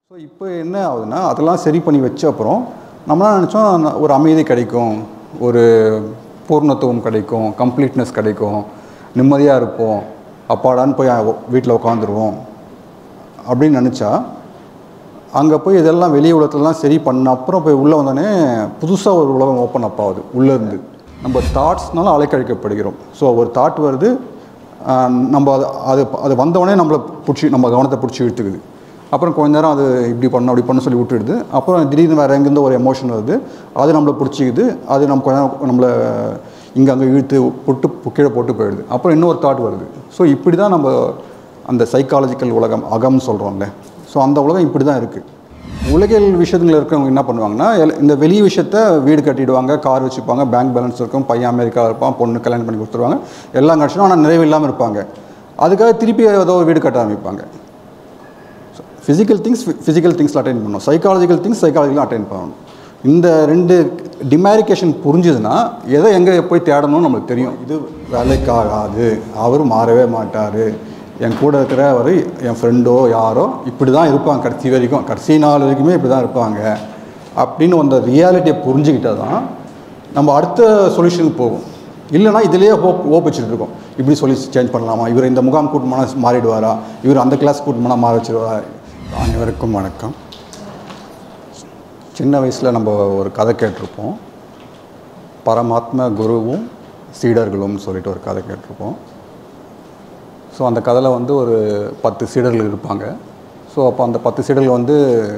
So இப்போ என்ன ஆகுதுன்னா அதெல்லாம் சரி பண்ணி வச்ச அப்புறம் நம்மளாம் நினச்சோம் ஒரு அமைதி கிடைக்கும் ஒரு பூர்ணத்துவம் கிடைக்கும் கம்ப்ளீட்னஸ் கிடைக்கும் நிம்மதியாக இருப்போம் அப்பாடான்னு போய் வீட்டில் உட்காந்துருவோம் அப்படின்னு நினச்சா அங்கே போய் இதெல்லாம் வெளி உலகத்துலலாம் சரி பண்ண அப்புறம் போய் உள்ளே வந்தோடனே புதுசாக ஒரு உலகம் ஓப்பன் அப் ஆகுது உள்ளேருந்து நம்ம தாட்ஸ்னால அலைக்கழிக்கப்படுகிறோம் ஸோ ஒரு தாட் வருது ஆஹ் நம்ம அது அது அது வந்தவொடனே நம்மளை பிடிச்சி நம்ம கவனத்தை பிடிச்சி இழுத்துக்குது அப்புறம் கொஞ்ச நேரம் அது இப்படி பண்ணணும் அப்படி பண்ண சொல்லி விட்டுடுது அப்புறம் திடீர்னு வேறு எங்கேருந்து ஒரு எமோஷன் வருது அது நம்மளை பிடிச்சிக்குது அது நம்ம கொஞ்ச நேரம் நம்மளை இங்கே அங்கே இழுத்து போட்டு கீழே போட்டு போயிடுது அப்புறம் இன்னொரு தாட் வருது ஸோ இப்படி தான் நம்ம அந்த சைக்காலஜிக்கல் உலகம் அகம்னு சொல்கிறோம்ல ஸோ அந்த உலகம் இப்படி தான் இருக்குது உலகியல் விஷயத்தில் இருக்கிறவங்க என்ன பண்ணுவாங்கன்னா எல்- இந்த வெளி விஷயத்த வீடு கட்டிடுவாங்க கார் வச்சுப்பாங்க பேங்க் பேலன்ஸ் இருக்கும் பையன் அமெரிக்கா இருப்பான் பொண்ணு கல்யாணம் பண்ணி கொடுத்துருவாங்க எல்லாம் கிடச்சிடும் ஆனால் நிறைவு இல்லாமல் இருப்பாங்க அதுக்காக திருப்பி ஏதோ ஒரு வீடு கட்ட ஆரம்பிப்பாங்க ஃபிசிக்கல் திங்ஸ் ஃபிசிக்கல் திங்ஸில் அட்டைன் பண்ணணும் சைக்காலஜிக்கல் திங்ஸ் சைக்காலஜிக்கல் அட்டைன் பண்ணணும் இந்த ரெண்டு டிமேரிகேஷன் புரிஞ்சுதுன்னா எதை எங்கே போய் தேடணும்னு நம்மளுக்கு தெரியும் இது வேலைக்காகாது அவர் மாறவே மாட்டார் என் கூட இருக்கிறவர் என் ஃப்ரெண்டோ யாரோ இப்படி தான் இருப்பாங்க கடைசி வரைக்கும் கடைசி நாள் வரைக்குமே இப்படி தான் இருப்பாங்க அப்படின்னு அந்த ரியாலிட்டியை புரிஞ்சுக்கிட்டால் தான் நம்ம அடுத்த சொல்யூஷனுக்கு போகும் இல்லைனா இதுலேயே ஹோப் ஹோப் வச்சுட்டு இருக்கோம் இப்படி சொல்லி சேஞ்ச் பண்ணலாமா இவர் இந்த முகாம் கூட்டு போனால் மாறிடுவாரா இவர் அந்த கிளாஸ் கூட்டு போனால் மாற வச்சிருவாரா அனைவருக்கும் வணக்கம் சின்ன வயசில் நம்ம ஒரு கதை கேட்டிருப்போம் பரமாத்ம குருவும் சீடர்களும் சொல்லிட்டு ஒரு கதை கேட்டிருப்போம் ஸோ அந்த கதையில் வந்து ஒரு பத்து சீடர்கள் இருப்பாங்க ஸோ அப்போ அந்த பத்து சீடர்கள் வந்து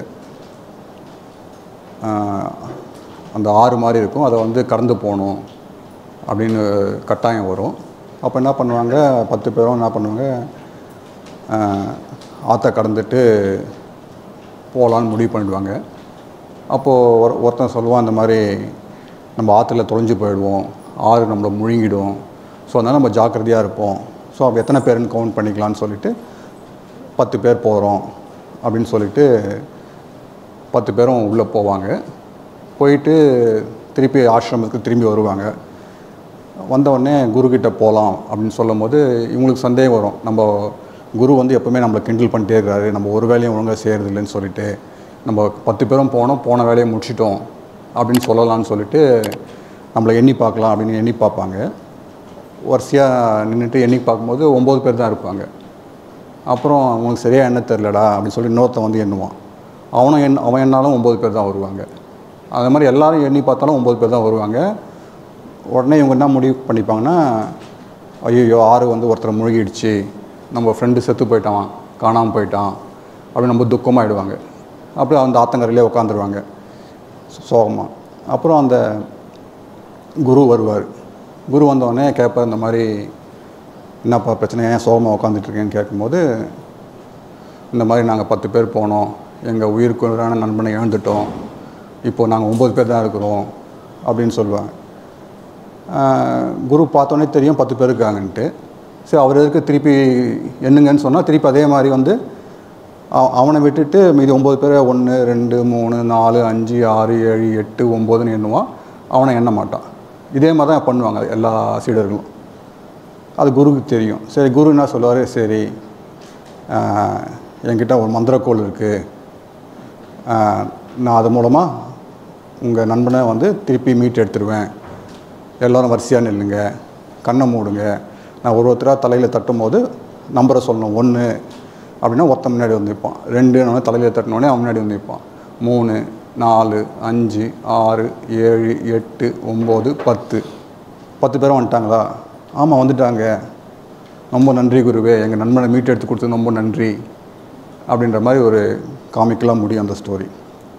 ஆஹ், அந்த ஆறு மாதிரி இருக்கும் அதை வந்து கடந்து போகணும் அப்படின்னு கட்டாயம் வரும் அப்போ என்ன பண்ணுவாங்க பத்து பேரும் என்ன பண்ணுவாங்க ஆஹ், ஆற்றை கடந்துட்டு போகலான்னு முடிவு பண்ணிடுவாங்க அப்போது ஒரு ஒருத்தன் சொல்லுவான் இந்த மாதிரி நம்ம ஆற்றுல தொலைஞ்சு போயிடுவோம் ஆறு நம்மளை முழுங்கிடும் ஸோ அதனால் நம்ம ஜாக்கிரதையாக இருப்போம் ஸோ அப்போ எத்தனை பேருன்னு கவுண்ட் பண்ணிக்கலான்னு சொல்லிட்டு பத்து பேர் போகிறோம் அப்படின்னு சொல்லிட்டு பத்து பேரும் உள்ளே போவாங்க போயிட்டு திருப்பி ஆசிரமத்துக்கு திரும்பி வருவாங்க வந்த உடனே குருக்கிட்ட போகலாம் அப்படின்னு சொல்லும் போது இவங்களுக்கு சந்தேகம் வரும் நம்ம குரு வந்து எப்போவுமே நம்மளை கிண்டல் பண்ணிட்டே இருக்கிறாரு நம்ம ஒரு வேலையும் ஒழுங்காக செய்கிறது இல்லைன்னு சொல்லிட்டு நம்ம பத்து பேரும் போனோம் போன வேலையை முடிச்சிட்டோம் அப்படின்னு சொல்லலாம்னு சொல்லிட்டு நம்மளை எண்ணி பார்க்கலாம் அப்படின்னு எண்ணி பார்ப்பாங்க வரிசையாக நின்றுட்டு எண்ணி பார்க்கும்போது ஒம்பது பேர் தான் இருப்பாங்க அப்புறம் அவங்களுக்கு சரியாக என்ன தெரிலடா அப்படின்னு சொல்லி இன்னொருத்தன் வந்து எண்ணுவான் அவனும் எண் அவன் எண்ணாலும் ஒம்பது பேர் தான் வருவாங்க அது மாதிரி எல்லாரும் எண்ணி பார்த்தாலும் ஒம்பது பேர் தான் வருவாங்க உடனே இவங்க என்ன முடிவு பண்ணிப்பாங்கன்னா ஐயோ ஆறு வந்து ஒருத்தரை முழுகிடுச்சு நம்ம ஃப்ரெண்டு செத்து போயிட்டான் காணாமல் போயிட்டான் அப்படின்னு ரொம்ப துக்கமாகிடுவாங்க அப்படியே அந்த ஆத்தங்கரையிலே உட்காந்துருவாங்க சோகமாக அப்புறம் அந்த குரு வருவார் குரு வந்தோடனே கேட்பார் இந்த மாதிரி என்னப்பா பிரச்சனை ஏன் சோகமாக உட்காந்துட்ருக்கேன்னு கேட்கும்போது இந்த மாதிரி நாங்கள் பத்து பேர் போனோம் எங்கள் உயிருக்குறான நண்பனை இழந்துட்டோம் இப்போது நாங்கள் ஒம்பது பேர் தான் இருக்கிறோம் அப்படின்னு சொல்லுவாங்க ஆஹ் குரு பார்த்தோன்னே தெரியும் பத்து பேர் இருக்காங்கன்ட்டு சரி அவர் எதுக்கு திருப்பி எண்ணுங்கன்னு சொன்னால் திருப்பி அதே மாதிரி வந்து அவ- அவனை விட்டுட்டு மீதி ஒம்பது பேரை ஒன்று ரெண்டு மூணு நாலு அஞ்சு ஆறு ஏழு எட்டு ஒம்போதுன்னு எண்ணுவான் அவனை எண்ண மாட்டான் இதே மாதிரி தான் பண்ணுவாங்க எல்லா சீடர்களும் அது குருக்கு தெரியும் சரி குரு என்ன சொல்லுவார் சரி ஆஹ், என்கிட்ட ஒரு மந்திரக்கோள் இருக்குது நான் அது மூலமாக உங்கள் நண்பனை வந்து திருப்பி மீட் எடுத்துருவேன் எல்லோரும் வரிசையாக நில்லுங்க கண்ணை மூடுங்க நான் ஒரு ஒருத்தராக தலையில் தட்டும் போது நம்பரை சொல்லணும் ஒன்று அப்படின்னா ஒருத்தன் முன்னாடி வந்து நிற்பான் ரெண்டு தலையில் தட்டினோடனே அவன் முன்னாடி வந்து நிற்பான் மூணு நாலு அஞ்சு ஆறு ஏழு எட்டு ஒம்பது பத்து பத்து பேரும் வந்துட்டாங்களா ஆமாம் வந்துட்டாங்க ரொம்ப நன்றி குருவே எங்கள் நண்பனை மீட் எடுத்து கொடுத்தது ரொம்ப நன்றி அப்படின்ற மாதிரி ஒரு காமிக்கலாக முடியும் அந்த ஸ்டோரி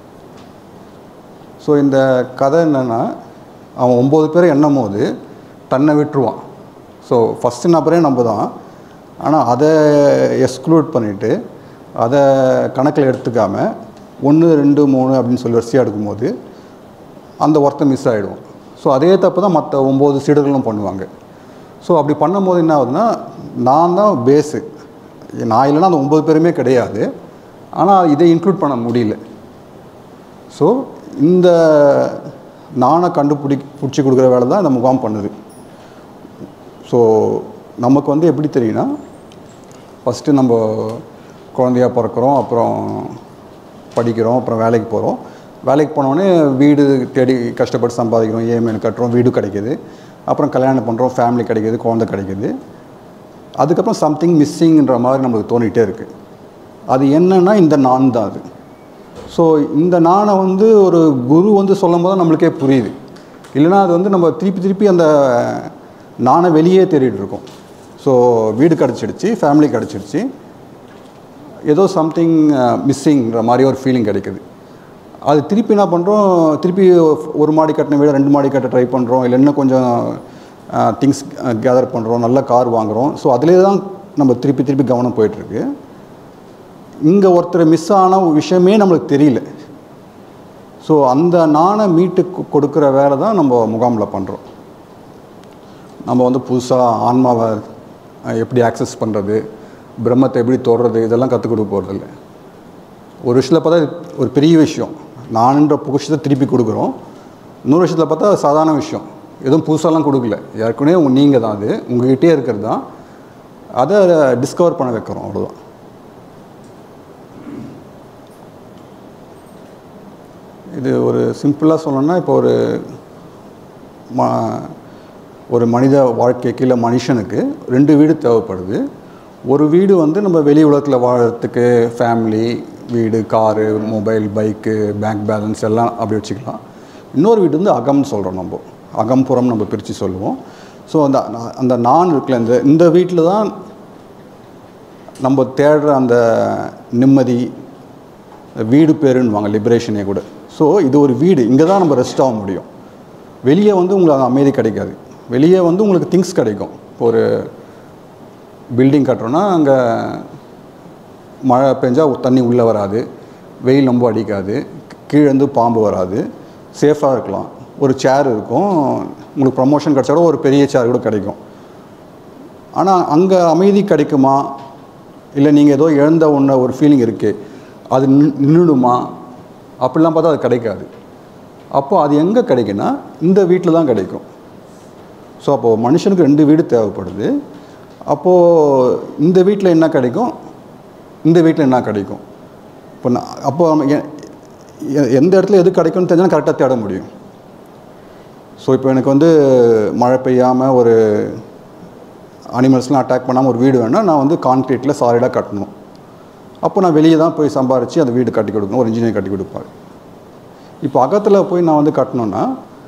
ஸோ இந்த கதை என்னென்னா அவன் ஒம்பது பேரை எண்ணும் போது தன்னை விட்டுருவான் ஸோ ஃபஸ்ட்டு நபரே நம்ம தான் ஆனால் அதை எக்ஸ்க்ளூட் பண்ணிவிட்டு அதை கணக்கில் எடுத்துக்காம ஒன்று ரெண்டு மூணு அப்படின்னு சொல்லி வரிசையாக எடுக்கும்போது அந்த ஒருத்தன் மிஸ் ஆகிடும் ஸோ அதே தப்பு தான் மற்ற ஒம்பது சீடர்களும் பண்ணுவாங்க ஸோ அப்படி பண்ணும்போது என்ன ஆகுதுன்னா நான் தான் பேஸு நான் இல்லைன்னா அந்த ஒம்பது பேருமே கிடையாது ஆனால் இதை இன்க்ளூட் பண்ண முடியல ஸோ இந்த நானை கண்டுபிடி பிடிச்சி கொடுக்குற வேலை தான் இந்த முகாம் பண்ணுது ஸோ நமக்கு வந்து எப்படி தெரியும்னா ஃபஸ்ட்டு நம்ம குழந்தையா பிறக்கிறோம் அப்புறம் படிக்கிறோம் அப்புறம் வேலைக்கு போகிறோம் வேலைக்கு போனோடனே வீடு தேடி கஷ்டப்பட்டு சம்பாதிக்கிறோம் இஎம்ஐ கட்டுறோம் வீடு கிடைக்குது அப்புறம் கல்யாணம் பண்ணுறோம் ஃபேமிலி கிடைக்குது குழந்தை கிடைக்குது அதுக்கப்புறம் சம்திங் மிஸ்ஸிங்ன்ற மாதிரி நம்மளுக்கு தோணிகிட்டே இருக்குது அது என்னன்னா இந்த நான் தான் அது ஸோ இந்த நானை வந்து ஒரு குரு வந்து சொல்லும் போது நம்மளுக்கே புரியுது இல்லைன்னா அது வந்து நம்ம திருப்பி திருப்பி அந்த நானை வெளியே தேடிட்டு இருக்கோம் ஸோ வீடு கிடச்சிடுச்சு ஃபேமிலி கிடச்சிடுச்சு ஏதோ சம்திங் மிஸ்ஸிங்கிற மாதிரி ஒரு ஃபீலிங் கிடைக்குது அது திருப்பி என்ன பண்ணுறோம் திருப்பி ஒரு மாடி கட்டின வீடு ரெண்டு மாடி கட்ட ட்ரை பண்ணுறோம் இல்லை இன்னும் கொஞ்சம் திங்ஸ் கேதர் பண்ணுறோம் நல்ல கார் வாங்குகிறோம் ஸோ அதிலே தான் நம்ம திருப்பி திருப்பி கவனம் போயிட்டுருக்கு இங்கே ஒருத்தர் மிஸ் ஆன ஒரு விஷயமே நம்மளுக்கு தெரியல ஸோ அந்த நாணை மீட்டு கொ- கொடுக்குற வேலை தான் நம்ம முகாமில் பண்ணுறோம் நம்ம வந்து புதுசாக ஆன்மாவை அஹ், எப்படி ஆக்சஸ் பண்ணுறது பிரம்மத்தை எப்படி தொடுறது இதெல்லாம் கற்றுக் கொடுக்க போகிறதில்ல ஒரு விஷயத்தில் பார்த்தா இது ஒரு பெரிய விஷயம் நானுன்ற விஷயத்தை திருப்பி கொடுக்குறோம் இன்னொரு விஷயத்தில் பார்த்தா அது சாதாரண விஷயம் எதுவும் புதுசாலாம் கொடுக்கல ஏற்கனவே நீங்கள் தான் அது உங்ககிட்டே இருக்கிறது தான் அதை டிஸ்கவர் பண்ண வைக்கிறோம் அவ்வளோதான் இது ஒரு சிம்பிளாக சொல்லணும்னா இப்போ ஒரு ம ஒரு மனித வாழ்க்கைக்கு இல்லை மனுஷனுக்கு ரெண்டு வீடு தேவைப்படுது ஒரு வீடு வந்து நம்ம வெளி உலகத்தில் வாழறதுக்கு ஃபேமிலி வீடு car mobile bike bank balance எல்லாம் அப்படி வச்சுக்கலாம் இன்னொரு வீடு வந்து அகம்னு சொல்கிறோம் நம்ம அகம்புறம் நம்ம பிரித்து சொல்லுவோம் ஸோ அந்த அந்த நான் இருக்குல்ல இந்த இந்த வீட்டில் தான் நம்ம தேடுற அந்த நிம்மதி வீடு பேருன்னுவாங்க லிபரேஷனே கூட ஸோ இது ஒரு வீடு இங்கே தான் நம்ம ரெஸ்ட் ஆக முடியும் வெளியே வந்து உங்களுக்கு அந்த அமைதி கிடைக்காது வெளியே வந்து உங்களுக்கு திங்ஸ் கிடைக்கும் இப்போ ஒரு பில்டிங் கட்டுறோன்னா அங்கே மழை பெஞ்சால் தண்ணி உள்ளே வராது வெயில் ரொம்ப அடிக்காது கீழே இருந்து பாம்பு வராது சேஃபாக இருக்கலாம் ஒரு சேர் இருக்கும் உங்களுக்கு ப்ரமோஷன் கிடச்சா கூட ஒரு பெரிய சேர் கூட கிடைக்கும் ஆனால் அங்கே அமைதி கிடைக்குமா இல்லை நீங்கள் ஏதோ இழந்த ஒன்று ஒரு ஃபீலிங் இருக்குது அது நின்- நின்னுடுமா அப்படிலாம் பார்த்தா அது கிடைக்காது அப்போ அது எங்கே கிடைக்குன்னா இந்த வீட்டில் தான் கிடைக்கும் ஸோ அப்போது மனுஷனுக்கு ரெண்டு வீடு தேவைப்படுது அப்போது இந்த வீட்டில் என்ன கிடைக்கும் இந்த வீட்டில் என்ன கிடைக்கும் இப்போ நான் அப்போ நம்ம எ- எ- எந்த இடத்துல எது கிடைக்கும்னு தெரிஞ்சால் கரெக்டாக தேட முடியும் ஸோ இப்போ எனக்கு வந்து மழை பெய்யாமல் ஒரு அனிமல்ஸ்லாம் அட்டாக் பண்ணாமல் ஒரு வீடு வேணால் நான் வந்து கான்க்ரீட்டில் சாலிடாக கட்டணும் அப்போ நான் வெளியே தான் போய் சம்பாரித்து அந்த வீடு கட்டி கொடுக்கணும் ஒரு இன்ஜினியர் கட்டி கொடுப்பாரு இப்போ அகத்தில் போய் நான் வந்து கட்டணுன்னா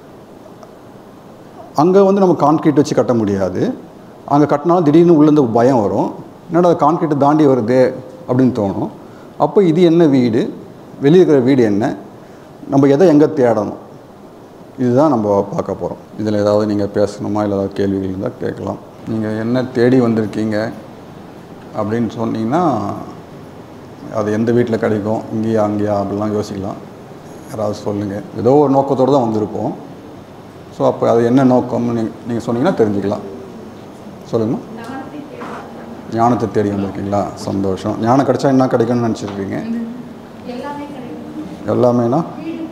அங்கே வந்து நம்ம கான்க்ரீட் வச்சு கட்ட முடியாது அங்கே கட்டினாலும் திடீர்னு உள்ளேருந்து பயம் வரும் என்னடா அது கான்க்ரீட்டை தாண்டி வருதே அப்படின்னு தோணும் அப்போ இது என்ன வீடு வெளியே இருக்கிற வீடு என்ன நம்ம எதை எங்கே தேடணும் இதுதான் நம்ம பார்க்க போகிறோம் இதில் ஏதாவது நீங்கள் பேசணுமா இல்லை ஏதாவது கேள்விகள் இருந்தால் கேட்கலாம் நீங்கள் என்ன தேடி வந்திருக்கீங்க அப்படின்னு சொன்னீங்கன்னா அது எந்த வீட்டில் கிடைக்கும் இங்கேயா அங்கேயா அப்படிலாம் யோசிக்கலாம் யாராவது சொல்லுங்கள் ஏதோ ஒரு நோக்கத்தோடு தான் வந்திருப்போம் ஸோ அப்போ அது என்ன நோக்கம்னு நீங்கள் நீங்கள் சொன்னீங்கன்னா தெரிஞ்சுக்கலாம் சொல்லுங்கம்மா ஞானத்தை தேடி வந்திருக்கீங்களா சந்தோஷம் ஞானம் கிடைச்சா என்ன கிடைக்கும்னு நினச்சிருக்கீங்க எல்லாமேனா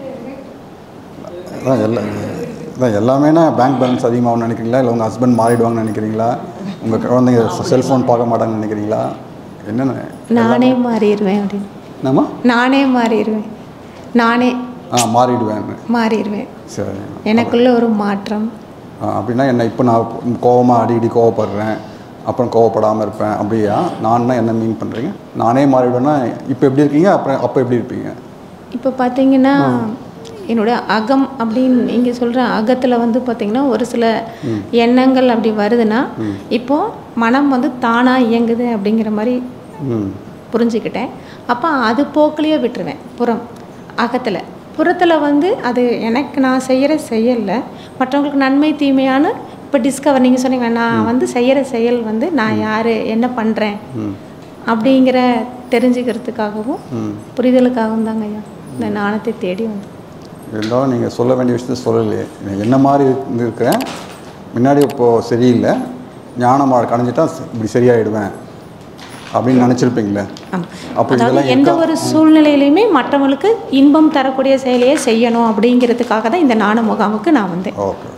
அதான் எல்லா அதான் எல்லாமேனா பேங்க் பேலன்ஸ் அதிகமாகும்னு நினைக்கிறீங்களா இல்லை உங்கள் ஹஸ்பண்ட் மாறிடுவாங்கன்னு நினைக்கிறீங்களா உங்கள் குழந்தைங்க செல்ஃபோன் பார்க்க மாட்டாங்கன்னு நினைக்கிறீங்களா என்னென்ன நானே மாறிடுவேன் அப்படின்னு என்னம்மா நானே மாறிடுவேன் நானே ஆ மாறிடுவேன் மாறிடுவேன் சரி எனக்குள்ள ஒரு மாற்றம் ஆ, அப்படின்னா என்ன இப்போ நான் கோவமாக அடிக்கடி கோவப்படுறேன் அப்புறம் கோவப்படாமல் இருப்பேன் அப்படியா நான்னா என்ன மீன் பண்ணுறீங்க நானே மாறிடுவேன்னா இப்போ எப்படி இருக்கீங்க அப்புறம் அப்போ எப்படி இருப்பீங்க இப்போ பார்த்தீங்கன்னா என்னோட அகம் அப்படின்னு நீங்கள் சொல்கிற அகத்தில் வந்து பார்த்தீங்கன்னா ஒரு சில எண்ணங்கள் அப்படி வருதுன்னா இப்போ மனம் வந்து தானாக இயங்குது அப்படிங்கிற மாதிரி ம் புரிஞ்சுக்கிட்டேன் அப்போ அது போக்கிலேயே விட்டுருவேன் புறம் அகத்தில் புறத்தில் வந்து அது எனக்கு நான் செய்கிற செயலில் மற்றவங்களுக்கு நன்மை தீமையான இப்போ டிஸ்கவர் நீங்கள் சொன்னீங்க நான் வந்து செய்கிற செயல் வந்து நான் யார் என்ன பண்ணுறேன் ம் அப்படிங்கிற தெரிஞ்சுக்கிறதுக்காகவும் ம் புரிதலுக்காகவும் தாங்க ஐயா இந்த நாணத்தை தேடி வந்து இருந்தாலும் நீங்கள் சொல்ல வேண்டிய விஷயத்த சொல்லலையே நான் என்ன மாதிரி இருந்திருக்கிறேன் முன்னாடி இப்போது சரியில்லை ஞானம் அடைஞ்சிட்டா இப்படி சரியாயிடுவேன் அப்படின்னு நினச்சிருப்பீங்களே ஆமாம் அப்போ அதாவது இதெல்லாம் எந்த இருக்கா ஒரு சூழ்நிலையிலையுமே மற்றவங்களுக்கு இன்பம் தரக்கூடிய செயலையே செய்யணும் அப்படிங்கிறதுக்காக தான் இந்த நாண முகாமுக்கு நான் வந்தேன் ஓகே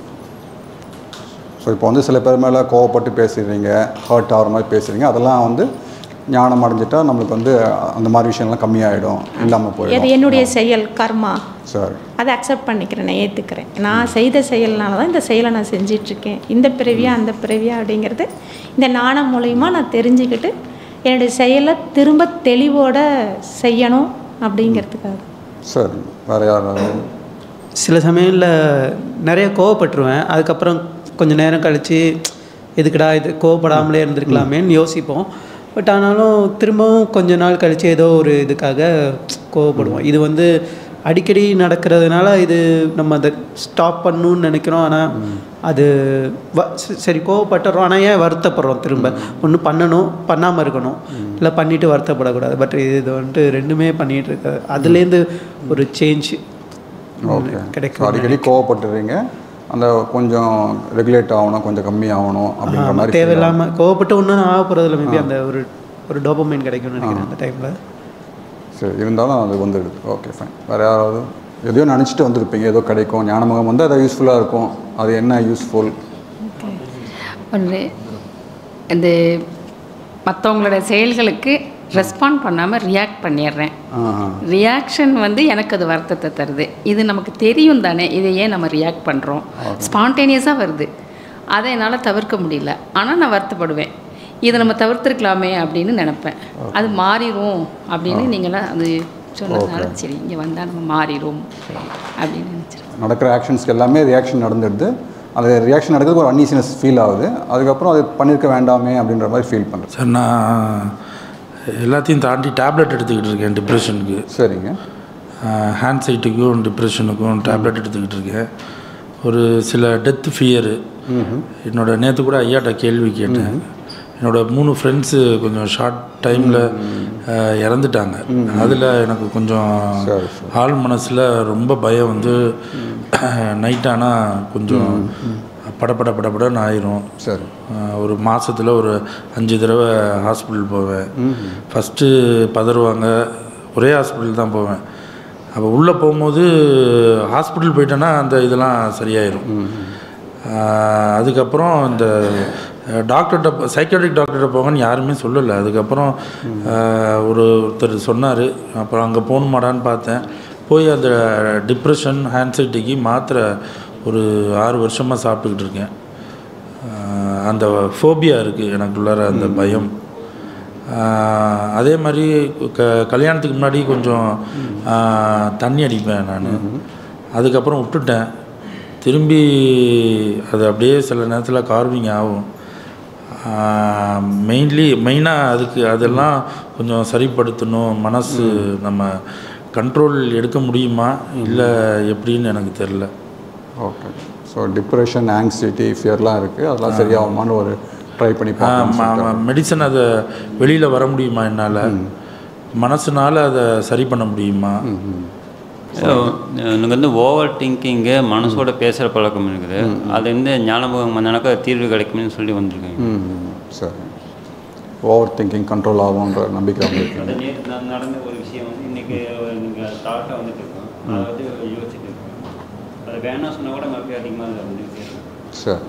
ஸோ இப்போ வந்து சில பேர் மேலே கோவப்பட்டு பேசுகிறீங்க ஹர்ட் ஆகிற மாதிரி பேசுகிறீங்க அதெல்லாம் வந்து ஞானம் அடைஞ்சிட்டா நம்மளுக்கு வந்து அந்த மாதிரி விஷயம்லாம் கம்மியாயிடும் இல்லாமல் அது போயிடும் என்னுடைய செயல் கர்மா சரி அதை அக்செப்ட் பண்ணிக்கிறேன் நான் ஏற்றுக்கிறேன் நான் செய்த செயல்னால தான் இந்த செயலை நான் செஞ்சிட்ருக்கேன் இந்த பிறவியா அந்த பிறவியா அப்படிங்கிறது இந்த நாணம் மூலயமா நான் தெரிஞ்சுக்கிட்டு என்னுடைய செயலை திரும்ப தெளிவோட செய்யணும் அப்படிங்கிறதுக்காக சரி வேறு யாராவது சில சமயங்களில் நிறைய கோவப்பட்டுருவேன் அதுக்கப்புறம் கொஞ்சம் நேரம் கழித்து எதுக்குடா இது கோவப்படாமலே இருந்திருக்கலாமேன்னு யோசிப்போம் பட் ஆனாலும் திரும்பவும் கொஞ்ச நாள் கழித்து ஏதோ ஒரு இதுக்காக கோவப்படுவோம் இது வந்து அடிக்கடி நடக்கிறதுனால இது நம்ம அதை ஸ்டாப் பண்ணணும்னு நினைக்கிறோம் ஆனால் அது வ ச- சரி கோவப்பட்டுறோம் ஆனால் ஏன் வருத்தப்படுறோம் திரும்ப ஒன்று பண்ணணும் பண்ணாமல் இருக்கணும் இல்லை பண்ணிவிட்டு வருத்தப்படக்கூடாது பட் இது வந்துட்டு ரெண்டுமே பண்ணிகிட்டு இருக்க அதுலேருந்து ஒரு சேஞ்ச் ஓகே கிடைக்கும் ஸோ அடிக்கடி கோவப்பட்டுறீங்க அந்த கொஞ்சம் ரெகுலேட் ஆகணும் கொஞ்சம் கம்மி ஆகணும் அப்படின்ற மாதிரி feel ஆகும். தேவையில்லாமல் கோவப்பட்டு ஒன்றும் ஆக போகிறதில்ல மேபி அந்த ஒரு ஒரு டோபமைன் கிடைக்கும்னு நினைக்கிறேன் அந்த டைமில் சரி இருந்தாலும் அது வந்துடுது ஓகே ஃபைன் வேறு யாராவது எதையோ நினச்சிட்டு வந்திருப்பீங்க ஏதோ கிடைக்கும் ஞானமுகம் வந்து அது யூஸ்ஃபுல்லாக இருக்கும் அது என்ன யூஸ்ஃபுல் ஒன்று இந்த மற்றவங்களோட செயல்களுக்கு ரெஸ்பாண்ட் பண்ணாமல் ரியாக்ட் பண்ணிடுறேன் ரியாக்ஷன் வந்து எனக்கு அது வருத்தத்தை தருது இது நமக்கு தெரியும் தானே இதை ஏன் நம்ம ரியாக்ட் பண்ணுறோம் ஸ்பான்டேனியஸாக வருது அதை என்னால் தவிர்க்க முடியல ஆனால் நான் வருத்தப்படுவேன் இதை நம்ம தவிர்த்துருக்கலாமே அப்படின்னு நினப்பேன் அது மாறிடும் அப்படின்னு நீங்களாம் அது சொன்னதுனால சரி இங்கே வந்தால் நம்ம மாறிடும் அப்படின்னு நினச்சிருக்கேன் நடக்கிற ஆக்ஷன்ஸ்க்கு எல்லாமே ரியாக்ஷன் நடந்துடுது அந்த ரியாக்ஷன் நடக்கிறதுக்கு ஒரு அன்ஈசினஸ் ஃபீல் ஆகுது அதுக்கப்புறம் அது பண்ணியிருக்க வேண்டாமே அப்படின்ற மாதிரி ஃபீல் பண்ணுறேன் சார் நான் எல்லாத்தையும் தாண்டி டேப்லெட் எடுத்துக்கிட்டு இருக்கேன் டிப்ரெஷனுக்கு சரிங்க ஹேண்ட் சைட்டுக்கும் டிப்ரெஷனுக்கும் டேப்லெட் எடுத்துக்கிட்டு இருக்கேன் ஒரு சில டெத் ஃபியரு என்னோட நேற்று கூட ஐயாட்ட கேள்வி கேட்டேன் என்னோட மூணு ஃப்ரெண்ட்ஸு கொஞ்சம் ஷார்ட் டைமில் இறந்துட்டாங்க அதில் எனக்கு கொஞ்சம் சரி, ஆள் மனசில் ரொம்ப பயம் வந்து நைட் ஆனால் கொஞ்சம் படபட படபடன்னு ஆயிரும் சரி ஆஹ் ஒரு மாதத்தில் ஒரு அஞ்சு தடவை ஹாஸ்பிட்டல் போவேன் ஃபஸ்ட்டு பதறுவாங்க ஒரே ஹாஸ்பிட்டல் தான் போவேன் அப்போ உள்ளே போகும்போது ஹாஸ்பிட்டல் போயிட்டேன்னா அந்த இதெல்லாம் சரியாயிரும் ஆஹ் அதுக்கப்புறம் இந்த டாக்டர்கிட்ட சைக்காட்ரிக் டாக்டர்கிட்ட போங்கன்னு யாருமே சொல்லலை அதுக்கப்புறம் ஆஹ் ஒரு ஒருத்தர் சொன்னார் அப்புறம் அங்கே போகணுமாடான்னு பார்த்தேன் போய் அந்த டிப்ரெஷன் ஹேண்ட்சைட்டிக்கு மாத்திரை ஒரு ஆறு வருஷமாக சாப்பிட்டுக்கிட்டு இருக்கேன் ஆஹ் அந்த ஃபோபியா இருக்குது எனக்குள்ளார அந்த பயம் ஆஹ் அதே மாதிரி க கல்யாணத்துக்கு முன்னாடி கொஞ்சம் ஆஹ் தண்ணி அடிப்பேன் நான் அதுக்கப்புறம் விட்டுட்டேன் திரும்பி அது அப்படியே சில நேரத்தில் கார்விங் ஆகும் மெயின்லி மெயினாக அதுக்கு அதெல்லாம் கொஞ்சம் சரிப்படுத்தணும் மனசு நம்ம கண்ட்ரோல் எடுக்க முடியுமா இல்லை எப்படின்னு எனக்கு தெரில ஓகே ஸோ டிப்ரெஷன் ஆங்ஸைட்டி ஃபியர்லாம் இருக்குது அதெல்லாம் சரியாகுமான்னு ஒரு ட்ரை பண்ணி பார்க்கலாம் மெடிசன் அதை வெளியில் வர முடியுமா என்னால் மனசுனால அதை சரி பண்ண முடியுமா எனக்கு வந்து ஓவர் திங்கிங்கு மனசோட பேசுகிற பழக்கம் இருக்குது அது வந்து ஞானபகம் வந்தனாக்கா தீர்வு கிடைக்கும்னு சொல்லி வந்திருக்கேன் ம் சரி ஓவர் திங்கிங் கண்ட்ரோல் ஆகுன்ற நம்பிக்கை வந்துருக்கு அது நேற்று நான் நடந்த ஒரு விஷயம் வந்து இன்றைக்கி நீங்கள் தாட்டாக வந்துட்டு இருக்கோம் அதை வந்து யோசிச்சுட்டு இருக்கோம் அது வேணாம் சொன்னால் கூட மறுபடியும் அதிகமாக அதில் வந்துட்டு இருக்கேன் சரி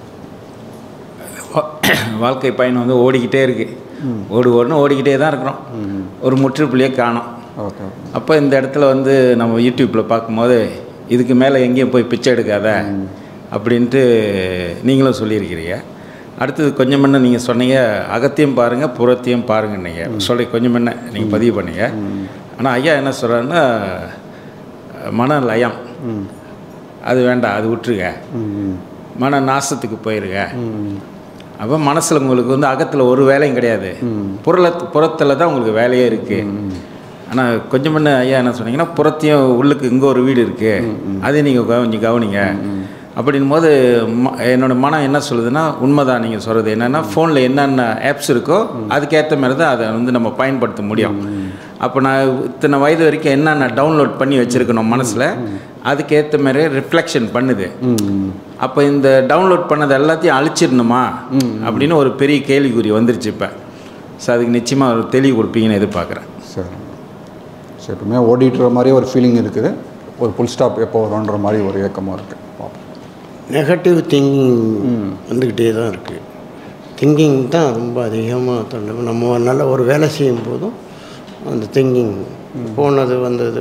வா- வாழ்க்கை பயணம் வந்து ஓடிக்கிட்டே இருக்கு ஓடு ஓடுன்னு ஓடிக்கிட்டே தான் இருக்கிறோம் ஒரு முற்றுப்புள்ளியே காணோம் ஓகே அப்போ இந்த இடத்துல வந்து நம்ம யூடியூப்பில் பார்க்கும்போது இதுக்கு மேலே எங்கேயும் போய் பிச்சை எடுக்காத அப்படின்ட்டு நீங்களும் சொல்லியிருக்கிறீங்க அடுத்தது கொஞ்சம் முன்ன நீங்கள் சொன்னீங்க அகத்தையும் பாருங்கள் புறத்தையும் பாருங்கன்னீங்க சொல்லி கொஞ்சம் முன்ன நீங்கள் பதிவு பண்ணீங்க ஆனால் ஐயா என்ன சொல்கிறாருன்னா மன லயம் அது வேண்டாம் அது விட்டுருங்க மன நாசத்துக்கு போயிருங்க அப்போ மனசில் உங்களுக்கு வந்து அகத்தில் ஒரு வேலையும் கிடையாது புறல புறத்தில் தான் உங்களுக்கு வேலையே இருக்குது ஆனால் கொஞ்சம் முன்ன ஐயா என்ன சொன்னீங்கன்னா புறத்தையும் உள்ளுக்கு இங்கே ஒரு வீடு இருக்குது அதையும் நீங்கள் கொஞ்சம் கவனிங்க அப்படின் போது ம என்னோட மனம் என்ன சொல்லுதுன்னா உண்மைதான் நீங்கள் சொல்கிறது என்னென்னா ஃபோனில் என்னென்ன ஆப்ஸ் இருக்கோ அதுக்கேற்ற மாதிரி தான் அதை வந்து நம்ம பயன்படுத்த முடியும் அப்போ நான் இத்தனை வயது வரைக்கும் என்னென்ன டவுன்லோட் பண்ணி வச்சுருக்கணும் மனசில் அதுக்கேற்ற மாதிரி ரிஃப்ளெக்ஷன் பண்ணுது அப்போ இந்த டவுன்லோட் பண்ணது எல்லாத்தையும் அழிச்சிடணுமா அப்படின்னு ஒரு பெரிய கேள்விக்குறி வந்துருச்சு இப்போ ஸோ அதுக்கு நிச்சயமாக ஒரு தெளிவு கொடுப்பீங்கன்னு எதிர்பார்க்குறேன் சரி சரி எப்பவுமே ஓடிட்டுற மாதிரி ஒரு ஃபீலிங் இருக்குது ஒரு புல் ஸ்டாப் எப்போ வரும்ன்ற மாதிரி ஒரு ஏக்கமாக இருக்குது பார்ப்போம் நெகட்டிவ் திங்கிங் வந்துக்கிட்டே தான் இருக்குது திங்கிங் தான் ரொம்ப அதிகமாக தோணும் நம்ம நல்ல ஒரு வேலை செய்யும் போதும் அந்த திங்கிங் போனது வந்தது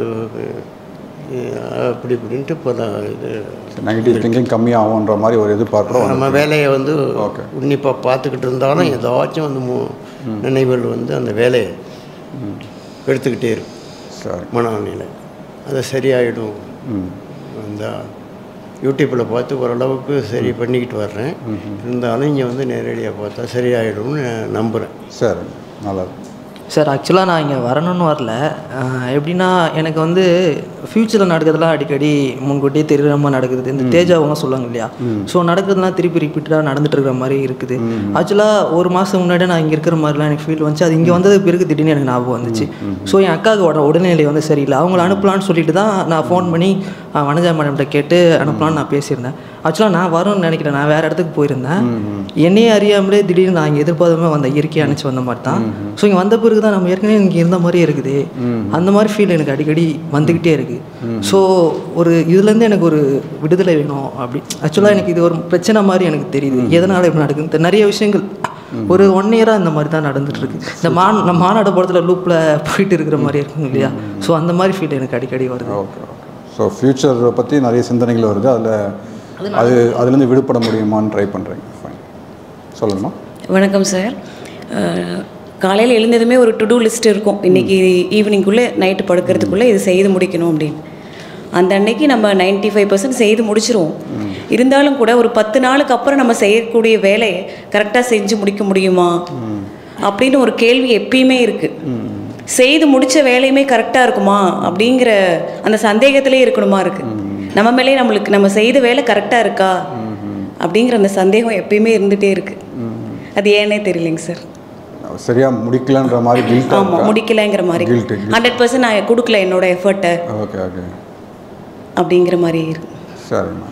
அஹ், அப்படி இப்படின்ட்டு இப்போ தான் இது நெகட்டிவ் திங்கிங் கம்மியாகுன்ற மாதிரி ஒரு எதிர்பார்க்குறோம் நம்ம வேலையை வந்து ஓகே உன்னிப்பாக பார்த்துக்கிட்டு இருந்தாலும் ஏதாச்சும் வந்து மு நினைவுகள் வந்து அந்த வேலையை எடுத்துக்கிட்டே இருக்கும் சரி மனநிலை அது சரியாயிடும் ம் அந்த யூடியூப்பில் பார்த்து ஓரளவுக்கு சரி பண்ணிக்கிட்டு வர்றேன் இருந்தாலும் இங்கே வந்து நேரடியாக பார்த்தா சரியாயிடும்னு நம்புகிறேன் சரி நல்லது சார் ஆக்சுவலாக நான் இங்கே வரணும்னு வரல ஆஹ் எப்படின்னா எனக்கு வந்து ஃப்யூச்சரில் நடக்கிறதுலாம் அடிக்கடி முன்கூட்டியே தெரியுற மாதிரி நடக்குது இந்த தேஜாவெல்லாம் சொல்லுவாங்க இல்லையா ஸோ நடக்கிறதுலாம் திருப்பி ரிப்பீட்டடாக நடந்துட்டு இருக்கிற மாதிரி இருக்குது ஆக்சுவலாக ஒரு மாதம் முன்னாடி நான் இங்கே இருக்கிற மாதிரிலாம் எனக்கு ஃபீல் வந்துச்சு அது இங்கே வந்தது பிறகு திடீர்னு எனக்கு ஞாபகம் வந்துச்சு ஸோ என் அக்காவுக்கு உட உடல்நிலை வந்து சரியில்லை அவங்கள அனுப்பலான்னு சொல்லிட்டு தான் நான் ஃபோன் பண்ணி ஆஹ் வனஜா மேடம்கிட்ட கேட்டு அனுப்பலான்னு நான் பேசியிருந்தேன் ஆக்சுவலாக நான் வரும்னு நினைக்கிறேன் நான் வேறு இடத்துக்கு போயிருந்தேன் என்னையே அறியாமலே திடீர்னு நான் இங்கே எதிர்பார்த்தமே வந்த இயற்கையை அனுப்பிச்சு வந்த மாதிரி தான் ஸோ இங்கே வந்த பிறகு தான் நம்ம ஏற்கனவே இங்கே இருந்த மாதிரியே இருக்குது அந்த மாதிரி ஃபீல் எனக்கு அடிக்கடி வந்துக்கிட்டே இருக்குது ஸோ ஒரு இதுலேருந்து எனக்கு ஒரு விடுதலை வேணும் அப்படி ஆக்சுவலாக எனக்கு இது ஒரு பிரச்சனை மாதிரி எனக்கு தெரியுது எதனால் இப்படி நடக்குது இந்த நிறைய விஷயங்கள் ஒரு ஒன் இயராக இந்த மாதிரி தான் நடந்துட்டு இருக்கு இந்த மான் நம்ம மாநாடு படத்தில் லூப்பில் போயிட்டு இருக்கிற மாதிரி இருக்கும் இல்லையா ஸோ அந்த மாதிரி ஃபீல் எனக்கு அடிக்கடி வருது ஓகே ஓகே ஸோ ஃப்யூச்சரை பற்றி நிறைய சிந்தனைகள் வருது அதில் அது அதுலேருந்து விடுபட முடியுமான்னு ட்ரை பண்ணுறீங்க ஃபைன் சொல்லுங்கம்மா வணக்கம் சார் காலையில் எழுந்ததுமே ஒரு டு டூ லிஸ்ட் இருக்கும் இன்றைக்கி ஈவினிங்குள்ளே நைட்டு படுக்கிறதுக்குள்ளே இது செய்து முடிக்கணும் அப்படின்னு அந்த அன்னைக்கு நம்ம 95% ஃபைவ் பர்சன்ட் செய்து முடிச்சிருவோம் இருந்தாலும் கூட ஒரு பத்து நாளுக்கு அப்புறம் நம்ம செய்யக்கூடிய வேலையை கரெக்டாக செஞ்சு முடிக்க முடியுமா அப்படின்னு ஒரு கேள்வி எப்பயுமே இருக்குது செய்து முடித்த வேலையுமே கரெக்டாக இருக்குமா அப்படிங்கிற அந்த சந்தேகத்திலே இருக்கணுமா இருக்குது நம்ம மேலே நம்மளுக்கு நம்ம செய்த வேலை கரெக்டாக இருக்கா அப்படிங்கிற அந்த சந்தேகம் எப்பயுமே இருந்துகிட்டே இருக்குது அது ஏன்னே தெரியலைங்க சார் சரியா முடிக்கலன்ற மாதிரி கில்ட் ஆமாம் முடிக்கலைங்கிற மாதிரி Guilt, guilt. ஹண்ட்ரட் பர்சன்ட் நான் கொடுக்கல என்னோட எஃபர்ட்டை ஓகே ஓகே அப்படிங்கிற மாதிரி இருக்கு சரிம்மா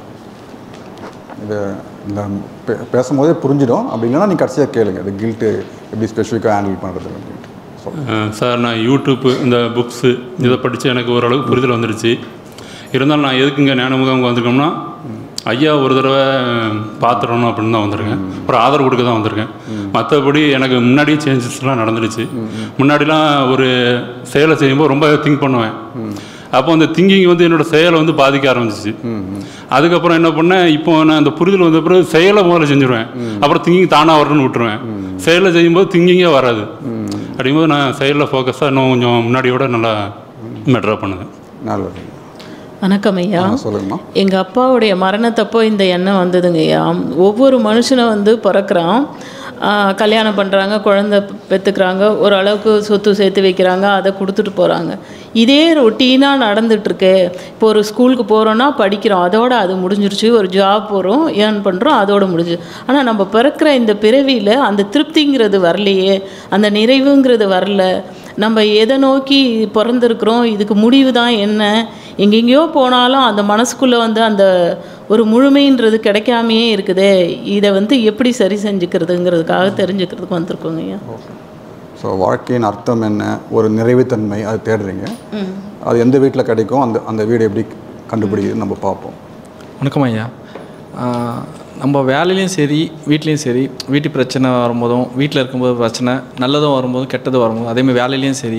இது இந்த பே பேசும்போதே புரிஞ்சிடும் அப்படி இல்லைன்னா நீ கடைசியாக கேளுங்க இது கில்ட்டு எப்படி ஸ்பெசிஃபிக்காக ஹேண்டில் பண்ணுறது அப்படின்ட்டு சொல்லுங்கள் அஹ் சார் நான் யூடியூப்பு இந்த புக்ஸு இதை படித்து எனக்கு ஓரளவுக்கு புரிதல் வந்துடுச்சு இருந்தாலும் நான் எதுக்கு இங்கே ஞானமுகம் வந்திருக்கோம்னா ஐயா ஒரு தடவை பார்த்துடணும் அப்படின்னு தான் வந்திருக்கேன் அப்புறம் ஆதரவு கொடுக்க தான் வந்திருக்கேன் மற்றபடி எனக்கு முன்னாடியே சேஞ்சஸ்லாம் நடந்துடுச்சு முன்னாடிலாம் ஒரு செயலை செய்யும்போது ரொம்ப திங்க் பண்ணுவேன் அப்போ அந்த திங்கிங் வந்து என்னோட செயலை வந்து பாதிக்க ஆரம்பிச்சிச்சு அதுக்கப்புறம் என்ன பண்ணேன் இப்போ நான் அந்த புரிதல் வந்த பிறகு செயலை முதல்ல செஞ்சுருவேன் அப்புறம் திங்கிங் தானாக வரணும்னு விட்டுருவேன் செயலை செய்யும்போது திங்கிங்கே வராது அப்படிங்கும்போது நான் செயலில் ஃபோக்கஸாக இன்னும் கொஞ்சம் முன்னாடியோட நல்லா மெட்ரா பண்ணுவேன் நல்லது வணக்கம் ஐயா ஆ, சொல்லுங்கம்மா எங்கள் அப்பாவுடைய மரணத்தப்போ இந்த எண்ணம் வந்ததுங்க ஐயா ஒவ்வொரு மனுஷனும் வந்து பிறக்கிறான் ஆ, கல்யாணம் பண்ணுறாங்க குழந்த பெற்றுக்கிறாங்க ஓரளவுக்கு சொத்து சேர்த்து வைக்கிறாங்க அதை கொடுத்துட்டு போகிறாங்க இதே ரொட்டீனாக நடந்துட்டுருக்கு இப்போ ஒரு ஸ்கூலுக்கு போகிறோன்னா படிக்கிறோம் அதோட அது முடிஞ்சிருச்சு ஒரு ஜாப் போகிறோம் ஏர்ன் பண்ணுறோம் அதோட முடிஞ்சு ஆனால் நம்ம பிறக்கிற இந்த பிறவியில் அந்த திருப்திங்கிறது வரலையே அந்த நிறைவுங்கிறது வரல நம்ம எதை நோக்கி பிறந்திருக்கிறோம் இதுக்கு முடிவு தான் என்ன எங்கெங்கேயோ போனாலும் அந்த மனசுக்குள்ளே வந்து அந்த ஒரு முழுமைன்றது கிடைக்காமையே இருக்குதே இதை வந்து எப்படி சரி செஞ்சுக்கிறதுங்கிறதுக்காக தெரிஞ்சுக்கிறதுக்கு வந்திருக்கோங்க ஐயா ஸோ வாழ்க்கையின் அர்த்தம் என்ன ஒரு நிறைவுத்தன்மை அது தேடுறீங்க அது எந்த வீட்டில் கிடைக்கும் அந்த அந்த வீடு எப்படி கண்டுபிடிக்குதுன்னு நம்ம பார்ப்போம் வணக்கம் ஐயா ஆஹ் நம்ம வேலையிலையும் சரி வீட்லேயும் சரி வீட்டு பிரச்சனை வரும்போதும் வீட்டில் இருக்கும்போது பிரச்சனை நல்லதும் வரும்போதும் கெட்டதும் வரும்போதும் அதேமாதிரி வேலையிலையும் சரி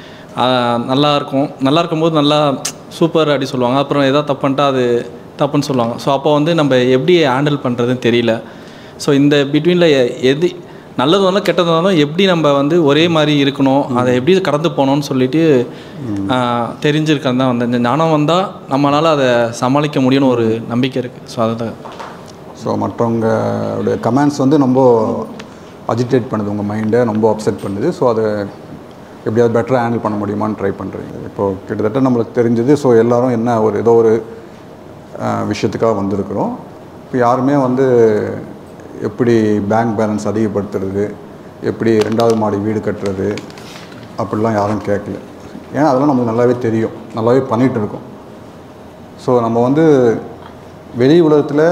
ஆஹ் நல்லா இருக்கும் நல்லா இருக்கும்போது நல்லா சூப்பர் அப்படி சொல்லுவாங்க அப்புறம் ஏதாவது தப்பு பண்ணிட்டா அது தப்புன்னு சொல்லுவாங்க ஸோ அப்போ வந்து நம்ம எப்படி ஹேண்டில் பண்ணுறதுன்னு தெரியல ஸோ இந்த பிட்வீனில் எது நல்லது வந்தாலும் கெட்டது வந்தாலும் எப்படி நம்ம வந்து ஒரே மாதிரி இருக்கணும் அதை எப்படி கடந்து போகணும்னு சொல்லிட்டு தெரிஞ்சிருக்கேன் தான் வந்தேன் இந்த ஞானம் வந்தால் நம்மளால் அதை சமாளிக்க முடியும்னு ஒரு நம்பிக்கை இருக்குது ஸோ அதுதான் ஸோ மற்றவங்களுடைய கமெண்ட்ஸ் வந்து ரொம்ப அஜிடேட் பண்ணுது உங்கள் மைண்டை ரொம்ப அப்செட் பண்ணுது ஸோ அதை எப்படியாவது பெட்டராக ஹேண்டில் பண்ண முடியுமான்னு ட்ரை பண்ணுறீங்க இப்போது கிட்டத்தட்ட நம்மளுக்கு தெரிஞ்சது ஸோ எல்லாரும் என்ன ஒரு ஏதோ ஒரு அஹ், விஷயத்துக்காக வந்திருக்கிறோம் இப்போ யாருமே வந்து எப்படி பேங்க் பேலன்ஸ் அதிகப்படுத்துறது எப்படி ரெண்டாவது மாடி வீடு கட்டுறது அப்படிலாம் யாரும் கேட்கல ஏன்னா அதெல்லாம் நமக்கு நல்லாவே தெரியும் நல்லாவே பண்ணிகிட்டு இருக்கோம் ஸோ நம்ம வந்து வெளி உலகத்தில்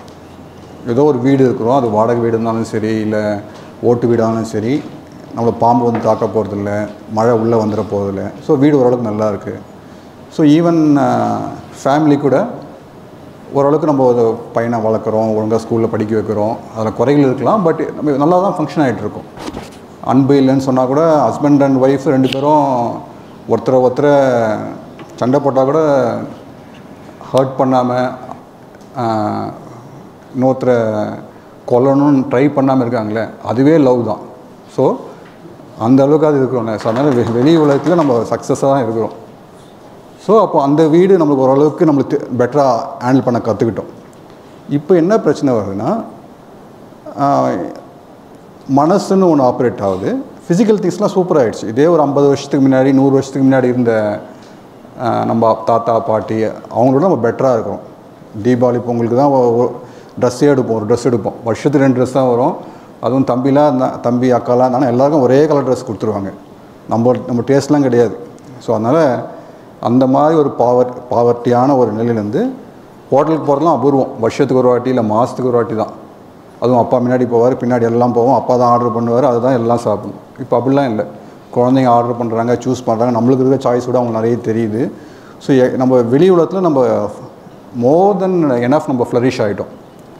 ஏதோ ஒரு வீடு இருக்கிறோம் அது வாடகை வீடு இருந்தாலும் சரி இல்லை ஓட்டு வீடானாலும் சரி நம்மளை பாம்பு வந்து தாக்க போகிறதில்ல மழை உள்ளே வந்துட போகிறதில்ல ஸோ வீடு ஓரளவுக்கு நல்லா இருக்குது ஸோ ஈவன் ஃபேமிலி கூட ஓரளவுக்கு நம்ம ஒரு பையனை வளர்க்குறோம் ஒழுங்காக ஸ்கூலில் படிக்க வைக்கிறோம் அதில் குறைகள் இருக்கலாம் பட் நம்ம நல்லா தான் ஃபங்க்ஷன் ஆகிட்டு இருக்கோம் அன்பு இல்லைன்னு சொன்னால் கூட ஹஸ்பண்ட் அண்ட் ஒய்ஃப் ரெண்டு பேரும் ஒருத்தரை ஒருத்தரை சண்டை போட்டால் கூட ஹர்ட் பண்ணாமல் இன்னொருத்தரை கொல்லணும்னு ட்ரை பண்ணாமல் இருக்காங்களே அதுவே லவ் தான் ஸோ அந்த அளவுக்கு அது இருக்கிறோம் ஸோ அதனால் வெ- வெளி உலகத்தில் நம்ம சக்ஸஸாக தான் இருக்கிறோம் ஸோ அப்போ அந்த வீடு நம்மளுக்கு ஓரளவுக்கு நம்மளுக்கு பெட்டராக ஹேண்டில் பண்ண கற்றுக்கிட்டோம் இப்போ என்ன பிரச்சனை வருதுன்னா ஆஹ், மனசுன்னு ஒன்று ஆப்ரேட் ஆகுது ஃபிசிக்கல் திங்ஸ்லாம் சூப்பர் ஆயிடுச்சு இதே ஒரு ஐம்பது வருஷத்துக்கு முன்னாடி நூறு வருஷத்துக்கு முன்னாடி இருந்த ஆஹ், நம்ம தாத்தா பாட்டி அவங்களோட நம்ம பெட்டராக இருக்கிறோம் தீபாவளி பொங்கலுக்கு தான் ட்ரெஸ்ஸே எடுப்போம் ஒரு ட்ரெஸ் எடுப்போம் வருஷத்துக்கு ரெண்டு ட்ரெஸ் தான் வரும் அதுவும் தம்பிலாம் இருந்தா தம்பி அக்காலாம் இருந்தாலும் எல்லாருக்கும் ஒரே கலர் ட்ரெஸ் கொடுத்துருவாங்க நம்ம நம்ம டேஸ்ட்லாம் கிடையாது ஸோ அதனால் அந்த மாதிரி ஒரு பாவர் பாவர்ட்டியான ஒரு நிலையிலேருந்து ஹோட்டலுக்கு போகிறதுலாம் அபூர்வம் வருஷத்துக்கு ஒரு வாட்டி இல்லை மாதத்துக்கு ஒரு வாட்டி தான் அதுவும் அப்பா முன்னாடி போவார் பின்னாடி எல்லாம் போவோம் அப்பா தான் ஆர்டர் பண்ணுவார் அதுதான் எல்லாம் சாப்பிடணும் இப்போ அப்படிலாம் இல்லை குழந்தைங்க ஆர்டர் பண்ணுறாங்க சூஸ் பண்ணுறாங்க நம்மளுக்கு இருக்க சாய்ஸ் கூட அவங்களுக்கு நிறைய தெரியுது ஸோ நம்ம வெளி உலகத்தில் நம்ம மோர் தென் எனஃப் நம்ம ஃப்ளரிஷ் ஆகிட்டோம்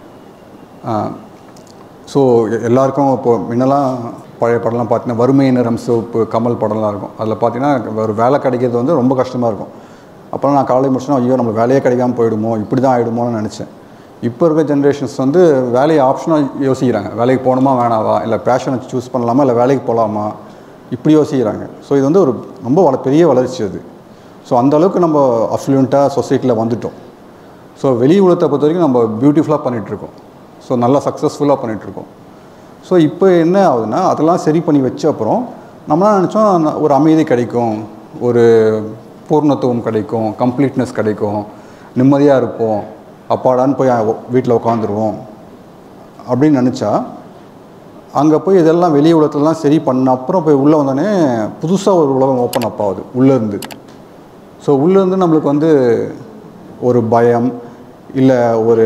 ஸோ எல்லாருக்கும் இப்போ முன்னெல்லாம் பழைய படம்லாம் பார்த்தீங்கன்னா வறுமை நிறம் சிவப்பு கமல் படம்லாம் இருக்கும் அதில் பார்த்தீங்கன்னா ஒரு வேலை கிடைக்கிறது வந்து ரொம்ப கஷ்டமாக இருக்கும் அப்புறம் நான் காலேஜ் முடிச்சோன்னா ஐயோ நம்ம வேலையே கிடைக்காம போயிடுமோ இப்படி தான் ஆகிடுமோன்னு நினச்சேன் இப்போ இருக்க ஜென்ரேஷன்ஸ் வந்து வேலையை ஆப்ஷனாக யோசிக்கிறாங்க வேலைக்கு போகணுமா வேணாவா இல்லை பேஷனை சூஸ் பண்ணலாமா இல்லை வேலைக்கு போகலாமா இப்படி யோசிக்கிறாங்க ஸோ இது வந்து ஒரு ரொம்ப வள பெரிய வளர்ச்சி அது ஸோ அந்த அளவுக்கு நம்ம அஃப்ளூயண்ட்டாக சொசைட்டியில் வந்துட்டோம் ஸோ வெளி உலகத்தை பொறுத்த வரைக்கும் நம்ம பியூட்டிஃபுல்லாக பண்ணிகிட்ருக்கோம் ஸோ நல்லா சக்ஸஸ்ஃபுல்லாக பண்ணிகிட்ருக்கோம் ஸோ இப்போ என்ன ஆகுதுன்னா அதெல்லாம் சரி பண்ணி வச்ச அப்புறம் நம்மளாம் நினச்சோம் ஒரு அமைதி கிடைக்கும் ஒரு பூர்ணத்துவம் கிடைக்கும் கம்ப்ளீட்னஸ் கிடைக்கும் நிம்மதியாக இருப்போம் அப்பாடான்னு போய் வீட்டில் உட்காந்துருவோம் அப்படின்னு நினச்சா அங்கே போய் இதெல்லாம் வெளி உலகத்துலலாம் சரி பண்ண அப்புறம் போய் உள்ளே வந்தோடனே புதுசாக ஒரு உலகம் ஓப்பன் அப் ஆகுது உள்ளேருந்து ஸோ உள்ளேருந்து நம்மளுக்கு வந்து ஒரு பயம் இல்லை ஒரு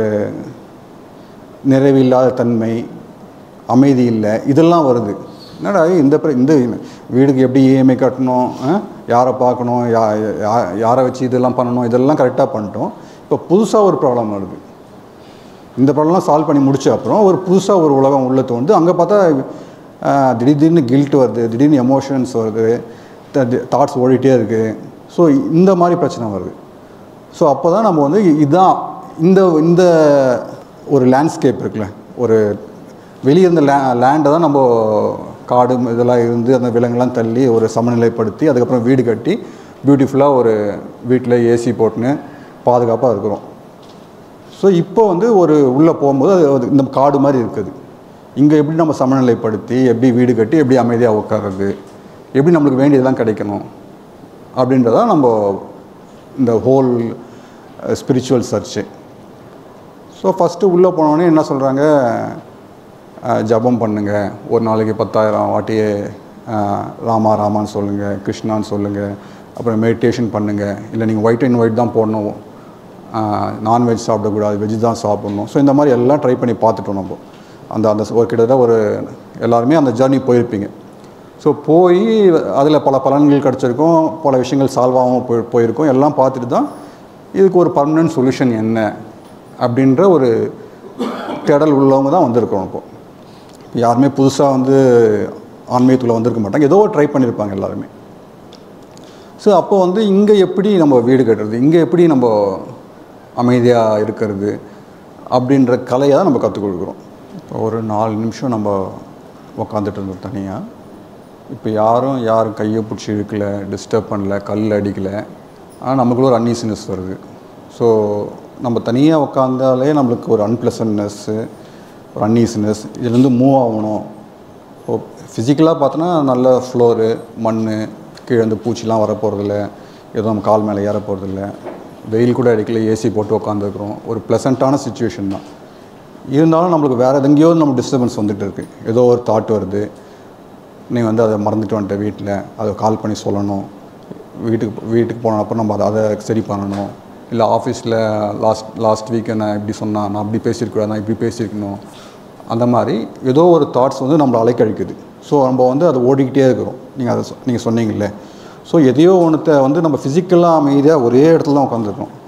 நிறைவில்லாத தன்மை அமைதி இல்லை இதெல்லாம் வருது என்னடா இந்த பிர- இந்த வீடுக்கு எப்படி இஎம்ஐ கட்டணும் ஆ? யாரை பார்க்கணும் யா யா- யாரை வச்சு இதெல்லாம் பண்ணணும் இதெல்லாம் கரெக்டாக பண்ணிட்டோம் இப்போ புதுசாக ஒரு ப்ராப்ளம் வருது இந்த ப்ராப்ளம்லாம் சால்வ் பண்ணி முடிச்ச அப்புறம் ஒரு புதுசாக ஒரு உலகம் உள்ள தோணுது அங்கே பார்த்தா ஆ, திடீர் திடீர்னு கில்ட் வருது திடீர்னு எமோஷன்ஸ் வருது தாட்ஸ் ஓடிட்டே இருக்குது ஸோ இந்த மாதிரி பிரச்சனை வருது ஸோ அப்போ தான் நம்ம வந்து இதுதான் இந்த இந்த ஒரு லேண்ட்ஸ்கேப் இருக்குல்ல ஒரு வெளியே இருந்த லே லேண்டை தான் நம்ம காடு இதெல்லாம் இருந்து அந்த விலங்குலாம் தள்ளி ஒரு சமநிலைப்படுத்தி அதுக்கப்புறம் வீடு கட்டி பியூட்டிஃபுல்லாக ஒரு வீட்டில் ஏசி போட்டுன்னு பாதுகாப்பாக இருக்கிறோம் ஸோ இப்போ வந்து ஒரு உள்ளே போகும்போது அது அது இந்த காடு மாதிரி இருக்குது இங்கே எப்படி நம்ம சமநிலைப்படுத்தி எப்படி வீடு கட்டி எப்படி அமைதியாக உட்கார்றது எப்படி நம்மளுக்கு வேண்டியதெல்லாம் கிடைக்கணும் அப்படின்றதான் நம்ம இந்த whole spiritual church so first உள்ளே போனோடனே என்ன சொல்கிறாங்க ஜபம் பண்ணுங்க ஒரு நாளைக்கு பத்தாயிரம் வாட்டி அஹ், ராமா ராமான்னு சொல்லுங்கள் கிருஷ்ணான்னு சொல்லுங்கள் அப்புறம் மெடிடேஷன் பண்ணுங்கள் இல்லை நீங்கள் ஒயிட் அண்ட் ஒயிட் தான் போடணும் நான்வெஜ் சாப்பிடக்கூடாது வெஜ் தான் சாப்பிடணும் ஸோ இந்த மாதிரி எல்லாம் ட்ரை பண்ணி பார்த்துட்டோம் நம்ம அந்த அந்த ஒரு கிட்டத்தட்ட ஒரு எல்லாருமே அந்த ஜர்னி போயிருப்பீங்க ஸோ போய் அதில் பல பலன்கள் கிடச்சிருக்கும் பல விஷயங்கள் சால்வ் ஆகாமல் போய் போயிருக்கும் எல்லாம் பார்த்துட்டு தான் இதுக்கு ஒரு பர்மனன்ட் சொல்யூஷன் என்ன அப்படின்ற ஒரு தேடல் உள்ளவங்க தான் வந்திருக்கோம் இப்போ யாருமே புதுசாக வந்து ஆன்மீகத்தில் வந்திருக்க மாட்டாங்க ஏதோ ட்ரை பண்ணியிருப்பாங்க எல்லாருமே ஸோ அப்போ வந்து இங்கே எப்படி நம்ம வீடு கட்டுறது இங்கே எப்படி நம்ம அமைதியாக இருக்கிறது அப்படின்ற கலையை தான் நம்ம கற்றுக் கொடுக்குறோம் இப்போ ஒரு நாலு நிமிஷம் நம்ம உக்காந்துட்டு இருந்தோம் தனியாக இப்போ யாரும் யாரும் கையை பிடிச்சி இழுக்கல டிஸ்டர்ப் பண்ணல கல் அடிக்கலை ஆனால் நமக்குள்ள ஒரு அன்ஈசினஸ் வருது ஸோ நம்ம தனியாக உக்காந்தாலே நம்மளுக்கு ஒரு அன்பிளசன்ட்னஸ்ஸு ஒரு அன்ஈசினஸ் இதுலேருந்து மூவ் ஆகணும் இப்போ ஃபிசிக்கலாக பார்த்தோன்னா நல்ல ஃப்ளோரு மண் கீழே வந்து பூச்சிலாம் வர போகிறதில்ல ஏதோ நம்ம கால் மேலே ஏற போகிறதில்ல வெயில் கூட அடிக்கல ஏசி போட்டு உட்காந்துருக்குறோம் ஒரு ப்ளசண்ட்டான சுச்சுவேஷன் தான் இருந்தாலும் நம்மளுக்கு வேறு எங்கேயோ நம்ம டிஸ்டர்பன்ஸ் வந்துட்டு இருக்குது ஏதோ ஒரு தாட் வருது நீ வந்து அதை மறந்துட்டு வந்துட்ட வீட்டில் அதை கால் பண்ணி சொல்லணும் வீட்டுக்கு வீட்டுக்கு போன அப்புறம் நம்ம அதை அதை சரி பண்ணணும் இல்லை ஆஃபீஸில் லாஸ்ட் லாஸ்ட் வீக் நான் இப்படி சொன்னா நான் அப்படி பேசியிருக்கூடாது நான் இப்படி பேசியிருக்கணும் அந்த மாதிரி ஏதோ ஒரு தாட்ஸ் வந்து நம்மளை அலைக்கழிக்குது ஸோ நம்ம வந்து அதை ஓடிக்கிட்டே இருக்கிறோம் நீங்கள் அதை நீங்கள் சொன்னீங்கல்ல ஸோ எதையோ ஒன்றத்தை வந்து நம்ம ஃபிசிக்கலாக அமைதியாக ஒரே இடத்துல தான் உட்காந்துருக்கோம்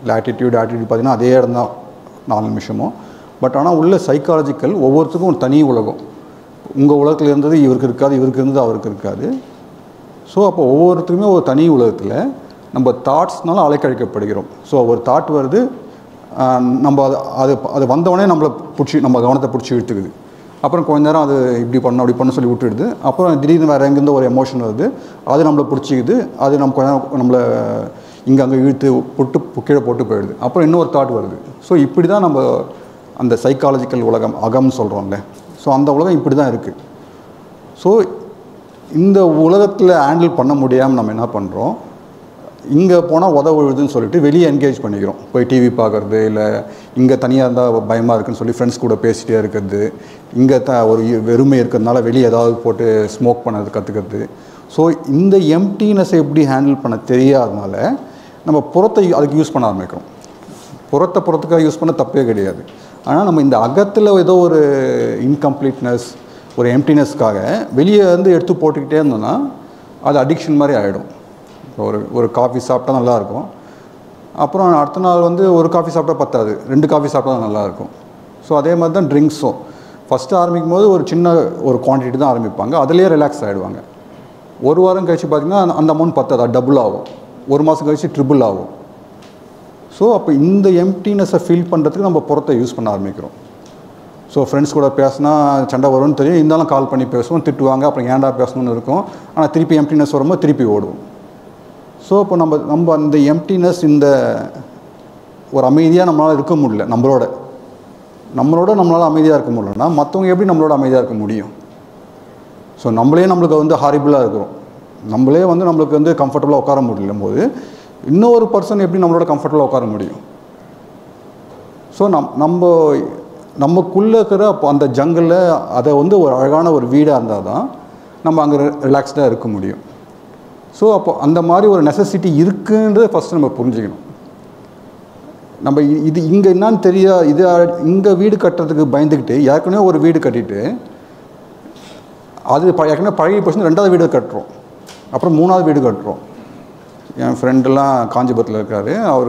இல்லை ஆட்டிடியூட் ஆட்டிடியூட் பார்த்தீங்கன்னா அதே இடம் தான் நாலு நிமிஷமும் பட் ஆனால் உள்ள சைக்காலஜிக்கல் ஒவ்வொருத்தருக்கும் ஒரு தனி உலகம் உங்கள் உலகத்தில் இருந்தது இவருக்கு இருக்காது இவருக்கு இருந்தது அவருக்கு இருக்காது ஸோ அப்போ ஒவ்வொருத்தருமே ஒரு தனி உலகத்தில் நம்ம தாட்ஸ்னால அலைக்கழிக்கப்படுகிறோம் ஸோ ஒரு தாட் வருது ஆஹ் நம்ம அது அது அது வந்தவொடனே நம்மளை பிடிச்சி நம்ம கவனத்தை பிடிச்சி இழுத்துக்குது அப்புறம் கொஞ்ச நேரம் அது இப்படி பண்ணணும் அப்படி பண்ண சொல்லி விட்டுடுது அப்புறம் திடீர்னு வேறு எங்கேருந்து ஒரு எமோஷன் வருது அது நம்மளை பிடிச்சிக்குது அது நம்ம கொஞ்ச நேரம் நம்மளை இங்கே அங்கே இழுத்து போட்டு கீழே போட்டு போயிடுது அப்புறம் இன்னொரு தாட் வருது ஸோ இப்படி தான் நம்ம அந்த சைக்காலஜிக்கல் உலகம் அகம்னு சொல்கிறோம்ல ஸோ அந்த உலகம் இப்படி தான் இருக்குது ஸோ இந்த உலகத்தில் ஹேண்டில் பண்ண முடியாமல் நம்ம என்ன பண்ணுறோம் இங்கே போனால் உத விழுதுன்னு சொல்லிட்டு வெளியே என்கேஜ் பண்ணிக்கிறோம் போய் டிவி பார்க்குறது இல்லை இங்கே தனியாக இருந்தால் பயமாக இருக்குன்னு சொல்லி ஃப்ரெண்ட்ஸ் கூட பேசிகிட்டே இருக்கிறது இங்கே த ஒரு இ- வெறுமை இருக்கிறதுனால வெளியே ஏதாவது போட்டு ஸ்மோக் பண்ணது கற்றுக்கிறது ஸோ இந்த எம்டினஸை எப்படி ஹேண்டில் பண்ண தெரியாதனால நம்ம புறத்தை அதுக்கு யூஸ் பண்ண ஆரம்பிக்கிறோம் புறத்தை புறத்துக்காக யூஸ் பண்ண தப்பே கிடையாது ஆனால் நம்ம இந்த அகத்தில் ஏதோ ஒரு இன்கம்ப்ளீட்னஸ் ஒரு எம்டினஸ்க்காக வெளியே வந்து எடுத்து போட்டுக்கிட்டே இருந்தோம்னா அது அடிக்ஷன் மாதிரி ஆகிடும் ஒரு ஒரு காஃபி சாப்பிட்டா நல்லாயிருக்கும் அப்புறம் அடுத்த நாள் வந்து ஒரு காஃபி சாப்பிட்டா பத்தாது ரெண்டு காஃபி சாப்பிட்டா தான் நல்லாயிருக்கும் ஸோ அதே மாதிரி தான் ட்ரிங்க்ஸும் ஃபஸ்ட்டு ஆரம்பிக்கும் போது ஒரு சின்ன ஒரு குவான்டிட்டி தான் ஆரம்பிப்பாங்க அதுலேயே ரிலாக்ஸ் ஆகிடுவாங்க ஒரு வாரம் கழிச்சு பார்த்திங்கன்னா அந்த- அந்த அமௌண்ட் பத்தாது அது டபுள் ஆகும் ஒரு மாதம் கழிச்சு ட்ரிபிள் ஆகும் ஸோ அப்போ இந்த எம்டினஸை ஃபீல் பண்ணுறதுக்கு நம்ம புறத்தை யூஸ் பண்ண ஆரம்பிக்கிறோம் ஸோ ஃப்ரெண்ட்ஸ் கூட பேசினா சண்டை வரும்னு தெரியும் இருந்தாலும் கால் பண்ணி பேசுவோம் திட்டுவாங்க அப்புறம் ஏன்டா பேசணும்னு இருக்கும் ஆனால் திருப்பி எம்டினஸ் வரும்போது திருப்பி ஓடுவோம் ஸோ இப்போ நம்ம நம்ம அந்த எம்டினஸ் இந்த ஒரு அமைதியாக நம்மளால் இருக்க முடியல நம்மளோட நம்மளோட நம்மளால் அமைதியாக இருக்க முடியலன்னா மற்றவங்க எப்படி நம்மளோட அமைதியாக இருக்க முடியும் ஸோ நம்மளே நம்மளுக்கு வந்து ஹாரிபிளாக இருக்கிறோம் நம்மளே வந்து நம்மளுக்கு வந்து கம்ஃபர்டபுளாக உட்கார முடியல போது இன்னொரு பர்சன் எப்படி நம்மளோட கம்ஃபர்டபுளாக உட்கார முடியும் ஸோ நம் நம்ம நமக்குள்ளே இருக்கிற அப்போ அந்த ஜங்கிளில் அதை வந்து ஒரு அழகான ஒரு வீடாக இருந்தால் தான் நம்ம அங்கே ரிலாக்ஸ்டாக இருக்க முடியும் ஸோ அப்போ அந்த மாதிரி ஒரு நெசசிட்டி இருக்குன்றதை ஃபஸ்ட்டு நம்ம புரிஞ்சுக்கணும் நம்ம இ- இது இங்கே என்னன்னு தெரியா இது இங்கே வீடு கட்டுறதுக்கு பயந்துக்கிட்டு ஏற்கனவே ஒரு வீடு கட்டிட்டு அது ப- ஏற்கனவே பழகி போச்சுன்னா ரெண்டாவது வீடு கட்டுறோம் அப்புறம் மூணாவது வீடு கட்டுறோம் என் ஃப்ரெண்டெல்லாம் காஞ்சிபுரத்தில் இருக்கார் அவர்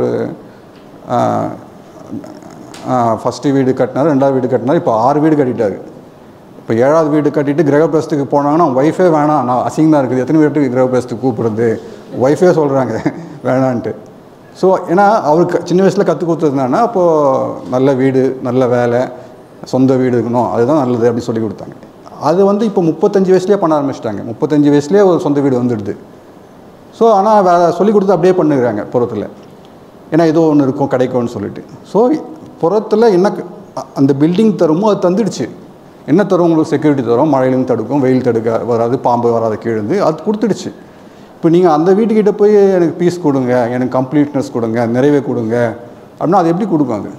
ஃபஸ்ட்டு வீடு கட்டினார் ரெண்டாவது வீடு கட்டினார் இப்போ ஆறு வீடு கட்டிட்டாரு இப்போ ஏழாவது வீடு கட்டிட்டு கிரகப்பிரசத்துக்கு போனாங்கன்னா ஒய்ஃபே வேணாம் நான் அசிங்கமாக இருக்குது எத்தனை வீட்டுக்கு கிரகப்பிரசத்துக்கு கூப்பிடுறது ஒய்ஃபே சொல்கிறாங்க வேணான்ட்டு ஸோ ஏன்னா அவருக்கு சின்ன வயசில் கற்றுக் கொடுத்ததுனால அப்போது நல்ல வீடு நல்ல வேலை சொந்த வீடு இருக்கணும் அதுதான் நல்லது அப்படின்னு சொல்லி கொடுத்தாங்க அது வந்து இப்போ முப்பத்தஞ்சு வயசுலேயே பண்ண ஆரம்பிச்சிட்டாங்க முப்பத்தஞ்சு வயசுலேயே ஒரு சொந்த வீடு வந்துடுது ஸோ ஆனால் வேறு சொல்லி கொடுத்து அப்படியே பண்ணுறாங்க புறத்தில் ஏன்னா ஏதோ ஒன்று இருக்கும் கிடைக்கும்னு சொல்லிட்டு ஸோ புறத்தில் என்ன க- அ- அந்த பில்டிங் தருமோ அது தந்துடுச்சு என்ன தரும் உங்களுக்கு செக்யூரிட்டி தரும் மழையிலும் தடுக்கும் வெயில் தடுக்க வராது பாம்பு வராத கீழந்து அது கொடுத்துடுச்சு இப்போ நீங்கள் அந்த வீட்டுக்கிட்ட போய் எனக்கு பீஸ் கொடுங்க எனக்கு கம்ப்ளீட்னஸ் கொடுங்க நிறைவே கொடுங்க அப்படின்னா அது எப்படி கொடுக்கும் அது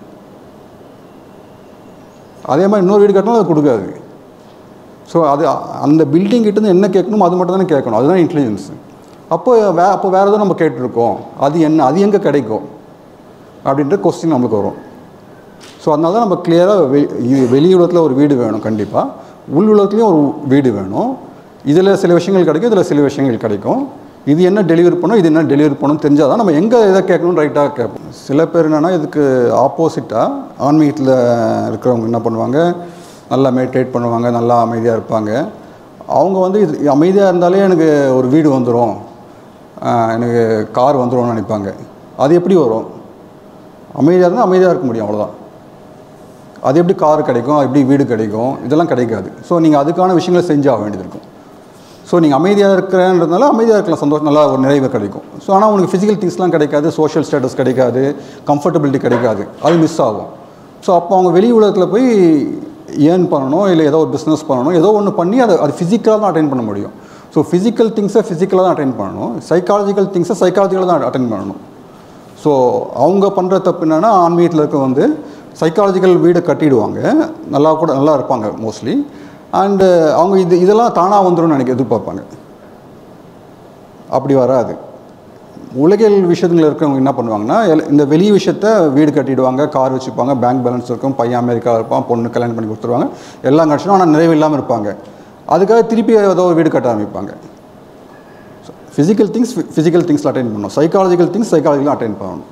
அதே மாதிரி இன்னொரு வீடு கட்டினாலும் அது கொடுக்காது ஸோ அது அ- அந்த பில்டிங் கிட்டேருந்து என்ன கேட்கணுமோ அது மட்டும் தானே கேட்கணும் அதுதான் இன்டெலிஜென்ஸ் அப்போ வே அப்போ வேறு எதுவும் நம்ம கேட்டிருக்கோம் அது என்ன அது எங்கே கிடைக்கும் அப்படின்ற கொஸ்டின் நம்மளுக்கு வரும் ஸோ அதனால தான் நம்ம கிளியராக வெ இ- வெளி உலகத்தில் ஒரு வீடு வேணும் கண்டிப்பாக உள் உலகத்துலேயும் ஒரு வீடு வேணும் இதில் சில விஷயங்கள் கிடைக்கும் இதில் சில விஷயங்கள் கிடைக்கும் இது என்ன டெலிவரி பண்ணும் இது என்ன டெலிவரி பண்ணும் தெரிஞ்சால் தான் நம்ம எங்கே எதை கேட்கணும் ரைட்டாக கேட்போம் சில பேர் என்னென்னா இதுக்கு ஆப்போசிட்டாக ஆன்மீகத்தில் இருக்கிறவங்க என்ன பண்ணுவாங்க நல்லா மெடிடேட் பண்ணுவாங்க நல்லா அமைதியாக இருப்பாங்க அவங்க வந்து இது அமைதியாக இருந்தாலே எனக்கு ஒரு வீடு வந்துடும் எனக்கு கார் வந்துரும்னு நினைப்பாங்க அது எப்படி வரும் அமைதியாக இருந்தால் அமைதியாக இருக்க முடியும் அவ்வளோதான் அது எப்படி கார் கிடைக்கும் எப்படி வீடு கிடைக்கும் இதெல்லாம் கிடைக்காது ஸோ நீங்கள் அதுக்கான விஷயங்களை செஞ்சாக வேண்டியது இருக்கும் ஸோ நீங்கள் அமைதியாக இருக்கிறன்றதுனால அமைதியாக இருக்கலாம் சந்தோஷம் நல்லா ஒரு நிறைவு கிடைக்கும் ஸோ ஆனால் உங்களுக்கு ஃபிசிக்கல் திங்ஸ்லாம் கிடைக்காது சோஷியல் ஸ்டேட்டஸ் கிடைக்காது கம்ஃபர்டபிலிட்டி கிடைக்காது அது மிஸ் ஆகும் ஸோ அப்போ அவங்க வெளி உலகத்தில் போய் ஏர்ன் பண்ணணும் இல்லை ஏதோ ஒரு பிஸ்னஸ் பண்ணணும் ஏதோ ஒன்று பண்ணி அதை அது ஃபிசிக்கலாக தான் அட்டைன் பண்ண முடியும் ஸோ ஃபிசிக்கல் திங்ஸை ஃபிசிக்கலாக தான் அட்டைன் பண்ணணும் சைக்காலஜிக்கல் திங்ஸை சைக்காலஜிக்கலாக தான் அட்டைன் பண்ணணும் ஸோ அவங்க பண்ணுற தப்பு என்னென்னா ஆன்மீகத்தில் இருக்க வந்து சைக்காலஜிக்கல் வீடை கட்டிடுவாங்க நல்லா கூட நல்லா இருப்பாங்க மோஸ்ட்லி அண்டு அவங்க இது இதெல்லாம் தானாக வந்துடும் நினைக்க எதிர்பார்ப்பாங்க அப்படி வராது உலகியல் விஷயத்துல இருக்கிறவங்க என்ன பண்ணுவாங்கன்னா எல்- இந்த வெளி விஷயத்த வீடு கட்டிடுவாங்க கார் வச்சுப்பாங்க பேங்க் பேலன்ஸ் இருக்கும் பையன் அமெரிக்காவில் இருப்பான் பொண்ணு கல்யாணம் பண்ணி கொடுத்துருவாங்க எல்லாம் கிடச்சிடும் ஆனால் நிறைவு இல்லாமல் இருப்பாங்க அதுக்காக திருப்பி ஏதோ ஒரு வீடு கட்ட ஆரம்பிப்பாங்க ஃபிசிக்கல் திங்ஸ் ஃபிசிக்கல் திங்ஸில் அட்டைன் பண்ணணும் சைக்காலஜிக்கல் திங்ஸ் சைக்காலஜிக்கலாக அட்டைன் பண்ணணும்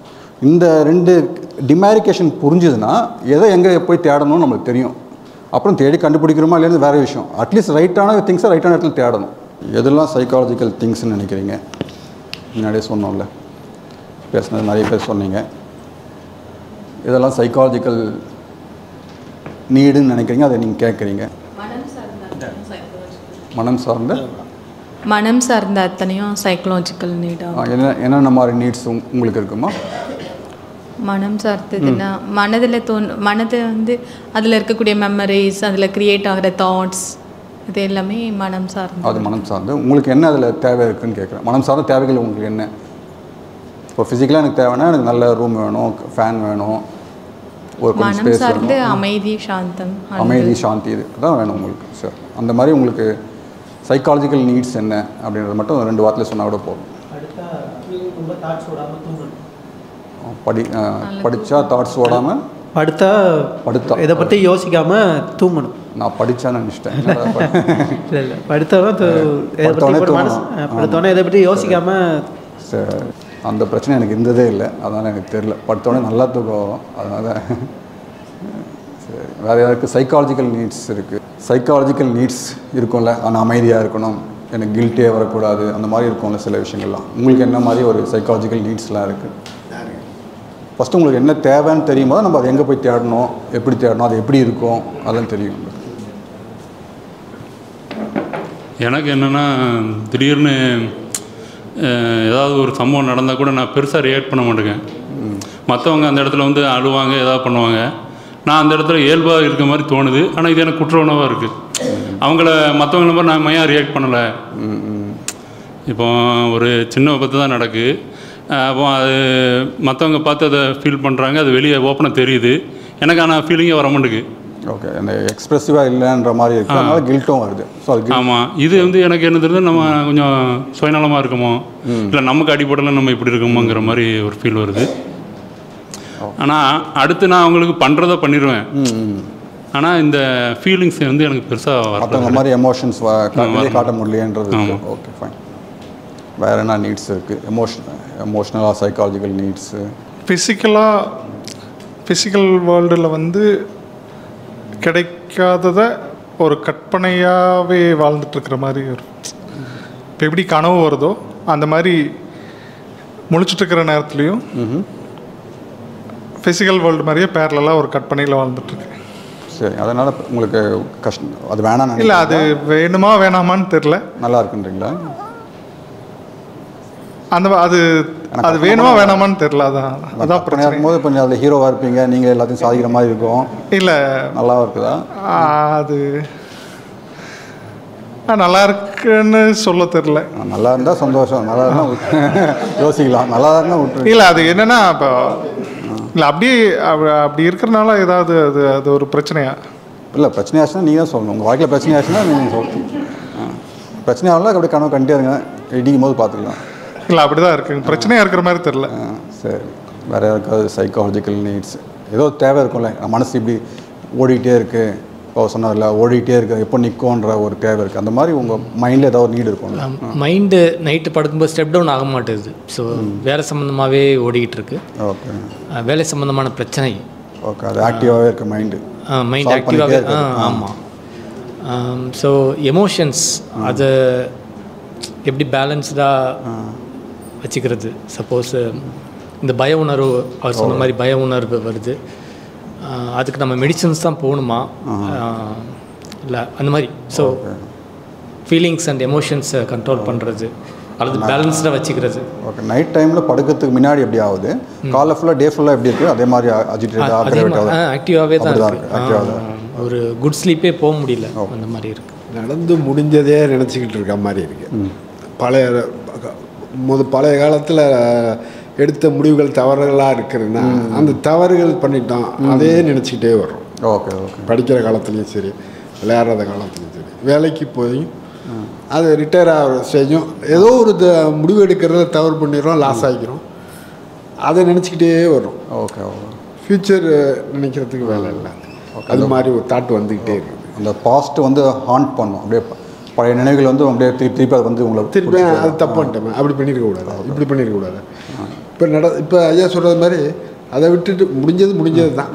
இந்த ரெண்டு டிமாரிகேஷன் புரிஞ்சுதுன்னா எதை எங்கே போய் தேடணும்னு நம்மளுக்கு தெரியும் அப்புறம் தேடி கண்டுபிடிக்கிறோமா இல்லைன்னு வேறு விஷயம் அட்லீஸ்ட் ரைட்டான திங்ஸை ரைட்டான இடத்துல தேடணும் எதெல்லாம் சைக்காலஜிக்கல் திங்ஸ்னு நினைக்கிறீங்க முன்னாடியே சொன்னோம்ல பேசுனது நிறைய பேர் சொன்னீங்க இதெல்லாம் சைக்காலஜிக்கல் நீடுன்னு நினைக்கிறீங்க அதை நீங்கள் கேட்குறீங்க மனம் சார்ந்த மனம் சார்ந்த அத்தனையும் சைக்கலாஜிக்கல் ஆ, நீடாகும் என்ன என்னென்ன மாதிரி நீட்ஸ் உங்களுக்கு இருக்குமா மனம் சார்ந்ததுன்னா மனதில் தோன் மனதை வந்து அதில் இருக்கக்கூடிய மெமரிஸ் அதில் கிரியேட் ஆகிற தாட்ஸ் இது எல்லாமே மனம் சார்ந்தது அது மனம் சார்ந்து உங்களுக்கு என்ன அதில் தேவை இருக்குன்னு கேட்குறேன் மனம் சார்ந்த தேவைகள் உங்களுக்கு என்ன இப்போ ஃபிசிக்கலாக எனக்கு தேவைன்னா எனக்கு நல்ல ரூம் வேணும் ஃபேன் வேணும் ஒரு கொஞ்சம் மனம் ஸ்பேஸ் சார்ந்து வேணும் அமைதி சாந்தம் அன்பு. அமைதி சாந்தி இது தான் வேணும் உங்களுக்கு சார் அந்த மாதிரி உங்களுக்கு சைக்காலஜிக்கல் நீட்ஸ் என்ன அப்படின்றது மட்டும் ரெண்டு வார்த்தையில் சொன்னால் கூட போதும் படி படித்தா தாட்ஸ் ஓடாமல் படுத்தா படுத்தா இதை பற்றி யோசிக்காமல் தூங்கணும் நான் படித்தான்னு நினச்சிட்டேன் இல்லை இல்லை படுத்தோன்னா இதை பற்றி படுத்தோடனே ஒரு மனசு தூங்கணும். படுத்தோன்னே இதை பற்றி யோசிக்காமல் சரி அந்த பிரச்சனை எனக்கு இருந்ததே இல்லை அதனால் எனக்கு தெரில படுத்தோடனே நல்லா தூக்கம் வரும் அதனால் சரி வேறு யாருக்கு சைக்காலஜிக்கல் நீட்ஸ் இருக்குது சைக்காலஜிக்கல் நீட்ஸ் இருக்கும்ல ஆனால் அமைதியாக இருக்கணும் எனக்கு கில்ட்டே வரக்கூடாது அந்த மாதிரி இருக்கும்ல சில விஷயங்கள்லாம் உங்களுக்கு என்ன மாதிரி ஒரு சைக்காலஜிக்கல் நீட்ஸ்லாம் இருக்குது ஃபஸ்ட்டு உங்களுக்கு என்ன தேவைன்னு தெரியும் போது நம்ம அதை எங்கே போய் தேடணும் எப்படி தேடணும் அது எப்படி இருக்கும் அதெல்லாம் தெரியும் உங்களுக்கு. எனக்கு என்னென்னா திடீர்னு அஹ், ஏதாவது ஒரு சம்பவம் நடந்தால் கூட நான் பெருசாக ரியாக்ட் பண்ண மாட்டேங்க மற்றவங்க அந்த இடத்துல வந்து அழுவாங்க ஏதாவது பண்ணுவாங்க நான் அந்த இடத்துல இயல்பாக இருக்க மாதிரி தோணுது ஆனால் இது எனக்கு குற்ற உணவாக இருக்குது அவங்கள மற்றவங்கள மாதிரி நான் ஏன் ரியாக்ட் பண்ணலை இப்போ ஒரு சின்ன விபத்து தான் நடக்கு அஹ், அப்போ அது மற்றவங்க பார்த்து அதை ஃபீல் பண்ணுறாங்க அது வெளியே ஓப்பனாக தெரியுது எனக்கு ஆனால் ஃபீலிங்கே வர மாட்டேங்குது ஓகே அந்த எக்ஸ்ப்ரெசிவாக இல்லைன்ற மாதிரி இருக்குது அதனால கில்ட்டும் வருது ஸோ அது guilt- ஆமாம் இது வந்து எனக்கு என்ன தெரியுது நம்ம கொஞ்சம் சுயநலமாக இருக்கோமோ இல்லை நமக்கு அடிப்படலை நம்ம இப்படி இருக்கோமோங்கிற மாதிரி ஒரு ஃபீல் வருது ஆனால் அடுத்து நான் அவங்களுக்கு பண்ணுறதை பண்ணிடுவேன் ஆனால் இந்த ஃபீலிங்ஸ் வந்து எனக்கு பெருசாக மற்றவங்க வர மாதிரி எமோஷன்ஸ் வெளியே வரல. காட்ட முடியலைன்றது ஓகே ஃபைன் வேறு என்ன நீட்ஸ் இருக்குது எமோஷன் எமோஷ்னலாக சைக்காலஜிக்கல் நீட்ஸு ஃபிசிக்கலாக ஃபிசிக்கல் வேர்ல்டில் வந்து கிடைக்காததை ஒரு கற்பனையாகவே வாழ்ந்துட்டுருக்கிற மாதிரி ஒரு இப்போ எப்படி கனவு வருதோ அந்த மாதிரி முழிச்சிட்ருக்கிற நேரத்துலையும் ஃபிசிக்கல் வேர்ல்டு மாதிரியே பேரலாக ஒரு கற்பனையில் வாழ்ந்துட்டுருக்கு சரி அதனால் உங்களுக்கு கஷ்டம் அது வேணாம் இல்லை அது வேணுமா வேணாமான்னு தெரில நல்லா இருக்குன்றீங்களா அந்த அது அது வேணுமா வேணாமான்னு தெரில அதான் அதான் பிரச்சனை இருக்கும்போது கொஞ்சம் அதில் ஹீரோவாக இருப்பீங்க நீங்கள் எல்லாத்தையும் சாதிக்கிற மாதிரி இருக்கும் இல்லை நல்லா இருக்குதா அது ஆ, நல்லா இருக்குன்னு சொல்ல தெரில நல்லா இருந்தால் சந்தோஷம் நல்லா இருந்தால் விட்டு- யோசிக்கலாம் நல்லா இருந்தால் விட்டு இல்லை அது என்னன்னா இப்போ இல்லை அப்படியே அப்ப- அப்படி இருக்கிறனால ஏதாவது அது அது ஒரு பிரச்சனையா இல்லை பிரச்சனை ஆச்சுன்னா நீங்கள் தான் சொல்லணும் உங்கள் வாழ்க்கையில் பிரச்சனை ஆச்சுன்னா நீங்கள் சொல்லணும் ஆ. பிரச்சனை ஆகல அப்படியே கனவு கண்டே இருங்க இடிக்கும் போது பார்த்துக்கலாம் இல்லை அப்படி தான் இருக்கு பிரச்சனையாக இருக்கிற மாதிரி தெரில ஆ, சரி வேறு யாருக்காவது சைக்காலஜிக்கல் நீட்ஸ் ஏதோ தேவை இருக்கும்ல மனசு இப்படி ஓடிக்கிட்டே இருக்குது இப்போ சொன்னதில்ல ஓடிக்கிட்டே இருக்குது எப்போ நிற்கும்ன்ற ஒரு தேவை இருக்குது அந்த மாதிரி உங்கள் மைண்டில் ஏதாவது நீடு இருக்கும்ல மைண்டு நைட்டு படுக்கும்போது ஸ்டெப் டவுன் ஆக மாட்டேங்குது ஸோ வேலை சம்மந்தமாகவே ஓடிக்கிட்டு இருக்கு ஓகே அஹ் வேலை சம்மந்தமான பிரச்சனை ஓகே அது ஆக்டிவாகவே இருக்குது மைண்டு மைண்ட் ஆக்டிவாகவே ஆ ஆமாம் ஸோ எமோஷன்ஸ் அதை எப்படி பேலன்ஸ்டாக வச்சுக்கிறது சப்போஸ் இந்த பய உணர்வு அவர் சொன்ன மாதிரி பய உணர்வு வருது ஆஹ் அதுக்கு நம்ம மெடிசன்ஸ் தான் போகணுமா இல்லை அந்த மாதிரி ஸோ ஃபீலிங்ஸ் அண்ட் எமோஷன்ஸை கண்ட்ரோல் பண்ணுறது அல்லது பேலன்ஸ்டாக வச்சுக்கிறது ஓகே நைட் டைமில் படுக்கிறதுக்கு முன்னாடி எப்படி ஆகுது காலைல ஃபுல்லாக டே ஃபுல்லாக எப்படி இருக்குது அதே மாதிரி அஜிடேட் அதிகமாக ஆக்டிவாகவே தான் அப்படிதான் இருக்கு இருக்கு ஆக்டிவாக தான் ஆஹ் ஒரு குட் ஸ்லீப்பே போக முடியல அந்த மாதிரி இருக்கு நடந்து முடிஞ்சதே நினச்சிக்கிட்டு இருக்க மாதிரி இருக்கு பழைய முத பழைய காலத்தில் எடுத்த முடிவுகள் தவறுகளாக இருக்குதுன்னா அந்த தவறுகள் பண்ணிட்டோம் அதே நினச்சிக்கிட்டே வரும் ஓகே ஓகே படிக்கிற காலத்துலேயும் சரி விளையாடுற காலத்துலையும் சரி வேலைக்கு போய் அது ரிட்டையர் ஆகிற ஸ்டேஜும் ஏதோ ஒரு த- முடிவு எடுக்கிறத தவறு பண்ணிடுறோம் லாஸ் ஆகிக்கிறோம் அதை நினச்சிக்கிட்டே வரும் ஓகே ஓகே ஃப்யூச்சர் நினைக்கிறதுக்கு வேலை இல்லை அது மாதிரி ஒரு தாட் வந்துக்கிட்டே இருக்குது அந்த பாஸ்ட் வந்து ஹாண்ட் பண்ணும் அப்படியே ப- பழைய நினைவுகள் வந்து அப்படியே திருப்பி திருப்பி அது வந்து உங்களை திருப்பி பிடிச்சிட்டு அது தப்பு பண்ணிட்டேன் அப்படி பண்ணியிருக்க கூடாது இப்படி பண்ணியிருக்க கூடாது இப்போ நட இப்போ ஐயா சொல்கிறது மாதிரி அதை விட்டுட்டு முடிஞ்சது முடிஞ்சது தான்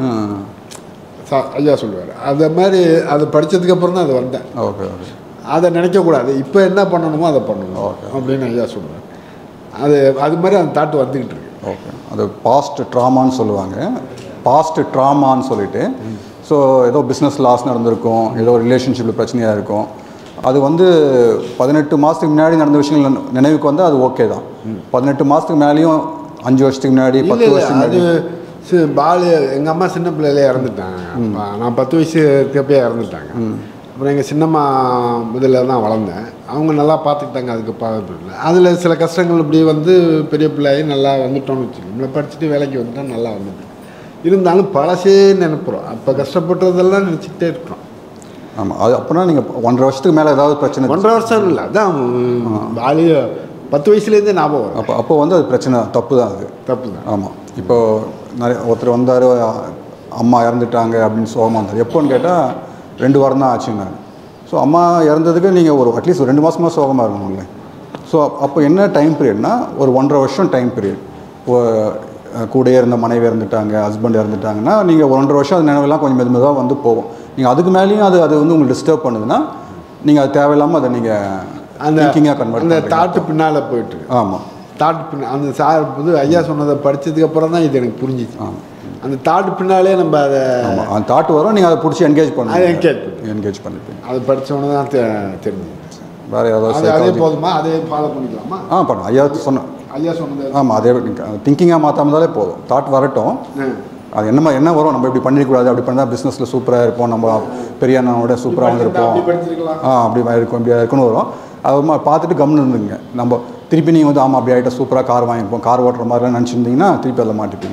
சா- ஐயா சொல்லுவார் அந்த மாதிரி அதை படித்ததுக்கப்புறம் தான் அது வந்தேன் ஓகே ஓகே அதை நினைக்கக்கூடாது இப்போ என்ன பண்ணணுமோ அதை பண்ணணும் அப்படின்னு ஐயா சொல்லுவார் அது அது மாதிரி அந்த தாட்டு வந்துக்கிட்டு இருக்கு ஓகே அது பாஸ்ட் ட்ராமான்னு சொல்லுவாங்க பாஸ்ட் ட்ராமான்னு சொல்லிட்டு ஸோ ஏதோ பிஸ்னஸ் லாஸ் நடந்திருக்கும் ஏதோ ரிலேஷன்ஷிப்பில் பிரச்சனையாக இருக்கும் அது வந்து பதினெட்டு மாதத்துக்கு முன்னாடி நடந்த விஷயங்கள் நினை- நினைவுக்கு வந்து அது ஓகே தான் பதினெட்டு மாதத்துக்கு மேலேயும் அஞ்சு வருஷத்துக்கு முன்னாடி இல்லை பத்து இல்லை வருஷத்துக்கு அது முன்னாடி சி- பாலு எங்கள் அம்மா சின்ன பிள்ளையிலே இறந்துட்டாங்க அப்ப நான் பத்து வயசு இருக்கப்பே இறந்துட்டாங்க அப்புறம் எங்கள் சின்னம்மா இதில் தான் வளர்ந்தேன் அவங்க நல்லா பார்த்துக்கிட்டாங்க அதுக்கு பார்த்து அதில் சில கஷ்டங்கள் இப்படி வந்து பெரிய பிள்ளையாகி நல்லா வந்துட்டோம்னு வச்சுக்கோங்க நம்மளை படிச்சுட்டு வேலைக்கு வந்துட்டா நல்லா வந்துட்டோம் இருந்தாலும் பழசே நினைப்புறோம் அப்போ கஷ்டப்பட்டதெல்லாம் நினச்சிக்கிட்டே இருக்கிறோம் ஆமாம் அது அப்படின்னா நீங்கள் ஒன்றரை வருஷத்துக்கு மேலே ஏதாவது பிரச்சனை ஒன்றரை வருஷம் இல்லை அதான் பாலு பத்து வயசுலேருந்தே ஞாபகம் வரும் அப்போ அப்போ வந்து அது பிரச்சனை தப்பு தான் அது தப்பு தான் ஆமாம் இப்போ நிறைய ஒருத்தர் வந்தார் அம்மா இறந்துட்டாங்க அப்படின்னு சோகமாக இருந்தார் எப்போன்னு கேட்டால் ரெண்டு வாரம் தான் ஆச்சுன்னாங்க ஸோ அம்மா இறந்ததுக்கு நீங்கள் ஒரு அட்லீஸ்ட் ஒரு ரெண்டு மாதமாக சோகமாக இருக்கணும்ல ஸோ அப்போ என்ன டைம் பீரியட்னா ஒரு ஒன்றரை வருஷம் டைம் பீரியட் இப்போ அஹ், கூடயே இருந்த மனைவி இறந்துட்டாங்க ஹஸ்பண்ட் இறந்துட்டாங்கன்னா நீங்கள் ஒரு ஒன்றரை வருஷம் அது நினைவெல்லாம் கொஞ்சம் மெது மெதுவாக வந்து போகும் நீங்கள் அதுக்கு மேலேயும் அது அது வந்து உங்களுக்கு டிஸ்டர்ப் பண்ணுதுன்னா நீங்கள் அது தேவையில்லாமல் அதை நீங்கள் அந்த திங்கிங்காக கன்வெர்ட் அந்த தாட்டு பின்னால் போயிட்டு ஆமாம் தாட்டு பின்ன அந்த சார் வந்து ஐயா சொன்னதை படிச்சதுக்கு அப்புறம் தான் இது எனக்கு புரிஞ்சிச்சு அந்த தாட்டு பின்னாலே நம்ம அதை ஆமாம் அந்த தாட் வரும் நீங்கள் அதை பிடிச்சி என்கேஜ் அதை பண்ணுங்க என்கேஜ் என்கேஜ் பண்ணிப்பீங்க அதை படித்தவொன்னே தான் தெ தெரிஞ்சுது வேறு ஏதாவது அது அதே psychology- போதுமா அதே ஃபாலோ பண்ணிக்கலாமா ஆ பண்ணலாம் ஐயா சொன்ன ஐயா சொன்னது ஆமாம் அதே திங்கிங்காக மாற்றாமதாலே போதும் தாட் வரட்டும் ம். அது என்னமா என்ன வரும் நம்ம இப்படி பண்ணிடக்கூடாது அப்படி பண்ணால் பிஸ்னஸில் சூப்பராக இருப்போம் நம்ம பெரிய அண்ணாவோட சூப்பராக வந்திருப்போம் அப்படி படிச்சிருக்கலாம் ஆ அப்படி இருக்கும் இப்படி இருக்குன்னு வரும் அது மா- பார்த்துட்டு கம்னு இருந்துங்க நம்ம திருப்பி நீங்கள் வந்து ஆமாம் அப்படி ஆகிட்ட சூப்பராக கார் வாங்கியிருப்போம் கார் ஓட்டுற மாதிரிலாம் நினச்சிருந்தீங்கன்னா திருப்பி அதில் மாட்டிப்பீங்க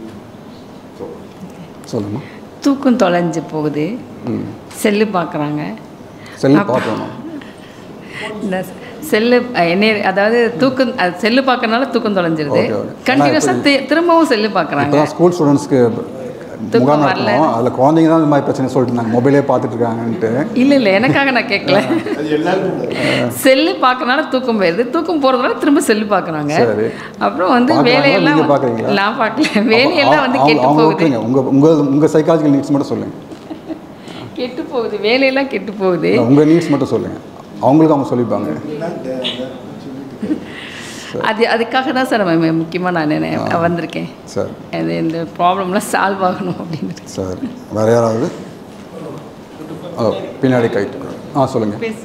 சொல்லுமா தூக்கம் தொலைஞ்சு போகுது ம் செல்லு பார்க்குறாங்க செல்லு பார்க்கணும் இந்த செல்லு என்ன அதாவது தூக்கம் அது செல்லு பார்க்கறனால தூக்கம் தொலைஞ்சிருது Okay, okay. கண்டினியூஸாக திரும்பவும் செல்லு பார்க்குறாங்க இப்போ தான் ஸ்கூல் ஸ்டூடெண்ட்ஸ்க்கு முகாம் நடத்தணும் அதில் குழந்தைங்க தான் இந்த மாதிரி பிரச்சனை சொல்லிட்டு இருந்தாங்க மொபைலே பார்த்துட்டு இருக்காங்கன்ட்டு இல்லை இல்லை எனக்காக நான் கேட்கல செல்லு பார்க்கறனால தூக்கம் போயிடுது தூக்கம் போகிறதுனால திரும்ப செல்லு பார்க்குறாங்க சரி. அப்புறம் வந்து பார்க்கறாங்களா? வேலையெல்லாம் நீங்க பார்க்கறீங்களா? நான் பார்க்கல வேலையெல்லாம் வந்து அவங்க- கெட்டு அவங்க போகுது விட்டுருங்க உங்கள் உங்கள் உங்கள் சைக்காலஜிக்கல் நீட்ஸ் மட்டும் சொல்லுங்கள் கெட்டு போகுது வேலையெல்லாம் கெட்டு போகுது உங்கள் நீட்ஸ் மட்டும் சொல்லுங்கள் அவங்களுக்கு அவங்க சொல்லிப்பாங்க அது அதுக்காக தான் சார் முக்கியமாக நான் என்ன வந்திருக்கேன் சரி அது இந்த ப்ராப்ளம்லாம் சால்வ் ஆகணும் அப்படின்னு சரி வேறு யாராவது ஓ பின்னாடி கைட்டு ஆ சொல்லுங்கள் பேசு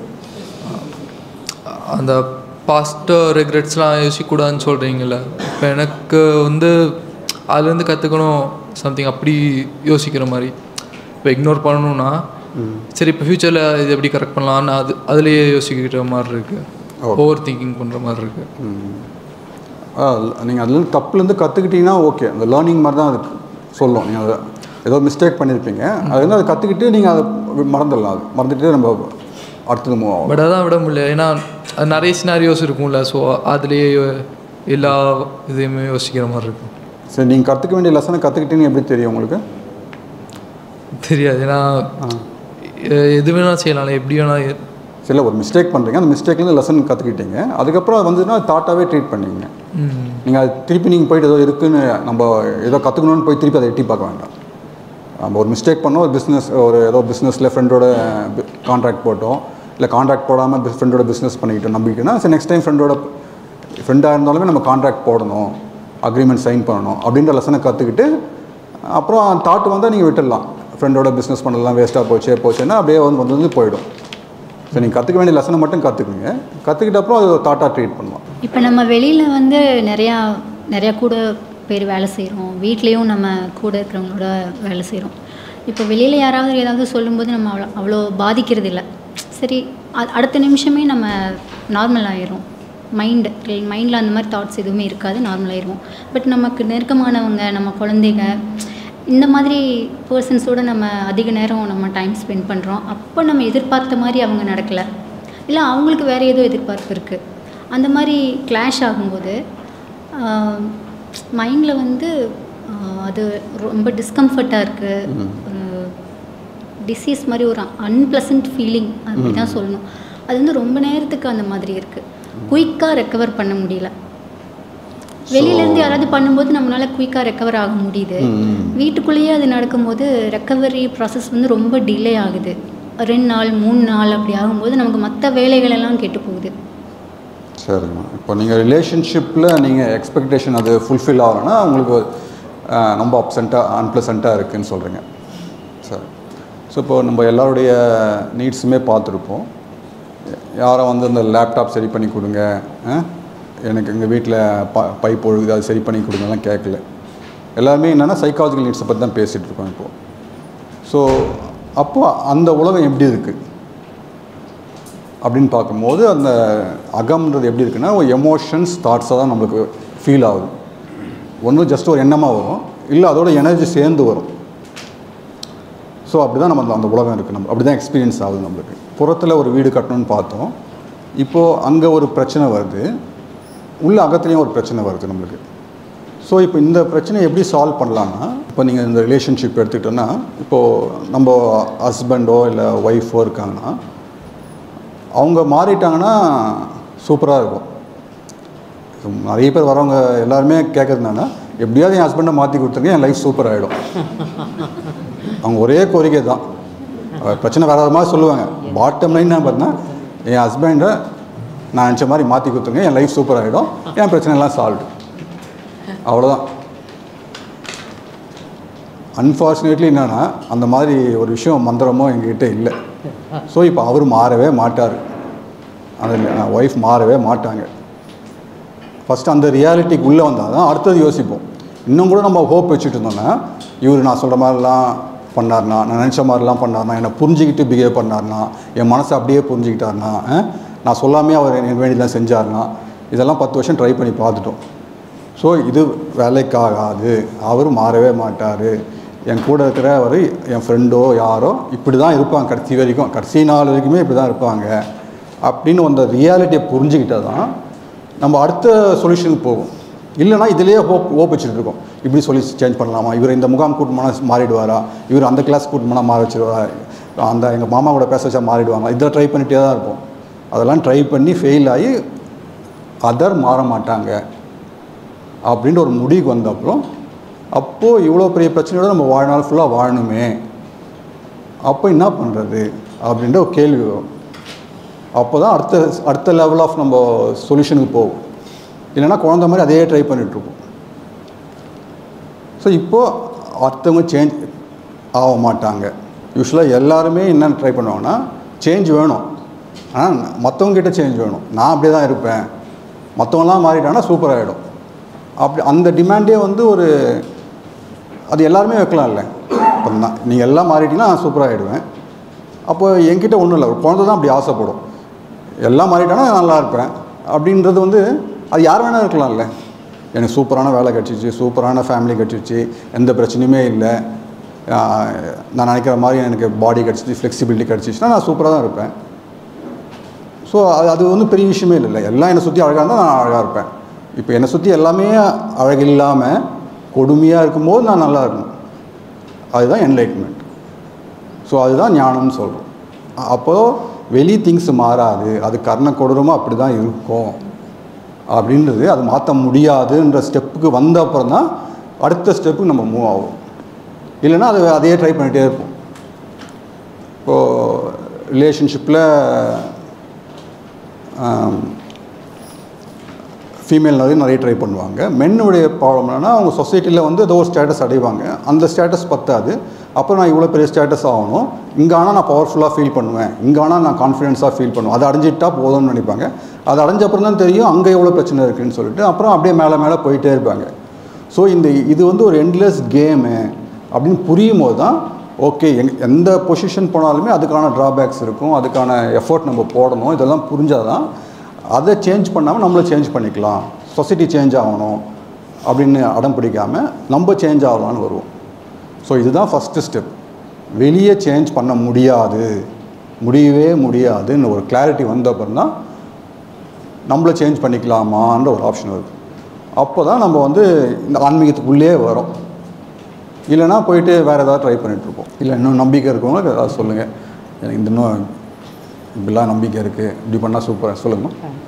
அந்த பாஸ்ட் ரெக்ரெட்ஸ்லாம் யோசிக்கக்கூடாதுன்னு சொல்கிறீங்கள இப்போ எனக்கு வந்து அதுலேருந்து கற்றுக்கணும் சம்திங் அப்படி யோசிக்கிற மாதிரி இப்போ இக்னோர் பண்ணணும்னா சரி இப்போ ஃப்யூச்சரில் இது எப்படி கரெக்ட் பண்ணலாம்னு அது அதுலேயே யோசிக்கிற மாதிரி இருக்குது ஓவர் திங்கிங் பண்ணுற மாதிரி இருக்குது நீங்கள் அதுலேருந்து தப்புலேருந்து கற்றுக்கிட்டீங்கன்னா ஓகே அந்த லேர்னிங் மாதிரி தான் அது சொல்லும் நீங்கள் அதை ஏதோ மிஸ்டேக் பண்ணியிருப்பீங்க அது வந்து அதை கற்றுக்கிட்டு நீங்கள் அதை மறந்துடலாம் அது மறந்துட்டு நம்ம அடுத்தது மூவ் ஆகும் பட் அதான் விட முடியல ஏன்னா அது நிறைய சினாரியோஸ் இருக்கும்ல ஸோ அதுலேயே எல்லா இதையுமே யோசிக்கிற மாதிரி இருக்கும் சரி நீங்கள் கற்றுக்க வேண்டிய லெசனை கற்றுக்கிட்டீங்கன்னு எப்படி தெரியும் உங்களுக்கு தெரியாது ஏன்னா எ- எது வேணால் செய்யலாம் எப்படி வேணால் சரி ஒரு மிஸ்டேக் பண்ணுறீங்க அந்த மிஸ்டேக்லேருந்து லெசன் கற்றுக்கிட்டீங்க அதுக்கப்புறம் அது வந்துன்னா தாட்டாகவே ட்ரீட் பண்ணீங்க ம். நீங்கள் அது திருப்பி நீங்கள் போயிட்டு ஏதோ இருக்குன்னு நம்ம ஏதோ கற்றுக்கணும்னு போய் திருப்பி அதை எட்டி பார்க்க வேண்டாம் நம்ம ஒரு மிஸ்டேக் பண்ணோம் ஒரு பிஸ்னஸ் ஒரு ஏதோ பிஸ்னஸில் ஃப்ரெண்டோட கான்ட்ராக்ட் போட்டோம் இல்லை கான்ட்ராக்ட் போடாமல் ஃப்ரெண்டோட பிஸ்னஸ் பண்ணிக்கிட்டோம் நம்பிக்கிட்டோம்னா சரி நெக்ஸ்ட் டைம் ஃப்ரெண்டோட ஃப்ரெண்டாக இருந்தாலுமே நம்ம கான்ட்ராக்ட் போடணும் அக்ரிமெண்ட் சைன் பண்ணணும் அப்படின்ற லெசனை கற்றுக்கிட்டு அப்புறம் தாட் வந்தால் நீங்கள் விட்டுடலாம் ஃப்ரெண்டோட பிஸ்னஸ் பண்ணலாம் வேஸ்ட்டாக போச்சே போச்சுன்னா அப்படியே வந்து வந்து வந்து போயிடும் ஸோ நீங்கள் கற்றுக்க வேண்டிய லெசனை மட்டும் கற்றுக்குங்க கற்றுக்கிட்ட அப்புறம் அது தாட்டாக ட்ரீட் பண்ணலாம் இப்போ நம்ம வெளியில் வந்து நிறையா நிறையா கூட பேர் வேலை செய்கிறோம் வீட்லேயும் நம்ம கூட இருக்கிறவங்களோட வேலை செய்கிறோம் இப்போ வெளியில் யாராவது ஏதாவது சொல்லும்போது நம்ம அவ்வளோ அவ்வளோ பாதிக்கிறது இல்லை சரி அ- அடுத்த நிமிஷமே நம்ம நார்மல் ஆயிரும் மைண்டு மைண்டில் அந்த மாதிரி தாட்ஸ் எதுவுமே இருக்காது நார்மல் ஆயிரும் பட் நமக்கு நெருக்கமானவங்க நம்ம குழந்தைங்க இந்த மாதிரி பர்சன்ஸோடு நம்ம அதிக நேரம் நம்ம டைம் ஸ்பெண்ட் பண்ணுறோம் அப்போ நம்ம எதிர்பார்த்த மாதிரி அவங்க நடக்கலை இல்லை அவங்களுக்கு வேறு ஏதோ எதிர்பார்ப்பு இருக்குது அந்த மாதிரி கிளாஷ் ஆகும்போது மைண்டில் வந்து ஆஹ், அது ரொம்ப டிஸ்கம்ஃபர்ட்டாக இருக்குது ஒரு டிசீஸ் மாதிரி ஒரு அன்பிளசன்ட் ஃபீலிங் அப்படி தான் சொல்லணும் அது வந்து ரொம்ப நேரத்துக்கு அந்த மாதிரி இருக்குது குயிக்காக ரெக்கவர் பண்ண முடியல வெளியிலேருந்து யாராவது பண்ணும்போது நம்மளால குயிக்காக ரெக்கவர் ஆக முடியுது ம். வீட்டுக்குள்ளேயே அது நடக்கும்போது ரெக்கவரி ப்ராசஸ் வந்து ரொம்ப டிலே ஆகுது ரெண்டு நாள் மூணு நாள் அப்படி ஆகும்போது நமக்கு மற்ற வேலைகள் எல்லாம் கெட்டு போகுது சரிம்மா இப்போ நீங்கள் ரிலேஷன்ஷிப்பில் நீங்கள் எக்ஸ்பெக்டேஷன் அது ஃபுல்ஃபில் ஆகலைன்னா உங்களுக்கு அஹ், ரொம்ப அப்சண்ட்டாக அன்ப்ளசண்ட்டாக இருக்குன்னு சொல்கிறீங்க சரி ஸோ இப்போ நம்ம எல்லாருடைய நீட்ஸுமே பார்த்துருப்போம் யாரும் வந்து அந்த லேப்டாப் சரி பண்ணி கொடுங்க அஹ், எனக்கு எங்கள் வீட்டில் ப பைப் ஒழுகுது அது சரி பண்ணி கொடுங்கலாம் கேட்கல எல்லாருமே என்னென்னா சைக்காலஜிக்கல் நீட்ஸை பற்றி தான் பேசிகிட்டு இருக்கோம் இப்போது ஸோ அப்போ அந்த உலகம் எப்படி இருக்குது அப்படின்னு பார்க்கும்போது அந்த அகம்ன்றது எப்படி இருக்குன்னா ஒரு எமோஷன்ஸ் தாட்ஸாக தான் நம்மளுக்கு ஃபீல் ஆகுது ஒன்று ஜஸ்ட் ஒரு எண்ணமாக வரும் இல்லை அதோட எனர்ஜி சேர்ந்து வரும் ஸோ அப்படி தான் நம்ம அந்த- அந்த உலகம் இருக்குது நம்ம அப்படி தான் எக்ஸ்பீரியன்ஸ் ஆகுது நம்மளுக்கு புறத்தில் ஒரு வீடு கட்டணும்னு பார்த்தோம் இப்போது அங்கே ஒரு பிரச்சனை வருது உள்ள அகத்துலேயும் ஒரு பிரச்சனை வருது நம்மளுக்கு ஸோ இப்போ இந்த பிரச்சனையை எப்படி சால்வ் பண்ணலான்னா இப்போ நீங்கள் இந்த ரிலேஷன்ஷிப் எடுத்துக்கிட்டோன்னா இப்போது நம்ம ஹஸ்பண்டோ இல்லை ஒய்ஃபோ இருக்காங்கன்னா அவங்க மாறிட்டாங்கன்னா சூப்பராக இருக்கும் இப்ப நிறைய பேர் வரவங்க எல்லாருமே கேட்குறது என்னன்னா எப்படியாவது என் ஹஸ்பண்டை மாற்றி கொடுத்துருங்க என் லைஃப் சூப்பர் ஆகிடும் அவங்க ஒரே கோரிக்கை தான் அஹ் பிரச்சனை வேற ஒரு மாதிரி சொல்லுவாங்க பாட்டம் லைன் பார்த்தீங்கன்னா என் ஹஸ்பண்டை நான் நினச்ச மாதிரி மாற்றி கொடுத்துருங்க என் லைஃப் சூப்பர் ஆகிடும் என் பிரச்சனை எல்லாம் சால்வ் அவ்வளோதான் அன்ஃபார்ச்சுனேட்லி என்னன்னா அந்த மாதிரி ஒரு விஷயம் மந்திரமோ எங்ககிட்ட இல்லை ஸோ இப்போ அவர் மாறவே மாட்டார் அந்த ஒய்ஃப் மாறவே மாட்டாங்க ஃபஸ்ட்டு அந்த ரியாலிட்டிக்கு உள்ளே வந்தால் தான் அடுத்தது யோசிப்போம் இன்னும் கூட நம்ம ஹோப் வச்சுட்டு இருந்தோம்னா இவர் நான் சொல்கிற மாதிரிலாம் பண்ணார்னா நான் நினச்ச மாதிரிலாம் பண்ணார்னா என்னை புரிஞ்சுக்கிட்டு பிஹேவ் பண்ணார்னா என் மனசை அப்படியே புரிஞ்சுக்கிட்டார்னா அஹ், நான் சொல்லாமே அவர் எனக்கு வேண்டியதெல்லாம் செஞ்சார்னா இதெல்லாம் பத்து வருஷம் ட்ரை பண்ணி பார்த்துட்டோம் ஸோ இது வேலைக்காகாது அவர் மாறவே மாட்டார் என் கூட இருக்கிற அவர் என் ஃப்ரெண்டோ யாரோ இப்படி தான் இருப்பாங்க கடைசி வரைக்கும் கடைசி நாள் வரைக்குமே இப்படி தான் இருப்பாங்க அப்படின்னு அந்த ரியாலிட்டியை புரிஞ்சுக்கிட்டால் தான் நம்ம அடுத்த சொல்யூஷனுக்கு போகும் இல்லைனா இதிலேயே ஹோப் ஹோப் வச்சுட்டு இருக்கோம் இப்படி சொல்லி சேஞ்ச் பண்ணலாமா இவர் இந்த முகாம் கூட்டு போனால் மாறிடுவாரா இவர் அந்த கிளாஸ் கூட்டு போனால் மாற வச்சிருவாரா அந்த எங்கள் மாமா கூட பேச வச்சா மாறிடுவாங்க இதை ட்ரை பண்ணிகிட்டே தான் இருப்போம் அதெல்லாம் ட்ரை பண்ணி ஃபெயில் ஆகி அதர் மாற மாட்டாங்க அப்படின்ற ஒரு முடிவுக்கு வந்த அப்புறம் அப்போது இவ்வளோ பெரிய பிரச்சனையோட நம்ம வாழ்நாள் ஃபுல்லாக வாழணுமே அப்போ என்ன பண்ணுறது அப்படின்ற ஒரு கேள்வி வரும் அப்போ தான் அடுத்த அடுத்த லெவல் ஆஃப் நம்ம சொல்யூஷனுக்கு போகும் இல்லைன்னா குழந்த மாதிரி அதே ட்ரை பண்ணிகிட்ருப்போம் ஸோ இப்போது அடுத்தவங்க சேஞ்ச் ஆக மாட்டாங்க யூஸ்வலாக எல்லாருமே என்ன ட்ரை பண்ணுவாங்கன்னா சேஞ்ச் வேணும் ஆனால் மற்றவங்க கிட்ட சேஞ்ச் வேணும் நான் அப்படியே தான் இருப்பேன் மற்றவங்களாம் மாறிட்டாங்கன்னா சூப்பர் ஆகிடும் அப்படி அந்த டிமாண்டே வந்து ஒரு அது எல்லாருமே வைக்கலாம்ல இப்போ நான் நீங்கள் எல்லாம் மாறிட்டீங்கன்னா நான் சூப்பராக ஆகிடுவேன் அப்போ என்கிட்ட ஒன்றும் இல்லை ஒரு குழந்தை தான் அப்படி ஆசைப்படும் எல்லாம் மாறிட்டானா நான் நல்லா இருப்பேன் அப்படின்றது வந்து அது யார் வேணால் இருக்கலாம்ல எனக்கு சூப்பரான வேலை கிடச்சிச்சு சூப்பரான ஃபேமிலி கிடச்சிச்சு எந்த பிரச்சனையுமே இல்லை ஆஹ் நான் நினைக்கிற மாதிரி எனக்கு பாடி கிடச்சிச்சு ஃப்ளெக்சிபிலிட்டி கிடச்சிச்சுன்னா நான் சூப்பராக தான் இருப்பேன் ஸோ அது அது வந்து பெரிய விஷயமே இல்லை எல்லாம் என்னை சுற்றி அழகாக இருந்தால் நான் அழகாக இருப்பேன் இப்போ என்னை சுற்றி எல்லாமே அழகு இல்லாமல் கொடுமையாக இருக்கும்போது நான் நல்லா இருக்கணும் அதுதான் என்லைட்மெண்ட் ஸோ அதுதான் ஞானம்னு சொல்கிறோம் அப்போது வெளி திங்ஸ் மாறாது அது கர்ண கொடூரமாக அப்படி தான் இருக்கும் அப்படின்றது அது மாற்ற முடியாதுன்ற ஸ்டெப்புக்கு வந்த அப்புறம் தான் அடுத்த ஸ்டெப்புக்கு நம்ம மூவ் ஆகும் இல்லைன்னா அது அதையே ட்ரை பண்ணிகிட்டே இருப்போம் இப்போது ரிலேஷன்ஷிப்பில் ஃபீமேல் நிறைய நிறைய ட்ரை பண்ணுவாங்க மென்னுடைய ப்ராப்ளம் என்னன்னா அவங்க சொசைட்டியில் வந்து ஏதோ ஒரு ஸ்டேட்டஸ் அடைவாங்க அந்த ஸ்டேட்டஸ் பத்தாது அப்போ நான் இவ்வளோ பெரிய ஸ்டேட்டஸ் ஆகணும் இங்கே ஆனால் நான் பவர்ஃபுல்லாக ஃபீல் பண்ணுவேன் இங்கே ஆனால் நான் கான்ஃபிடென்ஸாக ஃபீல் பண்ணுவேன் அதை அடைஞ்சிட்டா போதும்னு நினைப்பாங்க அது அடைஞ்ச அப்புறம் தான் தெரியும் அங்கே எவ்வளோ பிரச்சனை இருக்குன்னு சொல்லிட்டு அப்புறம் அப்படியே மேலே மேலே போயிட்டே இருப்பாங்க ஸோ இந்த இது வந்து ஒரு எண்ட்லெஸ் கேமு அப்படின்னு புரியும் போது தான் ஓகே எங் எந்த பொசிஷன் போனாலுமே அதுக்கான ட்ராபேக்ஸ் இருக்கும் அதுக்கான எஃபர்ட் நம்ம போடணும் இதெல்லாம் புரிஞ்சால் தான் அதை சேஞ்ச் பண்ணாமல் நம்மளை சேஞ்ச் பண்ணிக்கலாம் சொசைட்டி சேஞ்ச் ஆகணும் அப்படின்னு அடம் பிடிக்காமல் நம்ம சேஞ்ச் ஆகலான்னு வருவோம் ஸோ இதுதான் ஃபஸ்ட்டு ஸ்டெப் வெளியே சேஞ்ச் பண்ண முடியாது முடியவே முடியாதுன்னு ஒரு கிளாரிட்டி வந்த அப்புறம் தான் நம்மளை சேஞ்ச் பண்ணிக்கலாமான்ற ஒரு ஆப்ஷன் வருது அப்போ தான் நம்ம வந்து இந்த ஆன்மீகத்துக்குள்ளே வரோம் இல்லைன்னா போயிட்டு வேறு ஏதாவது ட்ரை பண்ணிகிட்ருப்போம் இல்லை இன்னும் நம்பிக்கை இருக்கவங்களுக்கு ஏதாவது சொல்லுங்கள் எனக்கு இந்த இன்னும் இப்படிலாம் நம்பிக்கை இருக்குது இப்படி பண்ணால் சூப்பராக சொல்லுங்கம்மா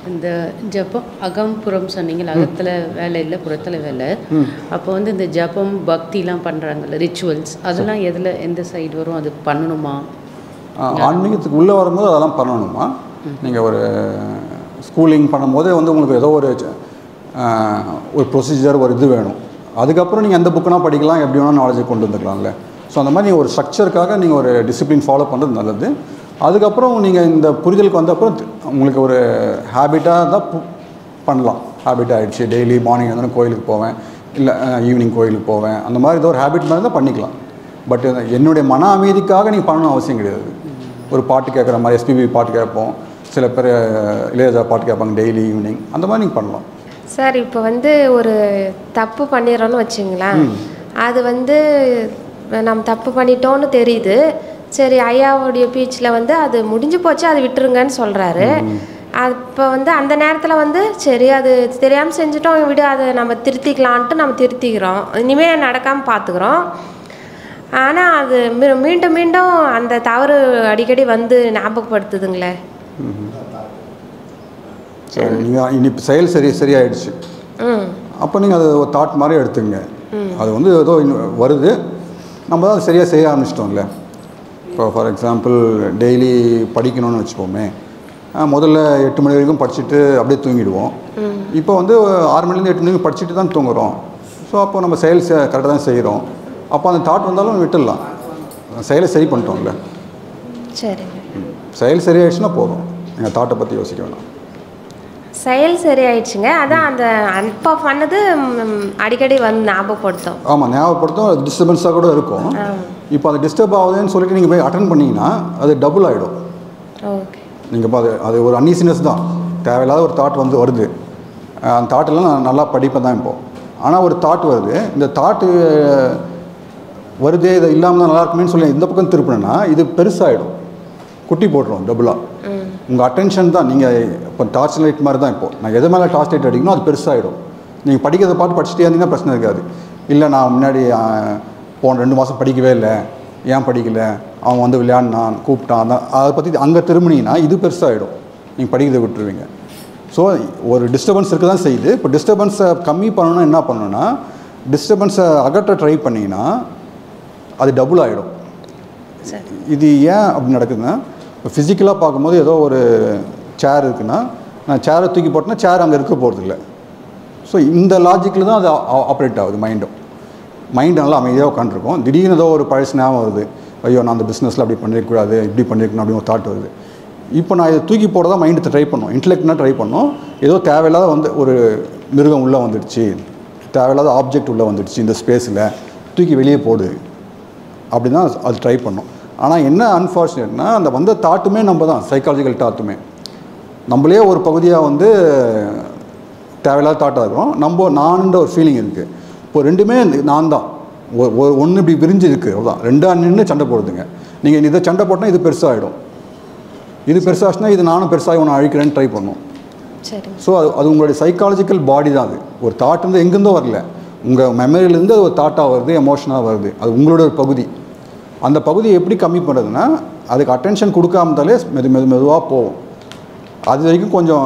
இந்த ஜபம் அகம் புறம் சொன்னீங்கல்ல அகத்தில் வேலை இல்லை புறத்தில் வேலை ம். அப்போ வந்து இந்த ஜபம் பக்திலாம் பண்ணுறாங்கல்ல ரிச்சுவல்ஸ் அதெல்லாம் எதில் எந்த சைடு வரும் அது பண்ணணுமா ஆ, ஆன்மீகத்துக்கு உள்ளே வரும்போது அதெல்லாம் பண்ணணுமா நீங்கள் ஒரு ஸ்கூலிங் பண்ணும்போதே வந்து உங்களுக்கு ஏதோ ஒரு ஆ, ஒரு ப்ரொசீஜர் ஒரு இது வேணும் அதுக்கப்புறம் நீங்கள் எந்த புக்குனா படிக்கலாம் எப்படி வேணால் நாலேஜை கொண்டு வந்துக்கலாம்ல ஸோ அந்த மாதிரி நீங்கள் ஒரு ஸ்ட்ரக்சருக்காக நீங்கள் ஒரு டிசிப்ளின் ஃபாலோ பண்ணுறது நல்லது அதுக்கப்புறம் நீங்கள் இந்த புரிதலுக்கு வந்த அப்புறம் தி- உங்களுக்கு ஒரு ஹேபிட்டாக தான் பு- பண்ணலாம் ஹேபிட் ஆகிடுச்சு டெய்லி மார்னிங் வந்து கோயிலுக்கு போவேன் இல்லை ஈவினிங் கோயிலுக்கு போவேன் அந்த மாதிரி ஏதோ ஒரு ஹேபிட் மாதிரி தான் பண்ணிக்கலாம் பட் என்னுடைய மன அமைதிக்காக நீங்கள் பண்ணணும் அவசியம் கிடையாது ஒரு பாட்டு கேட்குற மாதிரி எஸ்பிபி பாட்டு கேட்போம் சில பேர் இளையராஜா பாட்டு கேட்பாங்க டெய்லி ஈவினிங் அந்த மாதிரி நீங்கள் பண்ணலாம் சார் இப்போ வந்து ஒரு தப்பு பண்ணிடுறோன்னு வச்சுங்களேன் அது வந்து நம்ம தப்பு பண்ணிட்டோன்னு தெரியுது சரி ஐயாவுடைய பீச்சில் வந்து அது முடிஞ்சு போச்சு அது விட்டுருங்கன்னு சொல்கிறாரு அப்போ வந்து அந்த நேரத்தில் வந்து சரி அது தெரியாமல் செஞ்சுட்டோம் விடு அதை நம்ம திருத்திக்கலான்ட்டு நம்ம திருத்திக்கிறோம் இனிமேல் நடக்காமல் பார்த்துக்குறோம் ஆனால் அது மீ- மீண்டும் மீண்டும் அந்த தவறு அடிக்கடி வந்து ஞாபகப்படுத்துதுங்களே சரி நீங்கள் இனி இப்ப செயல் சரி சரியாயிடுச்சு ம் அப்போ நீங்கள் அதை ஒரு தாட் மாதிரி எடுத்துங்க ம். அது வந்து ஏதோ இன்னும் வருது நம்ம தான் சரியாக செய்ய ஆரம்பிச்சிட்டோம்ல இப்போ ஃபார் எக்ஸாம்பிள் டெய்லி படிக்கணும்னு வச்சுப்போமே ஆஹ் முதல்ல எட்டு மணி வரைக்கும் படிச்சுட்டு அப்படியே தூங்கிடுவோம் ம் இப்போ வந்து ஆறு மணிலேருந்து எட்டு மணிக்கு படிச்சுட்டு தான் தூங்குறோம் ஸோ அப்போ நம்ம செயல் கரெக்டாக தான் செய்கிறோம் அப்போ அந்த தாட் வந்தாலும் விட்டுடலாம் செயலை சரி பண்ணிட்டோம்ல சரிங்க செயல் சரியாயிடுச்சுன்னா போதும் எங்கள் தாட்டை பற்றி யோசிக்க வேணாம் செயல் சரியாயிடுச்சுங்க அதான் அந்த அப்போ பண்ணது ம், அடிக்கடி வந்து ஞாபகப்படுத்தும் ஆமாம் ஞாபகப்படுத்தும் டிஸ்டர்பன்ஸாக கூட இருக்கும் ஆ இப்போ அது டிஸ்டர்ப் ஆகுதுன்னு சொல்லிட்டு நீங்கள் போய் அட்டன் பண்ணீங்கன்னா அது டபுள் ஆகிடும் ஓகே நீங்கள் இப்போ அது அது ஒரு அன்ஈசினஸ் தான் தேவையில்லாத ஒரு தாட் வந்து வருது அஹ் அந்த தாட்டெல்லாம் நான் நல்லா படிப்பேன் தான் இப்போது ஆனால் ஒரு தாட் வருது இந்த தாட்டு வருதே இது இல்லாமல் தான் நல்லா இருக்குமேன்னு சொல்லி இந்த பக்கம் திருப்பினேன்னா இது பெருசாகிடும் குட்டி போட்டுரும் டபுளாக ம் உங்கள் அட்டென்ஷன் தான் நீங்கள் இப்போ டார்ச் லைட் மாதிரி தான் இப்போ நான் எது மேலே டார்ச் லைட் அடிக்கணும் அது பெருசாகிடும் நீங்கள் படிக்கிறத பாட்டு படிச்சுட்டே இருந்தீங்கன்னா பிரச்சனை இருக்காது இல்லை நான் முன்னாடி ஆஹ், போன ரெண்டு மாதம் படிக்கவே இல்லை ஏன் படிக்கல அவன் வந்து விளையாடினான் கூப்பிட்டான் அதான் அதை பற்றி அங்கே திரும்பினீங்கன்னா இது பெருசாகிடும் நீங்கள் படிக்கிறதை விட்டுருவீங்க ஸோ ஒரு டிஸ்டர்பன்ஸ் இருக்க தான் செய்யுது இப்போ டிஸ்டர்பன்ஸை கம்மி பண்ணணும்னா என்ன பண்ணணும்னா டிஸ்டர்பன்ஸை அகற்ற ட்ரை பண்ணிங்கன்னா அது டபுள் ஆகிடும் சரி இது ஏன் அப்படி நடக்குதுன்னா இப்போ ஃபிசிக்கலாக பார்க்கும்போது ஏதோ ஒரு சேர் இருக்குன்னா நான் சேரை தூக்கி போட்டேன்னா சேர் அங்கே இருக்க போகிறது இல்லை ஸோ இந்த லாஜிக்கில் தான் அது ஆப்ரேட் ஆகுது மைண்டும் மைண்ட் நல்லா அமைதியாக உட்காந்துருக்கும் திடீர்னு ஏதோ ஒரு பழசு ஞாபகம் வருது ஐயோ நான் அந்த பிஸ்னஸில் அப்படி பண்ணிருக்கக்கூடாது இப்படி பண்ணிருக்கணும் அப்படின்னு ஒரு தாட் வருது இப்போ நான் இதை தூக்கி போட தான் மைண்டை ட்ரை பண்ணோம் இன்டெலெக்ட்னா ட்ரை பண்ணோம் ஏதோ தேவையில்லாத வந்து ஒரு மிருகம் உள்ளே வந்துடுச்சு தேவையில்லாத ஆப்ஜெக்ட் உள்ளே வந்துடுச்சு இந்த ஸ்பேஸில் தூக்கி வெளியே போடு அப்படின்னு தான் அது ட்ரை பண்ணோம் ஆனால் என்ன அன்ஃபார்ச்சுனேட்னா அந்த வந்த தாட்டுமே நம்ம தான் சைக்காலஜிக்கல் தாட்டுமே நம்மளே ஒரு பகுதியாக வந்து தேவையில்லாத தாட்டாக இருக்கிறோம் நம்ம நானுன்ற ஒரு ஃபீலிங் இருக்குது இப்போ ரெண்டுமே நான் தான் ஒரு ஒன்று இப்படி விரிஞ்சு இருக்குது அவ்வளோதான் ரெண்டா நின்று சண்டை போடுதுங்க நீங்கள் இதை சண்டை போட்டால் இது பெருசாகிடும் இது பெருசாச்சுன்னா இது நானும் பெருசாகி ஒன்று அழிக்கிறேன்னு ட்ரை பண்ணும் சரி ஸோ அது அது உங்களுடைய சைக்காலஜிக்கல் பாடி தான் அது ஒரு தாட் வந்து எங்கேருந்தோ வரல உங்கள் மெமரியிலேருந்து அது ஒரு தாட்டாக வருது எமோஷனாக வருது அது உங்களோட ஒரு பகுதி அந்த பகுதியை எப்படி கம்மி பண்ணுறதுன்னா அதுக்கு அட்டென்ஷன் கொடுக்காம இருந்தாலே மெது மெது மெதுவாக போகும் அது வரைக்கும் கொஞ்சம்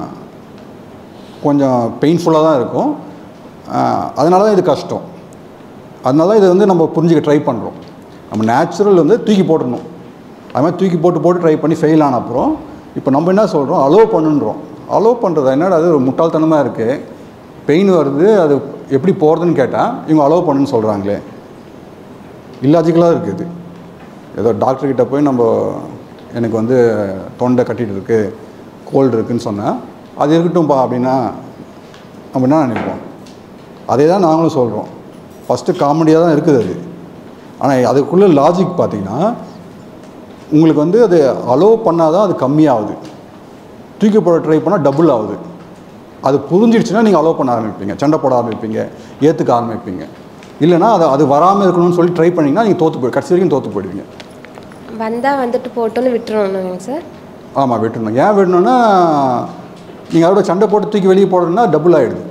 கொஞ்சம் பெயின்ஃபுல்லாக தான் இருக்கும் அதனால தான் இது கஷ்டம் அதனால தான் இதை வந்து நம்ம புரிஞ்சுக்க ட்ரை பண்ணுறோம் நம்ம நேச்சுரல் வந்து தூக்கி போட்டுடணும் அது மாதிரி தூக்கி போட்டு போட்டு ட்ரை பண்ணி ஃபெயில் ஆன அப்புறம் இப்போ நம்ம என்ன சொல்கிறோம் அலோவ் பண்ணுன்றோம் அலோவ் பண்ணுறது என்னடா அது ஒரு முட்டாள்தனமாக இருக்குது பெயின் வருது அது எப்படி போகிறதுன்னு கேட்டால் இவங்க அலோவ் பண்ணுன்னு சொல்கிறாங்களே இல்லாஜிக்கலாக இருக்குது ஏதோ டாக்டர்கிட்ட போய் நம்ம எனக்கு வந்து தொண்டை கட்டிகிட்டு இருக்கு கோல்டு இருக்குன்னு சொன்னால் அது இருக்கட்டும்பா அப்படின்னா நம்ம என்ன நினைப்போம் அதே தான் நாங்களும் சொல்கிறோம் ஃபஸ்ட்டு காமெடியாக தான் இருக்குது அது ஆனால் அதுக்குள்ளே லாஜிக் பார்த்தீங்கன்னா உங்களுக்கு வந்து அது அலோவ் பண்ணால் தான் அது கம்மியாகுது தூக்கி போட ட்ரை பண்ணால் டபுள் ஆகுது அது புரிஞ்சிடுச்சுன்னா நீங்கள் அலோவ் பண்ண ஆரம்பிப்பீங்க சண்டை போட ஆரம்பிப்பீங்க ஏற்றுக்க ஆரம்பிப்பீங்க இல்லைனா அது அது வராமல் இருக்கணும்னு சொல்லி ட்ரை பண்ணிங்கன்னா நீங்கள் தோற்று போய் கடைசி வரைக்கும் தோற்று போயிடுவீங்க வந்தால் வந்துட்டு போட்டோன்னு விட்டுறணுங்க சார் ஆமாம் விட்டுணும் ஏன் விடணும்னா நீங்கள் அதோட சண்டை போட்டு தூக்கி வெளியே போடணும்னா டபுள் ஆகிடுது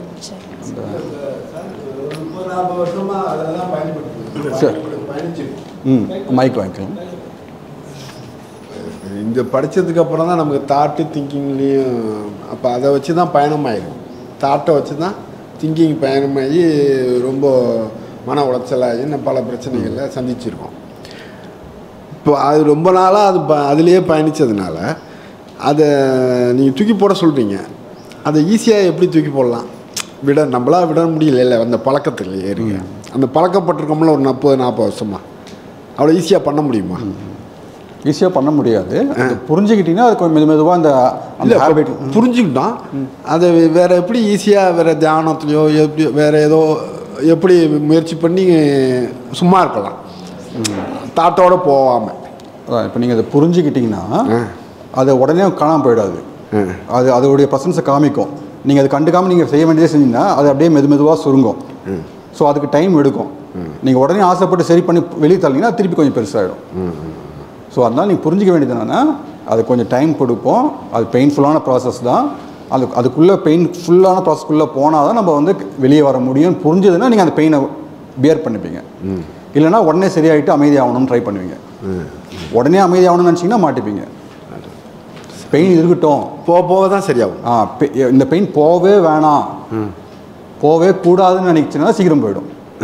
முப்பது நாற்பது வருஷமாக அதெல்லாம் பயன்படுத்தி சரி. பயணிச்சு ம் மைக் வாங்கிக்கலாம் இந்த படித்ததுக்கு அப்புறம் தான் நமக்கு தாட்டு திங்கிங்லேயும் அப்போ அதை வச்சு தான் பயணமாயிடும் தாட்டை வச்சு தான் திங்கிங் பயணமாகி ரொம்ப மன உளைச்சலாகி நம்ம பல பிரச்சனைகளை சந்திச்சிருக்கோம் இப்போ அது ரொம்ப நாளாக அது ப அதுலேயே பயணித்ததுனால அதை நீங்கள் தூக்கி போட சொல்கிறீங்க அதை ஈஸியாக எப்படி தூக்கி போடலாம் விட நம்மளா விட முடியல அந்த பழக்கத்தில் ஏறுங்க அந்த பழக்கப்பட்டிருக்கோம்ல ஒரு முப்பது நாற்பது வருஷமா அவ்வளோ ஈஸியாக பண்ண முடியுமா ஈஸியாக பண்ண முடியாது அது புரிஞ்சுக்கிட்டீங்கன்னா அது கொஞ்சம் மெது மெதுவாக அந்த அந்த இல்லை ஹேபிட் புரிஞ்சுக்கிட்டோம் அதை வேற எப்படி ஈஸியாக வேற தியானத்துலையோ எப்படி வேற ஏதோ எப்படி முயற்சி பண்ணி சும்மா இருக்கலாம் தாட்டோட போகாமல் அதான் இப்போ நீங்கள் அதை புரிஞ்சுக்கிட்டீங்கன்னா அது உடனே காணாமல் போயிடாது அது அதோடைய ப்ரெசன்ஸை காமிக்கும் நீங்கள் அதை கண்டுக்காமல் நீங்கள் செய்ய வேண்டியதே செஞ்சீங்கன்னா அது அப்படியே மெது மெதுவாக சுருங்கும் ஸோ அதுக்கு டைம் எடுக்கும் நீங்கள் உடனே ஆசைப்பட்டு சரி பண்ணி வெளியே தள்ளிங்கன்னா திருப்பி கொஞ்சம் பெருசாகிடும் ஸோ அதனால் நீங்கள் புரிஞ்சிக்க வேண்டியது என்னென்னா அது கொஞ்சம் டைம் கொடுப்போம் அது பெயின்ஃபுல்லான ப்ராசஸ் தான் அது அதுக்குள்ளே பெயின் ஃபுல்லான ப்ராசஸ்க்குள்ளே போனால் தான் நம்ம வந்து வெளியே வர முடியும் புரிஞ்சதுன்னா நீங்கள் அந்த பெயினை பியர் பண்ணிப்பீங்க இல்லைன்னா உடனே சரியாயிட்டு அமைதியாகணும்னு ட்ரை பண்ணுவீங்க உடனே அமைதியாகணும்னு நினச்சிங்கன்னா மாட்டிப்பீங்க பெயின் இருக்கட்டும் போக போக தான் சரியாகும் ஆ பெ- இந்த பெயின் போகவே வேணாம் போகவே கூடாதுன்னு நினைச்சுன்னா சீக்கிரம் போயிடும்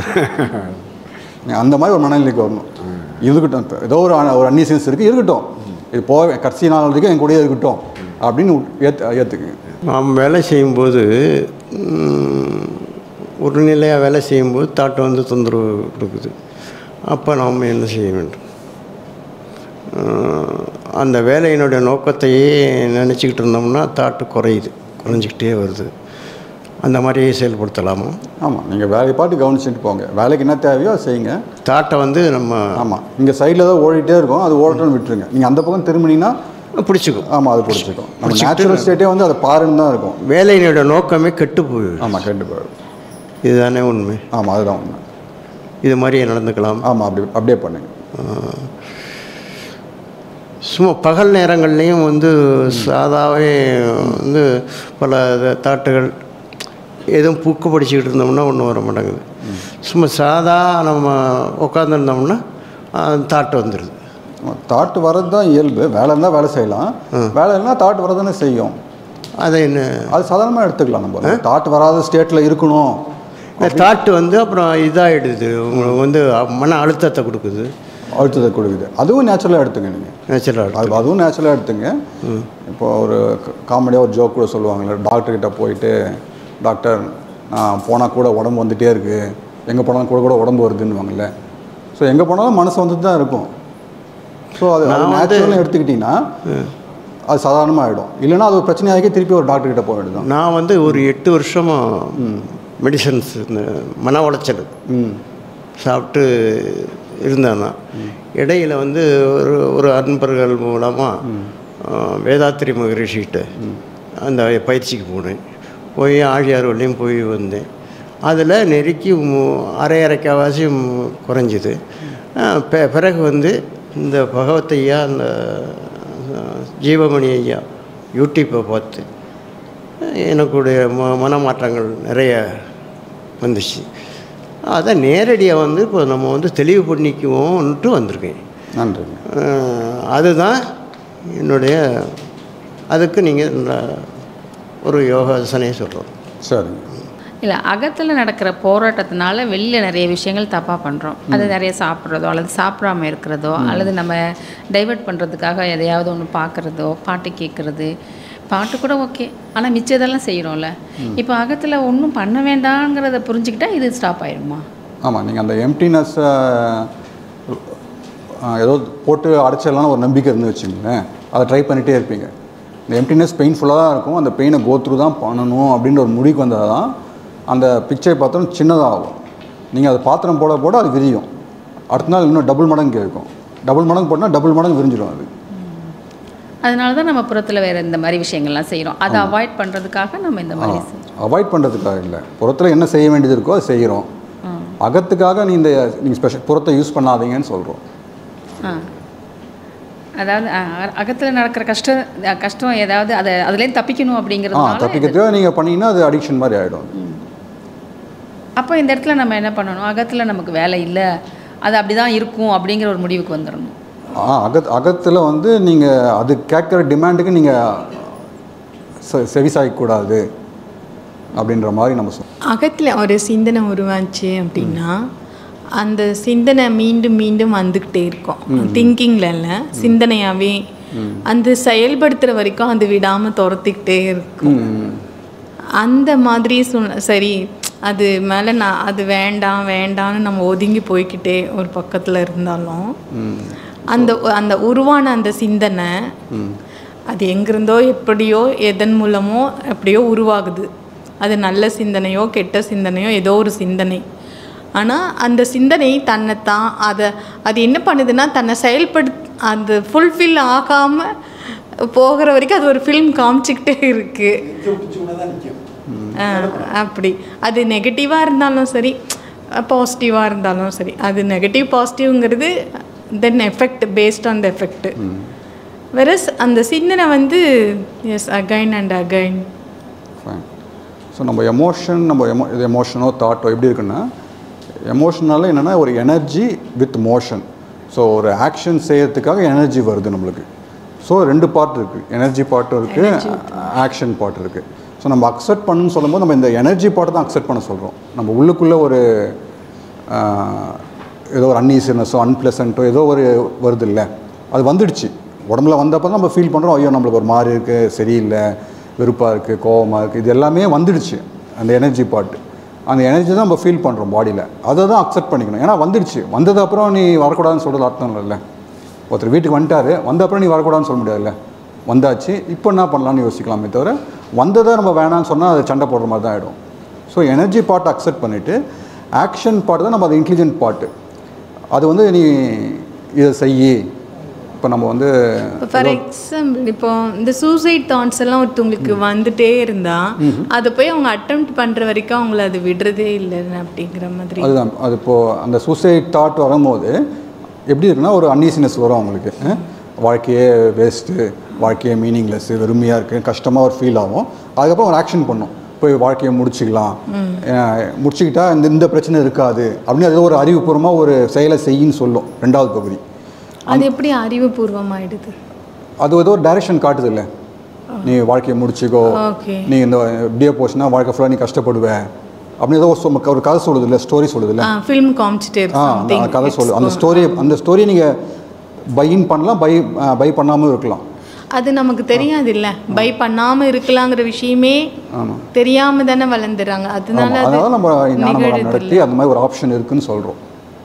அந்த மாதிரி ஒரு மனநிலைக்கு வரணும் இருக்கட்டும் இப்ப ஏதோ ஒரு அன- ஒரு அன்னிசன்ஸ் இருக்குது இருக்கட்டும் இது போக கடைசி நாள் வரைக்கும் என் கூடயே இருக்கட்டும் அப்படின்னு ஏற்று ஏற்றுக்குங்க நாம் வேலை செய்யும்போது ம், ஒரு நிலையாக வேலை செய்யும்போது தாட்டை வந்து தொந்தரவு கொடுக்குது அப்போ நாம் என்ன செய்ய வேண்டும் அஹ், அந்த வேலையினுடைய நோக்கத்தையே நினச்சிக்கிட்டு இருந்தோம்னா தாட்டு குறையுது குறைஞ்சிக்கிட்டே வருது அந்த மாதிரியே செயல்படுத்தலாமா ஆமாம் நீங்கள் வேலையை பாட்டு கவனிச்சுட்டு போங்க வேலைக்கு என்ன தேவையோ அதை செய்யுங்க தாட்டை வந்து நம்ம ஆமாம் இங்கே சைடில் தான் ஓடிட்டே இருக்கும் அது ஓடட்டும்னு விட்டுருங்க நீங்கள் அந்த பக்கம் திரும்பினீங்கன்னா பிடிச்சிக்கும் ஆமாம் அது பிடிச்சிக்கும் நம்ம பிடிச்சிக்கிட்டு நேச்சுரல் ஸ்டேட்டே வந்து அதை பாருன்னு தான் இருக்கும் வேலையினுடைய நோக்கமே கெட்டு போயிடும் ஆமாம் கெட்டு போயிடும் இதுதானே உண்மை ஆமாம் அதுதான் உண்மை இது மாதிரியே நடந்துக்கலாம் ஆமாம் அப்படி அப்படியே பண்ணுங்க சும்மா பகல் நேரங்கள்லேயும் வந்து சாதாவே வந்து பல இது- தாட்டுகள் எதுவும் புக்கு படிச்சுக்கிட்டு இருந்தோம்னா ஒன்றும் வர மாட்டேங்குது சும்மா சாதா நம்ம உட்காந்துருந்தோம்னா தாட்டு வந்துடுது தாட் வர்றது தான் இயல்பு வேலை இருந்தால் வேலை செய்யலாம் வேலை இல்லைனா தாட் வரதானே செய்யும் அதை என்ன அது சாதாரணமாக எடுத்துக்கலாம் நம்ம தாட் வராத ஸ்டேட்டில் இருக்கணும் இந்த தாட்டு வந்து அப்புறம் இதாகிடுது உங்களுக்கு வந்து மன அழுத்தத்தை கொடுக்குது அழுத்தத்தை கொடுக்குது அதுவும் நேச்சுரலாக எடுத்துங்க நீங்கள் நேச்சுரலாக அது அதுவும் நேச்சுரலாக எடுத்துங்க இப்போ ஒரு காமெடியாக ஒரு ஜோக் கூட சொல்லுவாங்கல்ல டாக்டர் கிட்ட போயிட்டு டாக்டர் நான் போனால் கூட உடம்பு வந்துட்டே இருக்குது எங்கே போனாலும் கூட கூட உடம்பு வருதுன்னுவாங்கல்ல ஸோ எங்கே போனாலும் மனசு வந்துட்டு தான் இருக்கும் ஸோ அது நான் வந்து- நேச்சுரலாக எடுத்துக்கிட்டிங்கன்னா அது சாதாரணமாக ஆகிடும் இல்லைன்னா அது ஒரு பிரச்சனையாகி திருப்பி ஒரு டாக்டர் கிட்ட போக வேண்டியது நான் வந்து ஒரு எட்டு வருஷமாக மெடிசன்ஸ் இந்த மன உளைச்சல் சாப்பிட்டு இருந்தேன் நான் இடையில வந்து ஒரு ஒரு அன்பர்கள் மூலமாக வேதாத்திரி மகரிஷிகிட்ட அந்த பயிற்சிக்கு போனேன் போய் ஆழியார் வழியும் போய் வந்தேன் அதில் நெருக்கி மு- அரை அரைக்காவாசி மு- குறைஞ்சிது அஹ் பெ- பிறகு வந்து இந்த பகவத் ஐயா அந்த அஹ், ஜீவமணி ஐயா யூடியூப்பை பார்த்து எனக்குடைய ம மனமாற்றங்கள் நிறைய வந்துச்சு அதை நேரடியாக வந்து இப்போ நம்ம வந்து தெளிவு பண்ணிக்குவோம்ன்ட்டு வந்திருக்கேன் நன்றி அஹ் அதுதான் என்னுடைய அதுக்கு நீங்கள் ஒரு யோகாசனையை சொல்கிறோம் சரிங்க இல்லை அகத்தில் நடக்கிற போராட்டத்தினால வெளியில் நிறைய விஷயங்கள் தப்பாக பண்ணுறோம் அது நிறைய சாப்பிட்றதோ அல்லது சாப்பிடாம இருக்கிறதோ அல்லது நம்ம டைவர்ட் பண்ணுறதுக்காக எதையாவது ஒன்று பார்க்குறதோ பாட்டு கேட்குறது பாட்டு கூட ஓகே ஆனால் மிச்சம் இதெல்லாம் செய்கிறோம்ல இப்போ அகத்தில் ஒன்றும் பண்ண வேண்டாங்கிறத புரிஞ்சுக்கிட்டா இது ஸ்டாப் ஆயிடுமா ஆமாம் நீங்கள் அந்த எம்டினஸ்ஸை ஏதோ போட்டு அடைச்சிடலாம்னு ஒரு நம்பிக்கை இருந்து வச்சுங்களேன் அதை ட்ரை பண்ணிகிட்டே இருப்பீங்க இந்த எம்டினஸ் பெயின்ஃபுல்லாக தான் இருக்கும் அந்த பெயினை கோத்ரூ தான் பண்ணணும் அப்படின்ற ஒரு முடிவுக்கு வந்தால் தான் அந்த பிக்சர் பாத்திரம் சின்னதாகும் நீங்கள் அதை பாத்திரம் போட போட அது விரியும் அடுத்த நாள் இன்னும் டபுள் மடங்கு இருக்கும் டபுள் மடங்கு போட்டால் டபுள் மடங்கு விரிஞ்சிடும் அது அதனால தான் நம்ம புறத்தில் வேறு இந்த மாதிரி விஷயங்கள்லாம் செய்கிறோம் அதை அவாய்ட் பண்ணுறதுக்காக நம்ம இந்த மாதிரி செய்றோம். அவாய்ட் பண்ணுறதுக்காக இல்லை புறத்தில் என்ன செய்ய வேண்டியது இருக்கோ அதை செய்கிறோம் ம். அகத்துக்காக நீ இந்த நீங்கள் ஸ்பெஷல் புறத்தை யூஸ் பண்ணாதீங்கன்னு சொல்கிறோம் ஆ அதாவது அகத்தில் நடக்கிற கஷ்டம் அஹ் கஷ்டம் ஏதாவது அதை அதுலேருந்து தப்பிக்கணும் ஆ அப்படிங்கிறதுனால தப்பிக்கிறதுக்காக நீங்கள் பண்ணீங்கன்னா அது அடிக்ஷன் மாதிரி ஆகிடும் அப்போ இந்த இடத்துல நம்ம என்ன பண்ணணும் அகத்தில் நமக்கு வேலை இல்லை அது அப்படி தான் இருக்கும் அப்படிங்கிற ஒரு முடிவுக்கு வந்துடணும் ஆ அகத் அகத்தில் வந்து நீங்கள் அது கேட்குற டிமாண்டுக்கு நீங்கள் செவி சாய்க்கக்கூடாது அப்படின்ற மாதிரி நம்ம சொல் அகத்தில் ஒரு சிந்தனை உருவாச்சு அப்படின்னா அந்த சிந்தனை மீண்டும் மீண்டும் வந்துக்கிட்டே இருக்கும் ம். திங்கிங்கில் இல்லை சிந்தனையாகவே ம். அந்த செயல்படுத்துகிற வரைக்கும் அது விடாமல் துரத்திக்கிட்டே இருக்கும் ம் அந்த மாதிரி சொன்ன சரி அது மேலே நான் அது வேண்டாம் வேண்டாம்னு நம்ம ஒதுங்கி போய்க்கிட்டே ஒரு பக்கத்தில் இருந்தாலும் ம் அந்த அந்த உருவான அந்த சிந்தனை ம் அது எங்கிருந்தோ எப்படியோ எதன் மூலமோ எப்படியோ உருவாகுது அது நல்ல சிந்தனையோ கெட்ட சிந்தனையோ ஏதோ ஒரு சிந்தனை ஆனால் அந்த சிந்தனை தன்னை தான் அதை அது என்ன பண்ணுதுன்னா தன்னை செயல்படு அது ஃபுல்ஃபில் ஆகாமல் போகிற வரைக்கும் அது ஒரு ஃபில்ம் காமிச்சிக்கிட்டே இருக்குது அப்படி அது நெகட்டிவாக இருந்தாலும் சரி பாசிட்டிவாக இருந்தாலும் சரி அது நெகட்டிவ் பாசிட்டிவ்ங்கிறது then effect based on the effect whereas அந்த சிந்தனை வந்து yes again and again fine so நம்ம எமோஷன் நம்ம எமோ இது எமோஷனோ தாட்டோ எப்படி இருக்குன்னா எமோஷனால என்னென்னா ஒரு எனர்ஜி வித் மோஷன் ஸோ ஒரு ஆக்ஷன் செய்யறதுக்காக எனர்ஜி வருது நம்மளுக்கு ஸோ ரெண்டு பார்ட் இருக்குது எனர்ஜி பார்ட்டும் இருக்குது ஆக்ஷன் பார்ட் இருக்குது ஸோ நம்ம அக்செப்ட் பண்ணுன்னு சொல்லும்போது நம்ம இந்த எனர்ஜி பார்ட்டை தான் அக்செப்ட் பண்ண சொல்கிறோம் நம்ம உள்ளுக்குள்ளே ஒரு ஆஹ், ஏதோ ஒரு அன்ஈசினஸோ அன்பிளசண்ட்டோ ஏதோ ஒரு வருது இல்லை அது வந்துடுச்சு உடம்புல வந்தப்போ தான் நம்ம ஃபீல் பண்ணுறோம் ஐயோ நம்மளுக்கு ஒரு மாதிரி இருக்குது சரியில்லை வெறுப்பாக இருக்குது கோவமாக இருக்குது இது எல்லாமே வந்துடுச்சு அந்த எனர்ஜி பார்ட் அந்த எனர்ஜி தான் நம்ம ஃபீல் பண்ணுறோம் பாடியில் அதை தான் அக்செப்ட் பண்ணிக்கணும் ஏன்னா வந்துடுச்சு வந்தது அப்புறம் நீ வரக்கூடாதுன்னு சொல்கிறது அர்த்தம் இல்லைல்ல ஒருத்தர் வீட்டுக்கு வந்துட்டாரு வந்த அப்புறம் நீ வரக்கூடாதுன்னு சொல்ல முடியாதுல்ல வந்தாச்சு இப்போ என்ன பண்ணலாம்னு யோசிக்கலாமே தவிர வந்ததை நம்ம வேணாம்னு சொன்னால் அது சண்டை போடுற மாதிரி தான் ஆகிடும் ஸோ எனர்ஜி பார்ட் அக்செப்ட் பண்ணிவிட்டு ஆக்ஷன் பார்ட் தான் நம்ம அது இன்டெலிஜென்ட் பார்ட்டு அது வந்து நீ இதை செய்யி இப்போ நம்ம வந்து இப்போ ஃபார் எக்ஸாம்பிள் இப்போ இந்த சூசைட் தாட்ஸ் எல்லாம் ஒருத்தவங்களுக்கு வந்துட்டே இருந்தா அதை போய் அவங்க அட்டெம்ப்ட் பண்ற வரைக்கும் அவங்கள அது விடுறதே இல்லை அப்படிங்கிற மாதிரி அதுதான் அது இப்போது அந்த சூசைட் தாட் வரும்போது எப்படி இருக்குன்னா ஒரு அன்ஈசினஸ் வரும் அவங்களுக்கு அஹ், வாழ்க்கையே வேஸ்ட்டு வாழ்க்கையே மீனிங்லெஸ்ஸு வெறுமையாக இருக்குது கஷ்டமாக ஒரு ஃபீல் ஆகும் அதுக்கப்புறம் ஒரு ஆக்ஷன் பண்ணும் போய் வாழ்க்கையை முடிச்சுக்கலாம் ம். அஹ், முடிச்சுக்கிட்டா இந்த இந்த பிரச்சனை இருக்காது அப்படின்னு அது ஒரு அறிவுபூர்வமாக ஒரு செயலை செய்யின்னு சொல்லும் ரெண்டாவது பகுதி அது எப்படி அறிவுபூர்வமாயிடுது அது ஏதோ ஒரு டைரக்ஷன் காட்டுது இல்லை நீ வாழ்க்கையை முடிச்சுக்கோ ஓகே நீ இந்த இப்படியே போச்சுன்னா வாழ்க்கை ஃபுல்லாக நீ கஷ்டப்படுவ அப்படின்னு ஏதோ ஒரு சொ- ஒரு கதை சொல்லுது இல்லை ஸ்டோரி சொல்லுது இல்லை ஃபில்ம் காமிச்சிட்டே ஆ அந்த அந்த கதை சொல்லு அந்த ஸ்டோரி அந்த ஸ்டோரியை நீங்கள் பையின் பண்ணலாம் பை பை பண்ணாமல் இருக்கலாம் அது நமக்கு தெரியாது இல்ல பை பண்ணாம இருக்கலாங்கிற விஷயமே ஆமாம் தெரியாம தானே வளர்ந்துறாங்க அதனால ஆமாம் அது அதனால நம்ம ஞானமரம் நிகழுது நடத்தி அந்த மாதிரி ஒரு ஆப்ஷன் இருக்குன்னு சொல்கிறோம்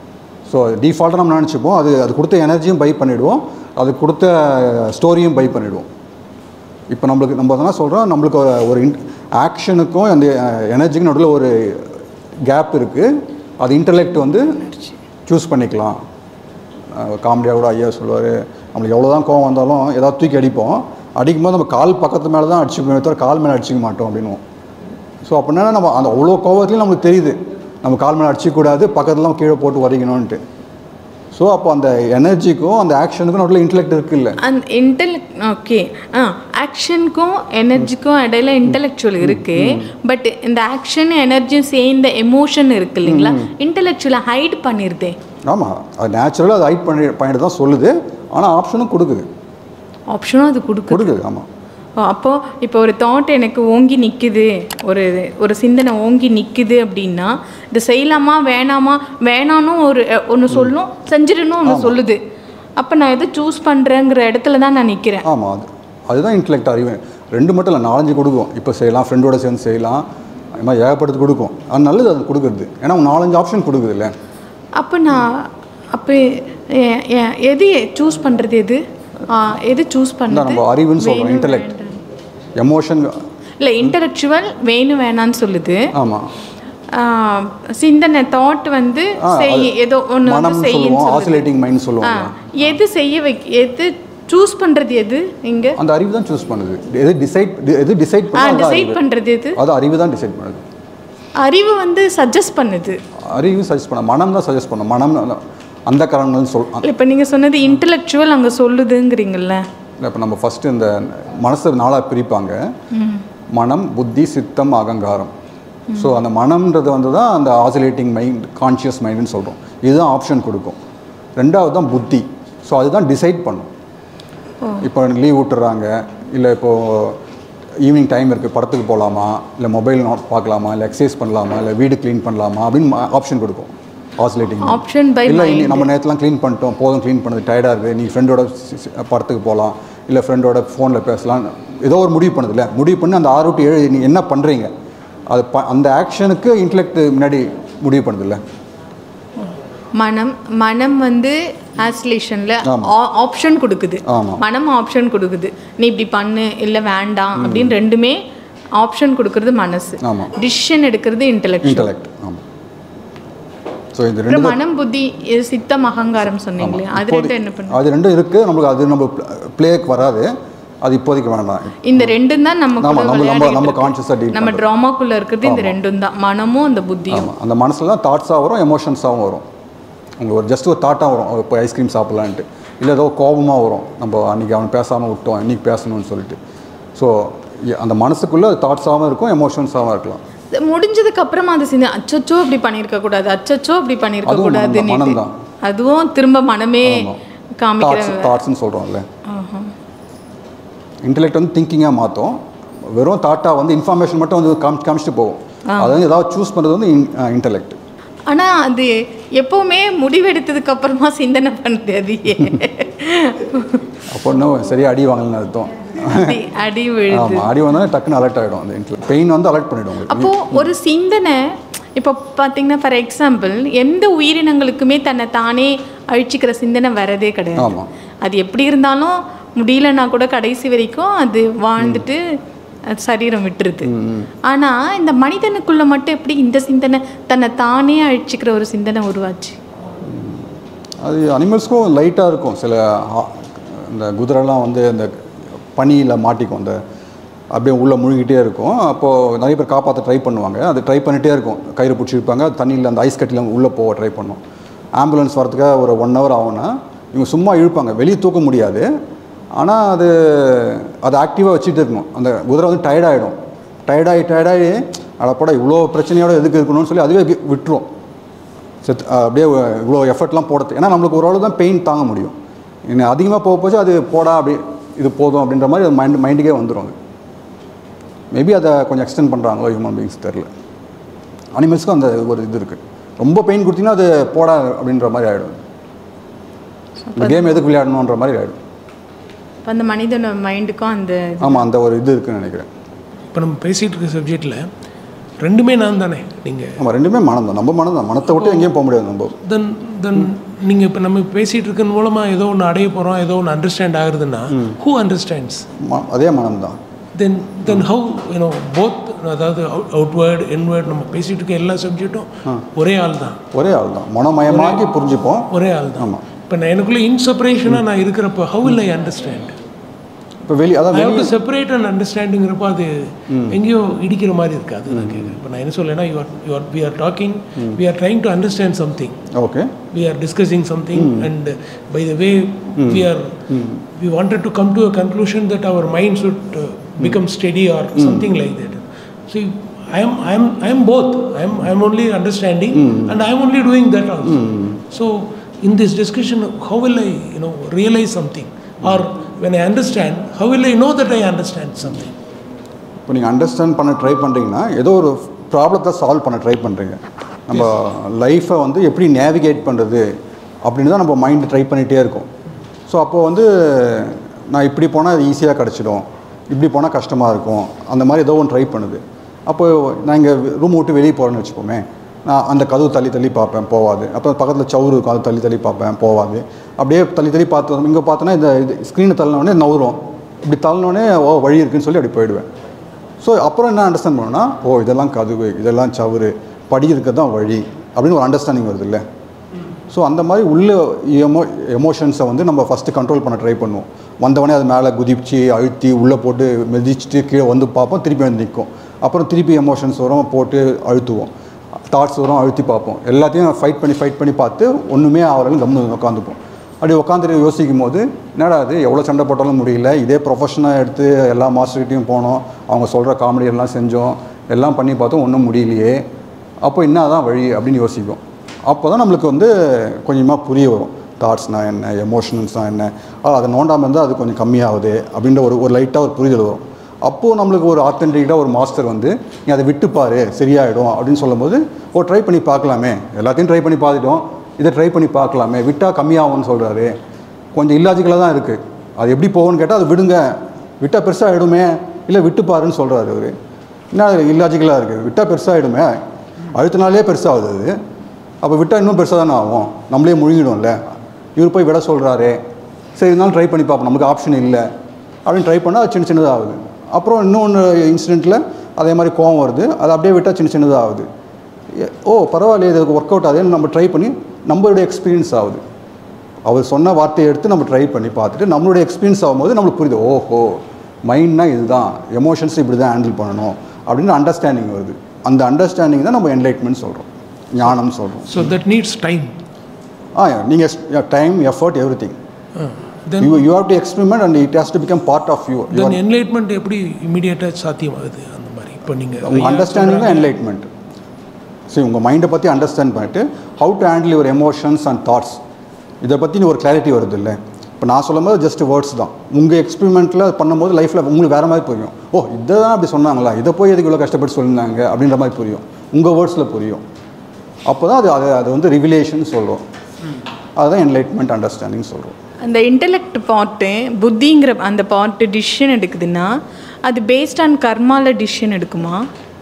ஸோ டிஃபால்ட்டாக நம்ம நினச்சிப்போம் அது அது கொடுத்த எனர்ஜியும் பை பண்ணிவிடுவோம் அது கொடுத்த ஸ்டோரியும் பை பண்ணிவிடுவோம் இப்போ நம்மளுக்கு நம்ம என்ன சொல்கிறோம் நம்மளுக்கு ஒரு ஒரு ஆக்ஷனுக்கும் அந்த எனர்ஜிக்கும் நடுவில் ஒரு கேப் இருக்குது அது இன்டலெக்ட் வந்து சூஸ் பண்ணிக்கலாம் காமெடியாக கூட ஐயா சொல்லுவார் நம்மளுக்கு எவ்வளோ தான் கோவம் வந்தாலும் ஏதாவது தூக்கி அடிப்போம் அடிக்கும்போது நம்ம கால் பக்கத்து மேலே தான் அடிச்சுக்கணும் தவிர கால் மேலே அடிச்சிக்க மாட்டோம் அப்படின்னுவோம் ஸோ அப்படின்னா நம்ம அந்த அவ்வளோ கோவத்துலையும் நமக்கு தெரியுது நம்ம கால் மேலே அடிச்சிக்கூடாது பக்கத்துலாம் கீழே போட்டு வரைக்கணும்ன்ட்டு ஸோ அப்போ அந்த எனர்ஜிக்கும் அந்த ஆக்ஷனுக்கும் நடுவில் இன்டெலெக்ட் இருக்குல்ல அந்த இன்டெலெக்ட் ஓகே ஆ ஆக்ஷனுக்கும் எனர்ஜிக்கும் இடையில இன்டெலெக்சுவல் இருக்கு பட் இந்த ஆக்ஷன் எனர்ஜியும் சேர்ந்த எமோஷன் இருக்கு இல்லைங்களா இன்டெலெக்சுவலை ஹைட் பண்ணிருதே ஆமாம் அது நேச்சுரலாக அது ஹைட் பண்ணி பண்ணிட்டு தான் சொல்லுது ஆனால் ஆப்ஷனும் கொடுக்குது ஆப்ஷனும் அது கொடுக்குது கொடுக்குது ஆமாம் அப்போ இப்போ ஒரு தாட் எனக்கு ஓங்கி நிற்குது ஒரு ஒரு சிந்தனை ஓங்கி நிற்குது அப்படின்னா இது செய்யலாமா வேணாமா வேணான்னு ஒரு ஒன்று சொல்லும் செஞ்சிடணும் ஒன்று சொல்லுது அப்போ நான் எதை சூஸ் பண்ணுறேங்கிற இடத்துல தான் நான் நிற்கிறேன் ஆமாம் அது அதுதான் இன்டெலெக்ட் அறிவு ரெண்டு மட்டும் இல்லை நாலஞ்சு கொடுக்கும் இப்போ செய்யலாம் ஃப்ரெண்டோட சேர்ந்து செய்யலாம் அது மாதிரி ஏகப்படுத்தி கொடுக்கும் அது நல்லது அது கொடுக்குறது ஏன்னா அவங்க நாலஞ்சு ஆப்ஷன் கொடுக்குது இல்லை அப்போ நான் அப்போ எ- எ- எது சூஸ் பண்ணுறது எது ஆ, எது சூஸ் இந்த பண்ணுறது நம்ம அறிவுன்னு சொல்கிறோம் இன்டெலெக்ட் எமோஷன் இல்லை இன்டலெக்சுவல் வேணும் வேணான்னு சொல்லுது ஆமாம் ஆ, சிந்தனை தாட் வந்து ஆ, செய் அது ஏதோ ஒன்று வந்து மனம்னு செய்யுன்னு சொல்லுவோம் சொல்லுது ஆசிலேட்டிங் மைண்ட் ஆ, சொல்லுவாங்க எது செய்ய வை எது சூஸ் பண்ணுறது எது இங்கே அந்த அறிவு தான் சூஸ் பண்ணுது எது டிசைட் எது டிசைட் ஆ பண்ணா டிசைட் பண்ணுறது எது அது அறிவு தான் டிசைட் பண்ணுது அறிவு வந்து சஜஸ்ட் பண்ணுது அறிவு சஜஸ்ட் பண்ண மனம் தான் சஜஸ்ட் பண்ணும் மனம் அந்த கரணங்கள் சொல் இப்போ நீங்கள் சொன்னது இன்டலெக்சுவல் அங்கே சொல்லுதுங்கிறீங்கல்ல இப்போ நம்ம ஃபஸ்ட்டு இந்த மனசை நாளாக பிரிப்பாங்க ம் மனம் புத்தி சித்தம் அகங்காரம் ஸோ அந்த மனம்ன்றது வந்து தான் அந்த ஆசிலேட்டிங் மைண்ட் கான்ஷியஸ் மைண்டுன்னு சொல்கிறோம் இதுதான் ஆப்ஷன் கொடுக்கும் ரெண்டாவது தான் புத்தி ஸோ அதுதான் டிசைட் பண்ணும் இப்போ லீவ் விட்டுறாங்க இல்லை இப்போது ஈவினிங் டைம் இருக்குது படத்துக்கு போகலாமா இல்லை மொபைல் நோட் பார்க்கலாமா இல்லை எக்ஸசைஸ் பண்ணலாமா இல்லை வீடு க்ளீன் பண்ணலாமா அப்படின்னு ஆப்ஷன் கொடுக்கும் ஆசிலேட்டிங் Option by இல்லை mind. நம்ம நேரத்துலாம் க்ளீன் பண்ணிட்டோம் போதும் க்ளீன் பண்ணது டயர்டாக இருக்குது நீ ஃப்ரெண்டோட படத்துக்கு போகலாம் இல்லை ஃப்ரெண்டோட ஃபோனில் பேசலாம் ஏதோ ஒரு முடிவு பண்ணுதுல்ல முடிவு பண்ணி அந்த ஆறு டு ஏழு நீங்கள் என்ன பண்ணுறீங்க அது ப அந்த ஆக்ஷனுக்கு இன்டெலெக்ட் முன்னாடி முடிவு பண்ணுதில்ல மனம் மனம் வந்து ஆஸ்லேஷனில் ஆப்ஷன் கொடுக்குது ஆமா. மனம் ஆப்ஷன் கொடுக்குது நீ இப்படி பண்ணு இல்லை வேண்டாம் அப்படின்னு ரெண்டுமே ஆப்ஷன் கொடுக்கறது மனசு ஆமாம் டிசிஷன் எடுக்கிறது இன்டெலெக்சுவல் இன்டெலெக்ட் ஆமாம் ஸோ இது அப்புறம் ரெண்டு மனம் புத்தி இது சித்தம் அகங்காரம் சொன்னீங்களே அது ரெண்டும் என்ன பண்ணும் அது ரெண்டும் இருக்குது நம்மளுக்கு அது நம்ம பிளேக்கு வராது அது இப்போதைக்கு வேண்டாம் இந்த ரெண்டும் தான் நம்ம ஆமா, கூட நம்ம- நம்ம- விளையாடிட்டு நம்ம இருக்கு. conscious ஆ deal நம்ம பண்றது. ட்ராமாக்குள்ள இருக்கிறது இந்த ரெண்டும் தான் மனமும் அந்த புத்தியும் ஆமாம் அந்த மனசில் தான் தாட்ஸாக வரும் எமோஷன்ஸாகவும் வரும் உங்களுக்கு ஒரு ஜஸ்ட் ஒரு தாட்டாக வரும் ஒரு இப்போ ஐஸ்கிரீம் சாப்பிட்லான்ட்டு இல்லை ஏதோ கோபமாக வரும் நம்ம அன்றைக்கி அவன் பேசாமல் விட்டோம் இன்னைக்கு பேசணும்னு சொல்லிட்டு ஸோ அந்த மனசுக்குள்ளே தாட்ஸாகவும் இருக்கும் எமோஷன்ஸாகவும் இருக்கலாம் இது முடிஞ்சதுக்கு அப்புறமா அது சின்ன அச்சச்சோ இப்படி பண்ணியிருக்க கூடாது அச்சச்சோ இப்படி பண்ணியிருக்க அதுவும் மனம் தான், கூடாதுன்னு மனம் தான். அதுவும் திரும்ப மனமே காமிக்கிற தாட்ஸ் தாட்ஸ்னு சொல்கிறோம்ல ஆஹா. இன்டெலெக்ட் வந்து திங்கிங்காக மாற்றும் வெறும் தாட்டாக வந்து இன்ஃபர்மேஷன் மட்டும் வந்து காமி காமிச்சிட்டு போகும் ஆ. அதை வந்து ஏதாவது சூஸ் பண்ணுறது வந்து இன்டெலெக்ட் ஆனா அது எப்பவுமே முடிவெடுத்ததுக்கு அப்புறமா சிந்தனை பண்ணுது அது ஏன்? அப்போ இன்னும் சரியாக அடி வாங்கலன்னு அர்த்தம் அடி அடி விழுது ஆமாம் அடி வந்தாலே டக்குன்னு அலர்ட் ஆகிடும் அந்த இன்டெலெக்ட் பெயின் வந்து அலர்ட் பண்ணிடும் உங்களுக்கு அப்போ ஒரு சிந்தனை இப்போ பார்த்தீங்கன்னா ஃபார் எக்ஸாம்பிள் எந்த உயிரினங்களுக்குமே தன்னை தானே அழிச்சிக்கிற சிந்தனை வரதே கிடையாது ஆமாம் அது எப்படி இருந்தாலும் முடியலன்னா கூட கடைசி வரைக்கும் அது வாழ்ந்துட்டு அது சரீரம் விட்டுருது ஆனா இந்த மனிதனுக்குள்ள மட்டும் எப்படி இந்த சிந்தனை தன்னை தானே அழிச்சிக்கிற ஒரு சிந்தனை உருவாச்சு அது அனிமல்ஸ்க்கும் லைட்டாக இருக்கும் சில ஆ- இந்த குதிரைலாம் வந்து அந்த பனியில் மாட்டிக்கும் அந்த அப்படியே உள்ளே முழுகிட்டே இருக்கும் அப்போது நிறைய பேர் காப்பாற்ற ட்ரை பண்ணுவாங்க அது ட்ரை பண்ணிகிட்டே இருக்கும் கயிறு பிடிச்சி இருப்பாங்க தண்ணியில் அந்த ஐஸ் கட்டியில் உள்ளே போக ட்ரை பண்ணும் ஆம்புலன்ஸ் வரதுக்காக ஒரு ஒன் ஹவர் ஆகும்னா இவங்க சும்மா இழுப்பாங்க வெளியே தூக்க முடியாது ஆனால் அது அதை ஆக்டிவாக வச்சுட்டு இருக்கணும் அந்த குதிரை வந்து டயர்டாகிடும் டயர்டாகி டயர்டாகி அடப்பட இவ்வளோ பிரச்சனையோட எதுக்கு இருக்கணும்னு சொல்லி அதுவே வி- விட்டுரும் செத்து அப்படியே இவ்வளோ எஃபர்ட்லாம் போடுறது ஏன்னா நம்மளுக்கு ஓரளவு தான் பெயின் தாங்க முடியும் இன்னும் அதிகமாக போக போச்சு அது போடா அப்படி இது போதும் அப்படின்ற மாதிரி அது மைண்ட் மைண்டுக்கே வந்துடும் அது மேபி அதை கொஞ்சம் எக்ஸ்டெண்ட் பண்ணுறாங்களோ ஹியூமன் பீங்ஸ் தெரில அனிமல்ஸ்க்கும் அந்த ஒரு இது இருக்குது ரொம்ப பெயின் கொடுத்தீங்கன்னா அது போடா அப்படின்ற மாதிரி ஆகிடும் இந்த கேம் எதுக்கு விளையாடணுன்ற மாதிரி ஆகிடும் அப்ப அந்த மனிதன மைண்டுக்கும் அந்த ஆமாம் அந்த ஒரு இது இருக்குன்னு நினைக்கிறேன் இப்போ நம்ம பேசிகிட்டு இருக்க சப்ஜெக்டில் ரெண்டுமே நான் தானே நீங்கள் ஆமாம் ரெண்டுமே மனம் தான் நம்ம மனம் தான் மனத்தை விட்டு எங்கேயும் போக முடியாது நம்ம தென் தென் நீங்கள் இப்போ நம்ம பேசிகிட்டு இருக்க மூலமாக ஏதோ ஒன்று அடைய போகிறோம் ஏதோ ஒன்று அண்டர்ஸ்டாண்ட் ஆகுதுன்னா ஹூ அண்டர்ஸ்டாண்ட்ஸ் ம- அதே மனம் தான் then then how you know both அதாவது அவுட்வேர்டு இன்வேர்ட் நம்ம பேசிகிட்டு இருக்க எல்லா சப்ஜெக்ட்டும் ஒரே ஆள் தான் ஒரே ஆள் தான் மனமயமாக்கி புரிஞ்சுப்போம் ஒரே ஆள் தான் ஆமாம் இப்போ நான் எனக்குள்ளே இன்செப்பரேஷனாக நான் இருக்கிறப்ப ஹவு will ஐ அண்டர்ஸ்டாண்ட் இப்போ வெளி அதான் ஐ ஹவ் டு வெளியே செப்பரேட் அண்ட் அண்டர்ஸ்டாண்டிங்கிறப்ப அது எங்கேயோ இடிக்கிற மாதிரி இருக்காது நான் கேட்குறேன் இப்போ நான் என்ன சொல்லேன்னா you are you are we are talking we are trying to understand something okay we are discussing something and uh, by the way we are we wanted to come to a conclusion that our mind should uh, become steady or something like that see i am i am i am both i am i am only understanding and i am only doing that also so in this discussion how will i you know realize something or when i understand how will i know that i understand something இப்போ நீங்கள் understand பண்ண try பண்ணுறீங்கன்னா ஏதோ ஒரு ப்ராப்ளத்தை solve பண்ண try பண்ணுறீங்க நம்ம லைஃப்பை வந்து எப்படி நேவிகேட் பண்ணுறது அப்படின்னு தான் நம்ம மைண்ட் ட்ரை பண்ணிகிட்டே இருக்கோம் ஸோ அப்போது வந்து நான் இப்படி போனால் அது ஈஸியாக கிடச்சிடும் இப்படி போனால் கஷ்டமாக இருக்கும் அந்த மாதிரி ஏதோ ஒன்று ட்ரை பண்ணுது அப்போது நான் இங்கே ரூம் விட்டு வெளியே போகிறேன்னு வச்சுப்போமே நான் அந்த கதவு தள்ளி தள்ளி பார்ப்பேன் போவாது அப்புறம் பக்கத்தில் சவுறு இருக்கும் அது தள்ளி தள்ளி பார்ப்பேன் போவாது அப்படியே தள்ளி தள்ளி பார்த்து இங்கே பார்த்தோன்னா இந்த இது ஸ்க்ரீனை தள்ளினோடனே நவுரும் இப்படி தள்ளினோடனே ஓ வழி இருக்குன்னு சொல்லி அப்படி போயிடுவேன் ஸோ அப்புறம் என்ன அண்டர்ஸ்டாண்ட் பண்ணோன்னா ஓ இதெல்லாம் கதவு இதெல்லாம் சவுறு படி இருக்கிறது தான் வழி அப்படின்னு ஒரு அண்டர்ஸ்டாண்டிங் வருது இல்லை ஸோ அந்த மாதிரி உள்ள எமோ எமோஷன்ஸை வந்து நம்ம ஃபஸ்ட்டு கண்ட்ரோல் பண்ண ட்ரை பண்ணுவோம் வந்தவொடனே அது மேலே குதிச்சு அழுத்தி உள்ளே போட்டு மிதிச்சுட்டு கீழே வந்து பார்ப்போம் திருப்பி வந்து நிற்கும் அப்புறம் திருப்பி எமோஷன்ஸ் வரும் போட்டு அழுத்துவோம் தாட்ஸ் வரும் அழுத்தி பார்ப்போம் எல்லாத்தையும் ஃபைட் பண்ணி ஃபைட் பண்ணி பார்த்து ஒன்றுமே ஆகலன்னு கம்னு உட்காந்துப்போம் அப்படி உட்காந்துட்டு யோசிக்கும் போது என்னடா அது எவ்வளோ சண்டை போட்டாலும் முடியல இதே ப்ரொஃபஷனாக எடுத்து எல்லா மாஸ்டர்கிட்டையும் போனோம் அவங்க சொல்கிற காமெடி எல்லாம் செஞ்சோம் எல்லாம் பண்ணி பார்த்தோம் ஒன்றும் முடியலையே அப்போ என்ன தான் வழி அப்படின்னு யோசிக்கும் அப்போ தான் நம்மளுக்கு வந்து கொஞ்சமாக புரிய வரும் தாட்ஸ்னால் என்ன எமோஷன்ஸ்னால் என்ன ஆ, அதை நோண்டாமல் இருந்தால் அது கொஞ்சம் கம்மியாகுது அப்படின்ற ஒரு ஒரு லைட்டாக ஒரு புரிதல் வரும் அப்போது நம்மளுக்கு ஒரு ஆத்தென்டிக்காக ஒரு மாஸ்டர் வந்து நீ அதை விட்டுப்பாரு சரியாயிடும் அப்படின்னு சொல்லும்போது ஓ ட்ரை பண்ணி பார்க்கலாமே எல்லாத்தையும் ட்ரை பண்ணி பார்த்துட்டோம் இதை ட்ரை பண்ணி பார்க்கலாமே விட்டால் கம்மியாகும்னு சொல்கிறாரு கொஞ்சம் இல்லாஜிக்கலாக தான் இருக்குது அது எப்படி போகும்னு கேட்டால் அது விடுங்க விட்டால் பெருசாகிடுமே இல்லை விட்டு பாருன்னு சொல்கிறாரு அவர் என்ன இல்லாஜிக்கலாக இருக்குது விட்டால் பெருசாகிடுமே அழுத்தினாலே பெருசாகுது அது அப்போ விட்டால் இன்னும் பெருசாக தானே ஆகும் நம்மளே முழுங்கிடும்ல இவர் போய் விட சொல்கிறாரு சரி இருந்தாலும் ட்ரை பண்ணி பார்ப்போம் நமக்கு ஆப்ஷன் இல்லை அப்படின்னு ட்ரை பண்ணால் அது சின்ன சின்னதாக ஆகுது அப்புறம் இன்னொன்று இன்சிடெண்ட்டில் அதே மாதிரி கோவம் வருது அது அப்படியே விட்டால் சின்ன சின்னதாக ஆகுது எ- ஓ பரவாயில்லையே இதுக்கு ஒர்க் அவுட் ஆகுதுன்னு நம்ம ட்ரை பண்ணி நம்மளுடைய எக்ஸ்பீரியன்ஸ் ஆகுது அவர் சொன்ன வார்த்தையை எடுத்து நம்ம ட்ரை பண்ணி பார்த்துட்டு நம்மளுடைய எக்ஸ்பீரியன்ஸ் ஆகும்போது நம்மளுக்கு புரியுது ஓஹோ மைண்ட்னா இதுதான் எமோஷன்ஸ் இப்படி தான் ஹேண்டில் பண்ணணும் அப்படின்னு அண்டர்ஸ்டாண்டிங் வருது அந்த அண்டர்ஸ்டாண்டிங் தான் நம்ம என்லைட்மெண்ட் சொல்கிறோம் ஞானம் சொல்கிறோம் So that needs time. ஆ நீங்கள் time effort everything Then- you you have to experiment and it has to become part of you then enlightenment எப்படி இமீடியட்டாக சாத்தியமாகுது அந்த மாதிரி இப்போ நீங்கள் உங்கள் அண்டர்ஸ்டாண்டிங் தான் என்லைட்மெண்ட் சரி உங்கள் மைண்டை பற்றி அண்டர்ஸ்டாண்ட் பண்ணிட்டு how to handle your emotions and thoughts இதை பற்றி ஒரு கிளாரிட்டி வருது இல்லை இப்போ நான் சொல்லும்போது ஜஸ்ட் வேர்ட்ஸ் தான் உங்கள் எக்ஸ்பெரிமெண்ட்டில் பண்ணும்போது லைஃப்பில் உங்களுக்கு வேறு மாதிரி புரியும் ஓ இதை தான் அப்படி சொன்னாங்களா இதை போய் எதுக்கு இவ்வளோ கஷ்டப்பட்டு சொல்லியிருந்தாங்க அப்படின்ற மாதிரி புரியும் உங்கள் வேர்ட்ஸில் புரியும் அப்போ தான் அது அது அது வந்து ரிவிலேஷன் சொல்கிறோம் அதுதான் என்லைட்மெண்ட் அண்டர்ஸ்டாண்டிங் சொல்கிறோம் அந்த இன்டெலெக்ட் பார்ட்டு புத்திங்கிற அந்த பார்ட்டு டிசிஷன் எடுக்குதுன்னா அது பேஸ்ட் ஆன் கர்மால டிசிஷன் எடுக்குமா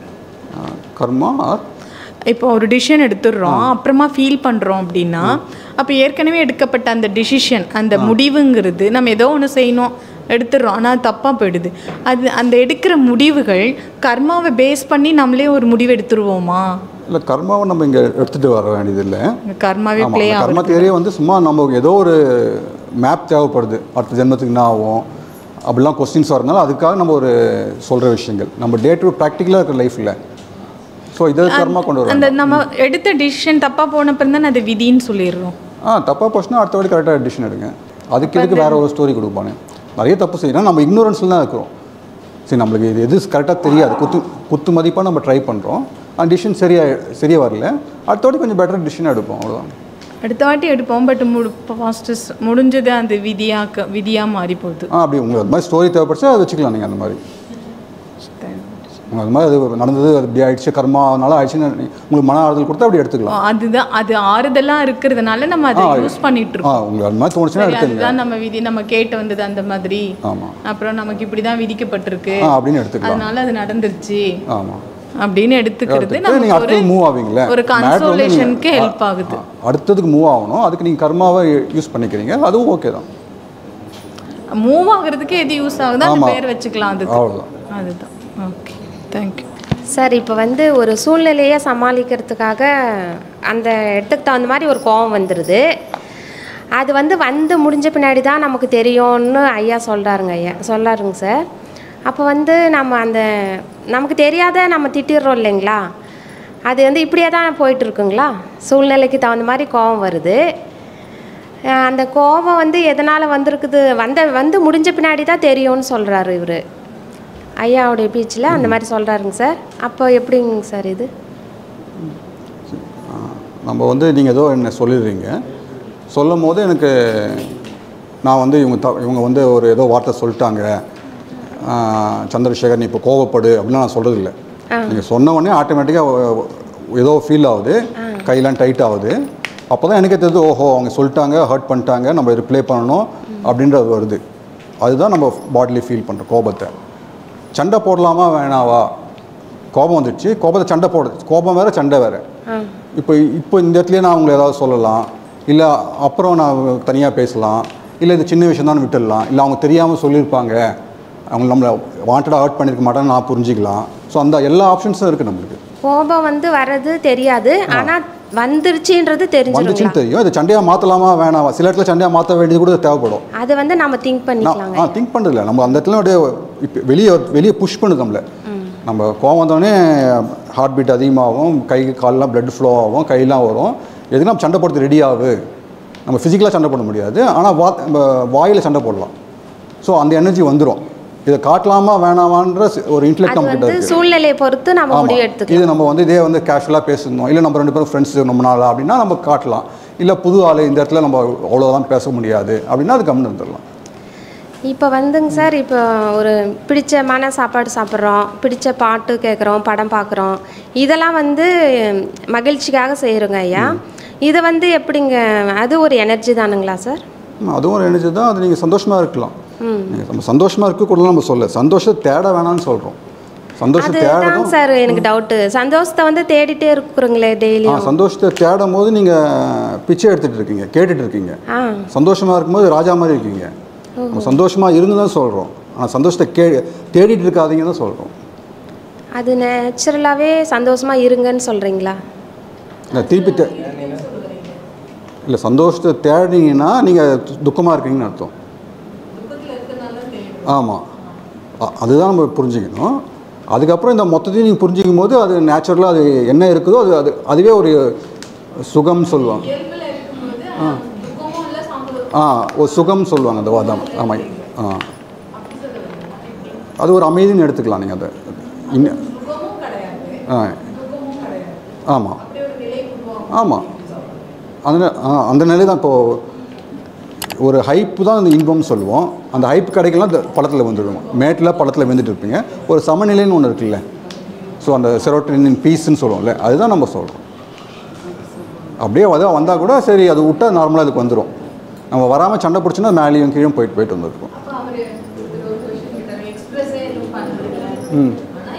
கர்மா ஆர் இப்போ ஒரு டிசிஷன் எடுத்துடுறோம் அப்புறமா ஃபீல் பண்ணுறோம் அப்படின்னா அப்போ ஏற்கனவே எடுக்கப்பட்ட அந்த டிசிஷன் அந்த முடிவுங்கிறது நம்ம ஏதோ ஒன்று செய்யணும் எடுத்துடுறோம் ஆனால் அது தப்பாக போயிடுது அது அந்த எடுக்கிற முடிவுகள் கர்மாவை பேஸ் பண்ணி நம்மளே ஒரு முடிவு எடுத்துருவோமா இல்லை கர்மாவை நம்ம இங்கே எடுத்துகிட்டு வர வேண்டியதில்லை கர்மாவே ஆமா, ப்ளே அந்த கர்ம ஆகுது தேரியே வந்து சும்மா நம்ம ஏதோ ஒரு மேப் தேவைப்படுது அடுத்த ஜென்மத்துக்கு என்ன ஆகும் அப்படிலாம் கொஸ்டின்ஸ் வரனால அதுக்காக நம்ம ஒரு சொல்கிற விஷயங்கள் நம்ம டே டு ப்ராக்டிக்கலாக இருக்கிற லைஃப்பில் ஸோ இதை கர்மா கொண்டு வரோம் அந்த நம்ம எடுத்த டிசிஷன் தப்பாக போன அப்புறம் தான் அது விதின்னு சொல்லிடுறோம் ஆ தப்பாக போச்சுன்னா அடுத்த வாட்டி கரெக்டாக டிசிஷன் எடுங்க அதுக்கு எதுக்கு வேற ஒரு ஸ்டோரி கொடுப்பானே நிறைய தப்பு செய்யணும் நம்ம இக்னோரன்ஸில் தான் இருக்கிறோம் சரி நம்மளுக்கு இது எது கரெக்டாக தெரியாது குத்து குத்து மதிப்பாக நம்ம ட்ரை பண்ணுறோம் அந்த டிசிஷன் சரியா சரியாக வரல அடுத்த வாட்டி கொஞ்சம் பெட்டர் டிசிஷன் எடுப்போம் அவ்வளோதான் அடுத்த வாட்டி எடுப்போம் பட் முடி ஃபாஸ்ட்டு முடிஞ்சது அந்த விதியாக்க விதியாக மாறி போகுது ஆ அப்படி உங்களுக்கு அது மாதிரி ஸ்டோரி தேவைப்படுச்சா அதை வச்சுக்கலாம் நீங்கள் அந்த மாதிரி உங்களுக்கு அது மாதிரி அது நடந்தது அது இப்படி ஆயிடுச்சு கர்மா அதனால ஆயிடுச்சுன்னு உங்களுக்கு மன ஆறுதல் கொடுத்தா அப்படி எடுத்துக்கலாம் அதுதான் அது ஆறுதலாக இருக்கிறதுனால நம்ம அதை ஆ, யூஸ் பண்ணிட்டு ஆ இருக்கோம் உங்களுக்கு அது மாதிரி தோணுச்சுன்னா சரி எடுத்துங்க அதுதான் நம்ம விதி நம்ம கேட்டு வந்தது அந்த மாதிரி ஆமாம் அப்புறம் நமக்கு இப்படி தான் விதிக்கப்பட்டிருக்கு ஆ, அப்படின்னு எடுத்துக்கலாம். அதனால அது நடந்துருச்சு ஆமாம் அப்படின்னு எடுத்துக்கிறது எடுத்துக்கிட்டு நீங்கள் நமக்கு ஒரு அடுத்தது மூவ் ஆவீங்களே ஒரு Matter வந்து கன்சோலேஷனுக்கு நீங்க- ஹெல்ப் ஆகுது அடுத்ததுக்கு மூவ் ஆகணும் அதுக்கு நீங்கள் கர்மாவை யூஸ் பண்ணிக்கிறீங்க அதுவும் ஓகே தான் மூவ் ஆகுறதுக்கு எது யூஸ் ஆகுதோ அந்த ஆமா. பேர் வச்சுக்கலாம் அதுக்கு அவ்வளவுதான். அதுதான் ஓகே தேங்க்யூ சார் இப்போ வந்து ஒரு சூழ்நிலையை சமாளிக்கிறதுக்காக அந்த இடத்துக்கு தகுந்த மாதிரி ஒரு கோவம் வந்துடுது அது வந்து வந்து முடிஞ்ச பின்னாடி தான் நமக்கு தெரியும்னு ஐயா சொல்கிறாருங்க ஐயா சொல்லாருங்க சார் அப்போ வந்து நம்ம அந்த நமக்கு தெரியாத நம்ம திட்டிடுறோம் இல்லைங்களா அது வந்து இப்படியே தான் போயிட்டுருக்குங்களா சூழ்நிலைக்கு தகுந்த மாதிரி கோவம் வருது அஹ் அந்த கோபம் வந்து எதனால் வந்திருக்குது வந்த வந்து முடிஞ்ச பின்னாடி தான் தெரியும்னு சொல்கிறாரு இவர் ஐயாவுடைய பீச்சில் அந்த மாதிரி சொல்கிறாருங்க சார் அப்போ எப்படிங்க சார் இது நம்ம வந்து நீங்கள் ஏதோ என்ன சொல்லிடுறீங்க சொல்லும் போது எனக்கு நான் வந்து இவங்க த இவங்க வந்து ஒரு ஏதோ வார்த்தை சொல்லிட்டாங்க ஆ, சந்திரசேகர் நீ இப்போ கோவப்படு அப்படிலாம் நான் சொல்கிறது இல்லை ஆ. நீங்கள் சொன்ன உடனே ஆட்டோமேட்டிக்காக ஏதோ ஃபீல் ஆகுது கையெல்லாம் டைட் ஆகுது அப்போ தான் எனக்கே தெரியுது ஓஹோ அவங்க சொல்லிட்டாங்க ஹர்ட் பண்ணிட்டாங்க நம்ம ரிப்ளை பண்ணணும் அப்படின்றது வருது அதுதான் நம்ம பாடிலி ஃபீல் பண்ணுறோம் கோபத்தை சண்டை போடலாமா வேணாவா கோபம் வந்துடுச்சு கோபத்தை சண்டை போட கோபம் வேறு சண்டை வேறு ஆ இப்போ இப்போ இந்த இடத்துலயே நான் அவங்களை ஏதாவது சொல்லலாம் இல்லை அப்புறம் நான் தனியாக பேசலாம் இல்லை இது சின்ன விஷயம் தான் விட்டுடலாம் இல்லை அவங்க தெரியாமல் சொல்லியிருப்பாங்க அவங்க நம்மளை வாண்டடாக ஹர்ட் பண்ணியிருக்க மாட்டாங்கன்னு நான் புரிஞ்சிக்கலாம் ஸோ அந்த எல்லா ஆப்ஷன்ஸும் இருக்குது நம்மளுக்கு கோபம் வந்து வர்றது தெரியாது ஆனால் வந்துருச்சுன்றது வந்துச்சுன்னு தெரிஞ்சிருங்களா தெரியும் இது சண்டையாக மாற்றலாமா வேணாமா சில இடத்துல சண்டையாக மாற்ற வேண்டியது கூட தேவைப்படும் அது வந்து நம்ம திங்க் நான் பண்ணிக்கலாங்க ஆ திங்க் பண்ணுறதில்ல நம்ம அந்த இடத்துல அப்படியே இப்போ வெளியே வெளியே புஷ் பண்ணுது நம்மளை நம்ம கோவம் வந்தோடனே ஹார்ட் பீட் அதிகமாகும் கை கால்லாம் blood ஃப்ளோ ஆகும் கையெல்லாம் வரும் எதுக்கு நம்ம சண்டை போடுறது ரெடி ஆகு நம்ம ஃபிசிக்கலாக சண்டை போட முடியாது ஆனால் வா நம்ம வாயில் சண்டை போடலாம் ஸோ அந்த எனர்ஜி வந்துடும் இதை காட்டலாமா வேணாமான்ற சி- ஒரு இன்டெலெக்ட் அது நம்ம கிட்ட வந்து இருக்கு சூழ்நிலையை பொறுத்து நம்ம ஆமா. முடிவு எடுத்துக்கலாம் இது நம்ம வந்து இதே வந்து கேஷுவலாக பேசணும் இல்லை நம்ம ரெண்டு பேரும் ஃப்ரெண்ட்ஸ் ரொம்ப நாளா அப்படின்னா நம்ம காட்டலாம் இல்லை புது ஆள் இந்த இடத்துல நம்ம அவ்வளோதான் பேச முடியாது அப்படின்னா அது கம்முன்னு இருந்துடலாம் இப்போ வந்துங்க சார் இப்போ ஒரு பிடிச்சமான சாப்பாடு சாப்பிட்றோம் பிடிச்ச பாட்டு கேட்குறோம் படம் பார்க்குறோம் இதெல்லாம் வந்து மகிழ்ச்சிக்காக செய்கிறோங்க ஐயா இது வந்து எப்படிங்க அது ஒரு எனர்ஜி தானுங்களா சார் ம், அதுவும் ஒரு எனர்ஜி தான் அது நீங்கள் சந்தோஷமாக இருக்கலாம் ம் நீங்கள் நம்ம சந்தோஷமாக இருக்கக்கூடாது நம்ம சொல்ல சந்தோஷத்தை தேட வேணாம்னு சொல்கிறோம் சந்தோஷம் அதுதான் தேடணும் சார் எனக்கு டவுட்டு சந்தோஷத்தை வந்து தேடிட்டே இருக்கிறோங்களே ஆ டெய்லியும் சந்தோஷத்தை தேடும் போது நீங்கள் பிச்சை எடுத்துகிட்டு இருக்கீங்க கேட்டுட்டு இருக்கீங்க ஆ சந்தோஷமாக இருக்கும்போது ராஜா மாதிரி இருக்கீங்க நம்ம சந்தோஷமாக இருந்து தான் சொல்கிறோம் ஆனால் சந்தோஷத்தை கே தேடிட்டு இருக்காதீங்கன்னு தான் சொல்கிறோம் அது நேச்சுரலாகவே சந்தோஷமா இருங்கன்னு சொல்கிறீங்களா இல்லை திருப்பி தே இல்லை சந்தோஷத்தை தேடினீங்கன்னா நீங்கள் துக்கமாக இருக்கீங்கன்னு அர்த்தம் ஆமாம் அதுதான் நம்ம புரிஞ்சுக்கணும் அதுக்கப்புறம் இந்த மொத்தத்தையும் நீங்கள் புரிஞ்சிக்கும் போது அது நேச்சுரலாக அது என்ன இருக்குதோ அது அது அதுவே ஒரு சுகம் சொல்லுவாங்க ஆ ஆ ஒரு சுகம் சொல்லுவாங்க அந்த வாதம் ஆமாம் ஆ அது ஒரு அமைதின்னு எடுத்துக்கலாம் நீங்கள் அதை இன்னும் ஆ ஆமாம் ஆமாம் அந்த நே- ஆ, அந்த நிலை தான் இப்போது ஒரு ஹைப்பு தான் அந்த இன்பம்னு சொல்லுவோம் அந்த ஹைப் கிடைக்கலாம் இந்த பழத்தில் வந்துடும் மேட்டில் பழத்தில் வந்துட்டு இருப்பீங்க ஒரு சமநிலைன்னு ஒன்று இருக்குல்ல ஸோ அந்த செரோட்டினின் பீஸ்ன்னு சொல்லுவோம்ல அதுதான் நம்ம சொல்கிறோம் அப்படியே அதான் வந்தால் கூட சரி அது விட்டால் நார்மலாக அதுக்கு வந்துடும் நம்ம வராமல் சண்டை பிடிச்சினா மேலேயும் கீழே போயிட்டு போயிட்டு வந்துருக்கோம் ம்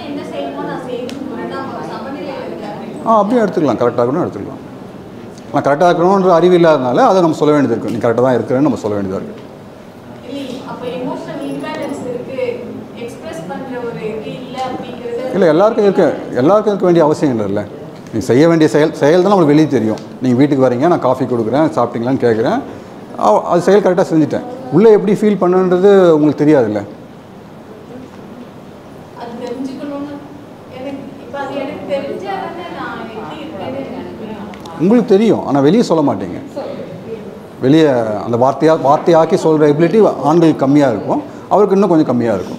ஆ அப்படியே எடுத்துக்கலாம் கரெக்டாக கூட எடுத்துக்கலாம் ஆனால் கரெக்டாக இருக்கணுன்ற அறிவு இல்லாதனால அதை நம்ம சொல்ல வேண்டியது இருக்கும் நீ கரெக்டாக தான் இருக்கிறேன்னு நம்ம சொல்ல வேண்டியதாக இருக்குது இல்லை எல்லாருக்கும் இருக்க எல்லாருக்கும் இருக்க வேண்டிய அவசியம் இல்லைல்ல நீ செய்ய வேண்டிய செயல் செயல் தான் நம்மளுக்கு வெளியே தெரியும் நீங்கள் வீட்டுக்கு வரீங்க நான் காஃபி கொடுக்குறேன் சாப்பிட்டீங்களான்னு கேட்குறேன் அ- அது செயல் கரெக்டாக செஞ்சுட்டேன் உள்ளே எப்படி ஃபீல் பண்ணுன்றது உங்களுக்கு தெரியாதுல்ல உங்களுக்கு தெரியும் ஆனால் வெளியே சொல்ல மாட்டீங்க வெளியே அந்த வார்த்தையாக வார்த்தையாக்கி சொல்கிற எபிலிட்டி ஆண்களுக்கு கம்மியாக இருக்கும் அவருக்கு இன்னும் கொஞ்சம் கம்மியாக இருக்கும்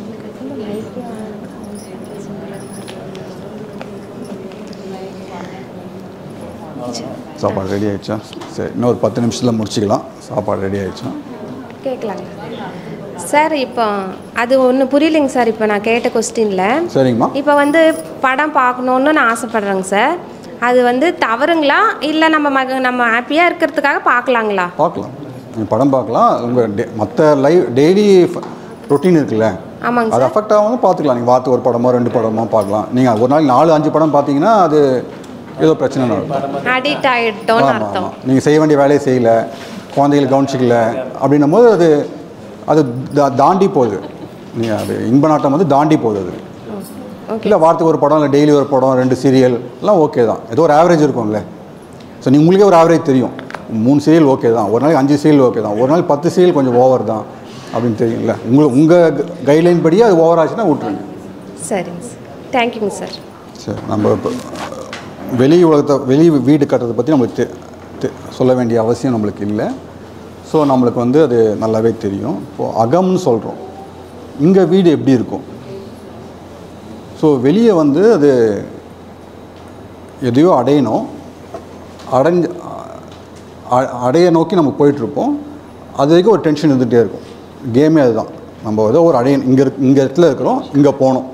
சாப்பாடு ரெடி ஆயிடுச்சா சரி இன்னும் ஒரு பத்து நிமிஷத்தில் முடிச்சுக்கலாம் சாப்பாடு ரெடி ஆயிடுச்சா கேட்கலாங்க சார் இப்போ அது ஒன்று புரியலைங்க சார் இப்போ நான் கேட்ட கொஸ்டினில் சரிங்கம்மா இப்போ வந்து படம் பார்க்கணுன்னு நான் ஆசைப்பட்றேங்க சார் அது வந்து தவறுங்களா இல்லை நம்ம மக நம்ம ஹாப்பியாக இருக்கிறதுக்காக பார்க்கலாங்களா பார்க்கலாம் நீங்கள் படம் பார்க்கலாம் உங்கள் டே மற்ற லைவ் டெய்லி ரொட்டீன் இருக்குல்ல ஆமாங்க அது அஃபெக்ட் ஆகாமல் பார்த்துக்கலாம் நீங்கள் வாரத்துக்கு ஒரு படமோ ரெண்டு படமோ பார்க்கலாம் நீங்கள் ஒரு நாளைக்கு நாலு அஞ்சு படம் பார்த்தீங்கன்னா அது ஏதோ பிரச்சனை நடக்கும் அடிக்ட் ஆகிட்டோன்னு ஆமாம் அர்த்தம் ஆமாம் நீங்கள் செய்ய வேண்டிய வேலையை செய்யல குழந்தைகள் கவனிச்சிக்கல அப்படின்னும் போது அது அது தா- தாண்டி போகுது நீங்கள் அது இன்ப நாட்டம் வந்து தாண்டி போகுது அது இல்லை வாரத்துக்கு ஒரு படம் இல்லை டெய்லி ஒரு படம் ரெண்டு சீரியல் எல்லாம் ஓகே தான் ஏதோ ஒரு ஆவரேஜ் இருக்கும்ல ஸோ நீங்கள் உங்களுக்கே ஒரு ஆவரேஜ் தெரியும் மூணு சீரியல் ஓகே தான் ஒரு நாளைக்கு அஞ்சு சீரியல் ஓகே தான் ஒரு நாள் பத்து சீரியல் கொஞ்சம் ஓவர் தான் அப்படின்னு தெரியும்ல உங்களுக்கு உங்கள் கைட்லைன் படியே அது ஓவர் ஆச்சுன்னா விட்ருங்க சரிங்க சார் தேங்க்யூங்க சார் சரி நம்ம இப்போ வெளி உலகத்தை வெளி வீடு கட்டுறதை பற்றி நம்மளுக்கு தெ- தெ- சொல்ல வேண்டிய அவசியம் நம்மளுக்கு இல்லை ஸோ நம்மளுக்கு வந்து அது நல்லாவே தெரியும் இப்போது அகம்னு சொல்கிறோம் இங்கே வீடு எப்படி இருக்கும் ஸோ வெளியே வந்து அது எதையோ அடையணும் அடைஞ்ச அ- அடைய நோக்கி நம்ம போயிட்டுருப்போம் அது வரைக்கும் ஒரு டென்ஷன் இருந்துகிட்டே இருக்கும் கேமே அதுதான் நம்ம ஏதோ ஒரு அடைய இங்கே இருக்கு இங்கே இடத்துல இருக்கிறோம் இங்கே போனோம்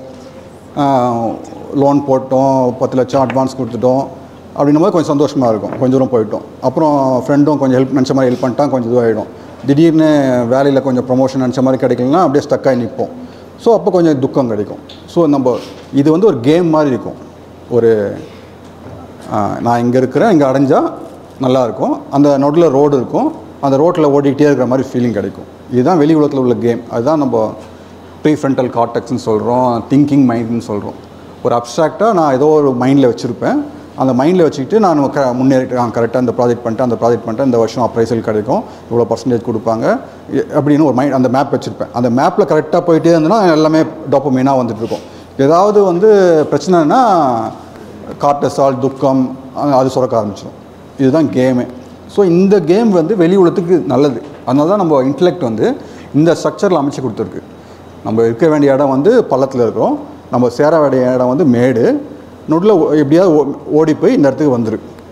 லோன் போட்டோம் பத்து லட்சம் அட்வான்ஸ் கொடுத்துட்டோம் அப்படின்னும் போது கொஞ்சம் சந்தோஷமாக இருக்கும் கொஞ்சம் தூரம் போயிட்டோம் அப்புறம் ஃப்ரெண்டும் கொஞ்சம் ஹெல்ப் நினச்ச மாதிரி ஹெல்ப் பண்ணிட்டான் கொஞ்சம் இதுவாகிடும் திடீர்னு வேலையில் கொஞ்சம் ப்ரொமோஷன் நினச்ச மாதிரி கிடைக்கலனா அப்படியே ஸ்டக்காகி நிற்போம் ஸோ அப்போ கொஞ்சம் துக்கம் கிடைக்கும் ஸோ நம்ம இது வந்து ஒரு கேம் மாதிரி இருக்கும் ஒரு ஆஹ், நான் இங்கே இருக்கிறேன் இங்கே அடைஞ்சா நல்லா இருக்கும் அந்த நொடில் ரோடு இருக்கும் அந்த ரோட்டில் ஓடிக்கிட்டே இருக்கிற மாதிரி ஃபீலிங் கிடைக்கும் இதுதான் வெளி உலகத்தில் உள்ள கேம் அதுதான் நம்ம ப்ரீ ஃப்ரண்டல் கார்டெக்ஸ்னு சொல்கிறோம் திங்கிங் மைண்ட்னு சொல்கிறோம் ஒரு அப்ட்ராக்டாக நான் ஏதோ ஒரு மைண்டில் வச்சுருப்பேன் அந்த மைண்டில் வச்சுக்கிட்டு நான் க முன்னேறிட்டு கரெக்டாக இந்த ப்ராஜெக்ட் பண்ணிட்டேன் அந்த ப்ராஜெக்ட் பண்ணிட்டேன் இந்த வருஷம் அப்ரைசல் கிடைக்கும் இவ்வளோ பர்சன்டேஜ் கொடுப்பாங்க இ- அப்படின்னு ஒரு மைண்ட் அந்த மேப் வச்சுருப்பேன் அந்த மேப்பில் கரெக்டாக போயிட்டே இருந்தேன்னா எல்லாமே டோப்பமீனாக வந்துட்டுருக்கும் ஏதாவது வந்து பிரச்சனைனா கார்டசால் துக்கம் அ- அது சுரக்க ஆரம்பிச்சிடும் இதுதான் கேமு ஸோ இந்த கேம் வந்து வெளி உலகத்துக்கு நல்லது அதனால தான் நம்ம இன்டலெக்ட் வந்து இந்த ஸ்ட்ரக்சரில் அமைச்சு கொடுத்துருக்கு நம்ம இருக்க வேண்டிய இடம் வந்து பள்ளத்தில் இருக்கிறோம் நம்ம சேர வேண்டிய இடம் வந்து மேடு நொடில் எப்படியாவது ஓ- ஓடி போய் இந்த இடத்துக்கு வந்துரு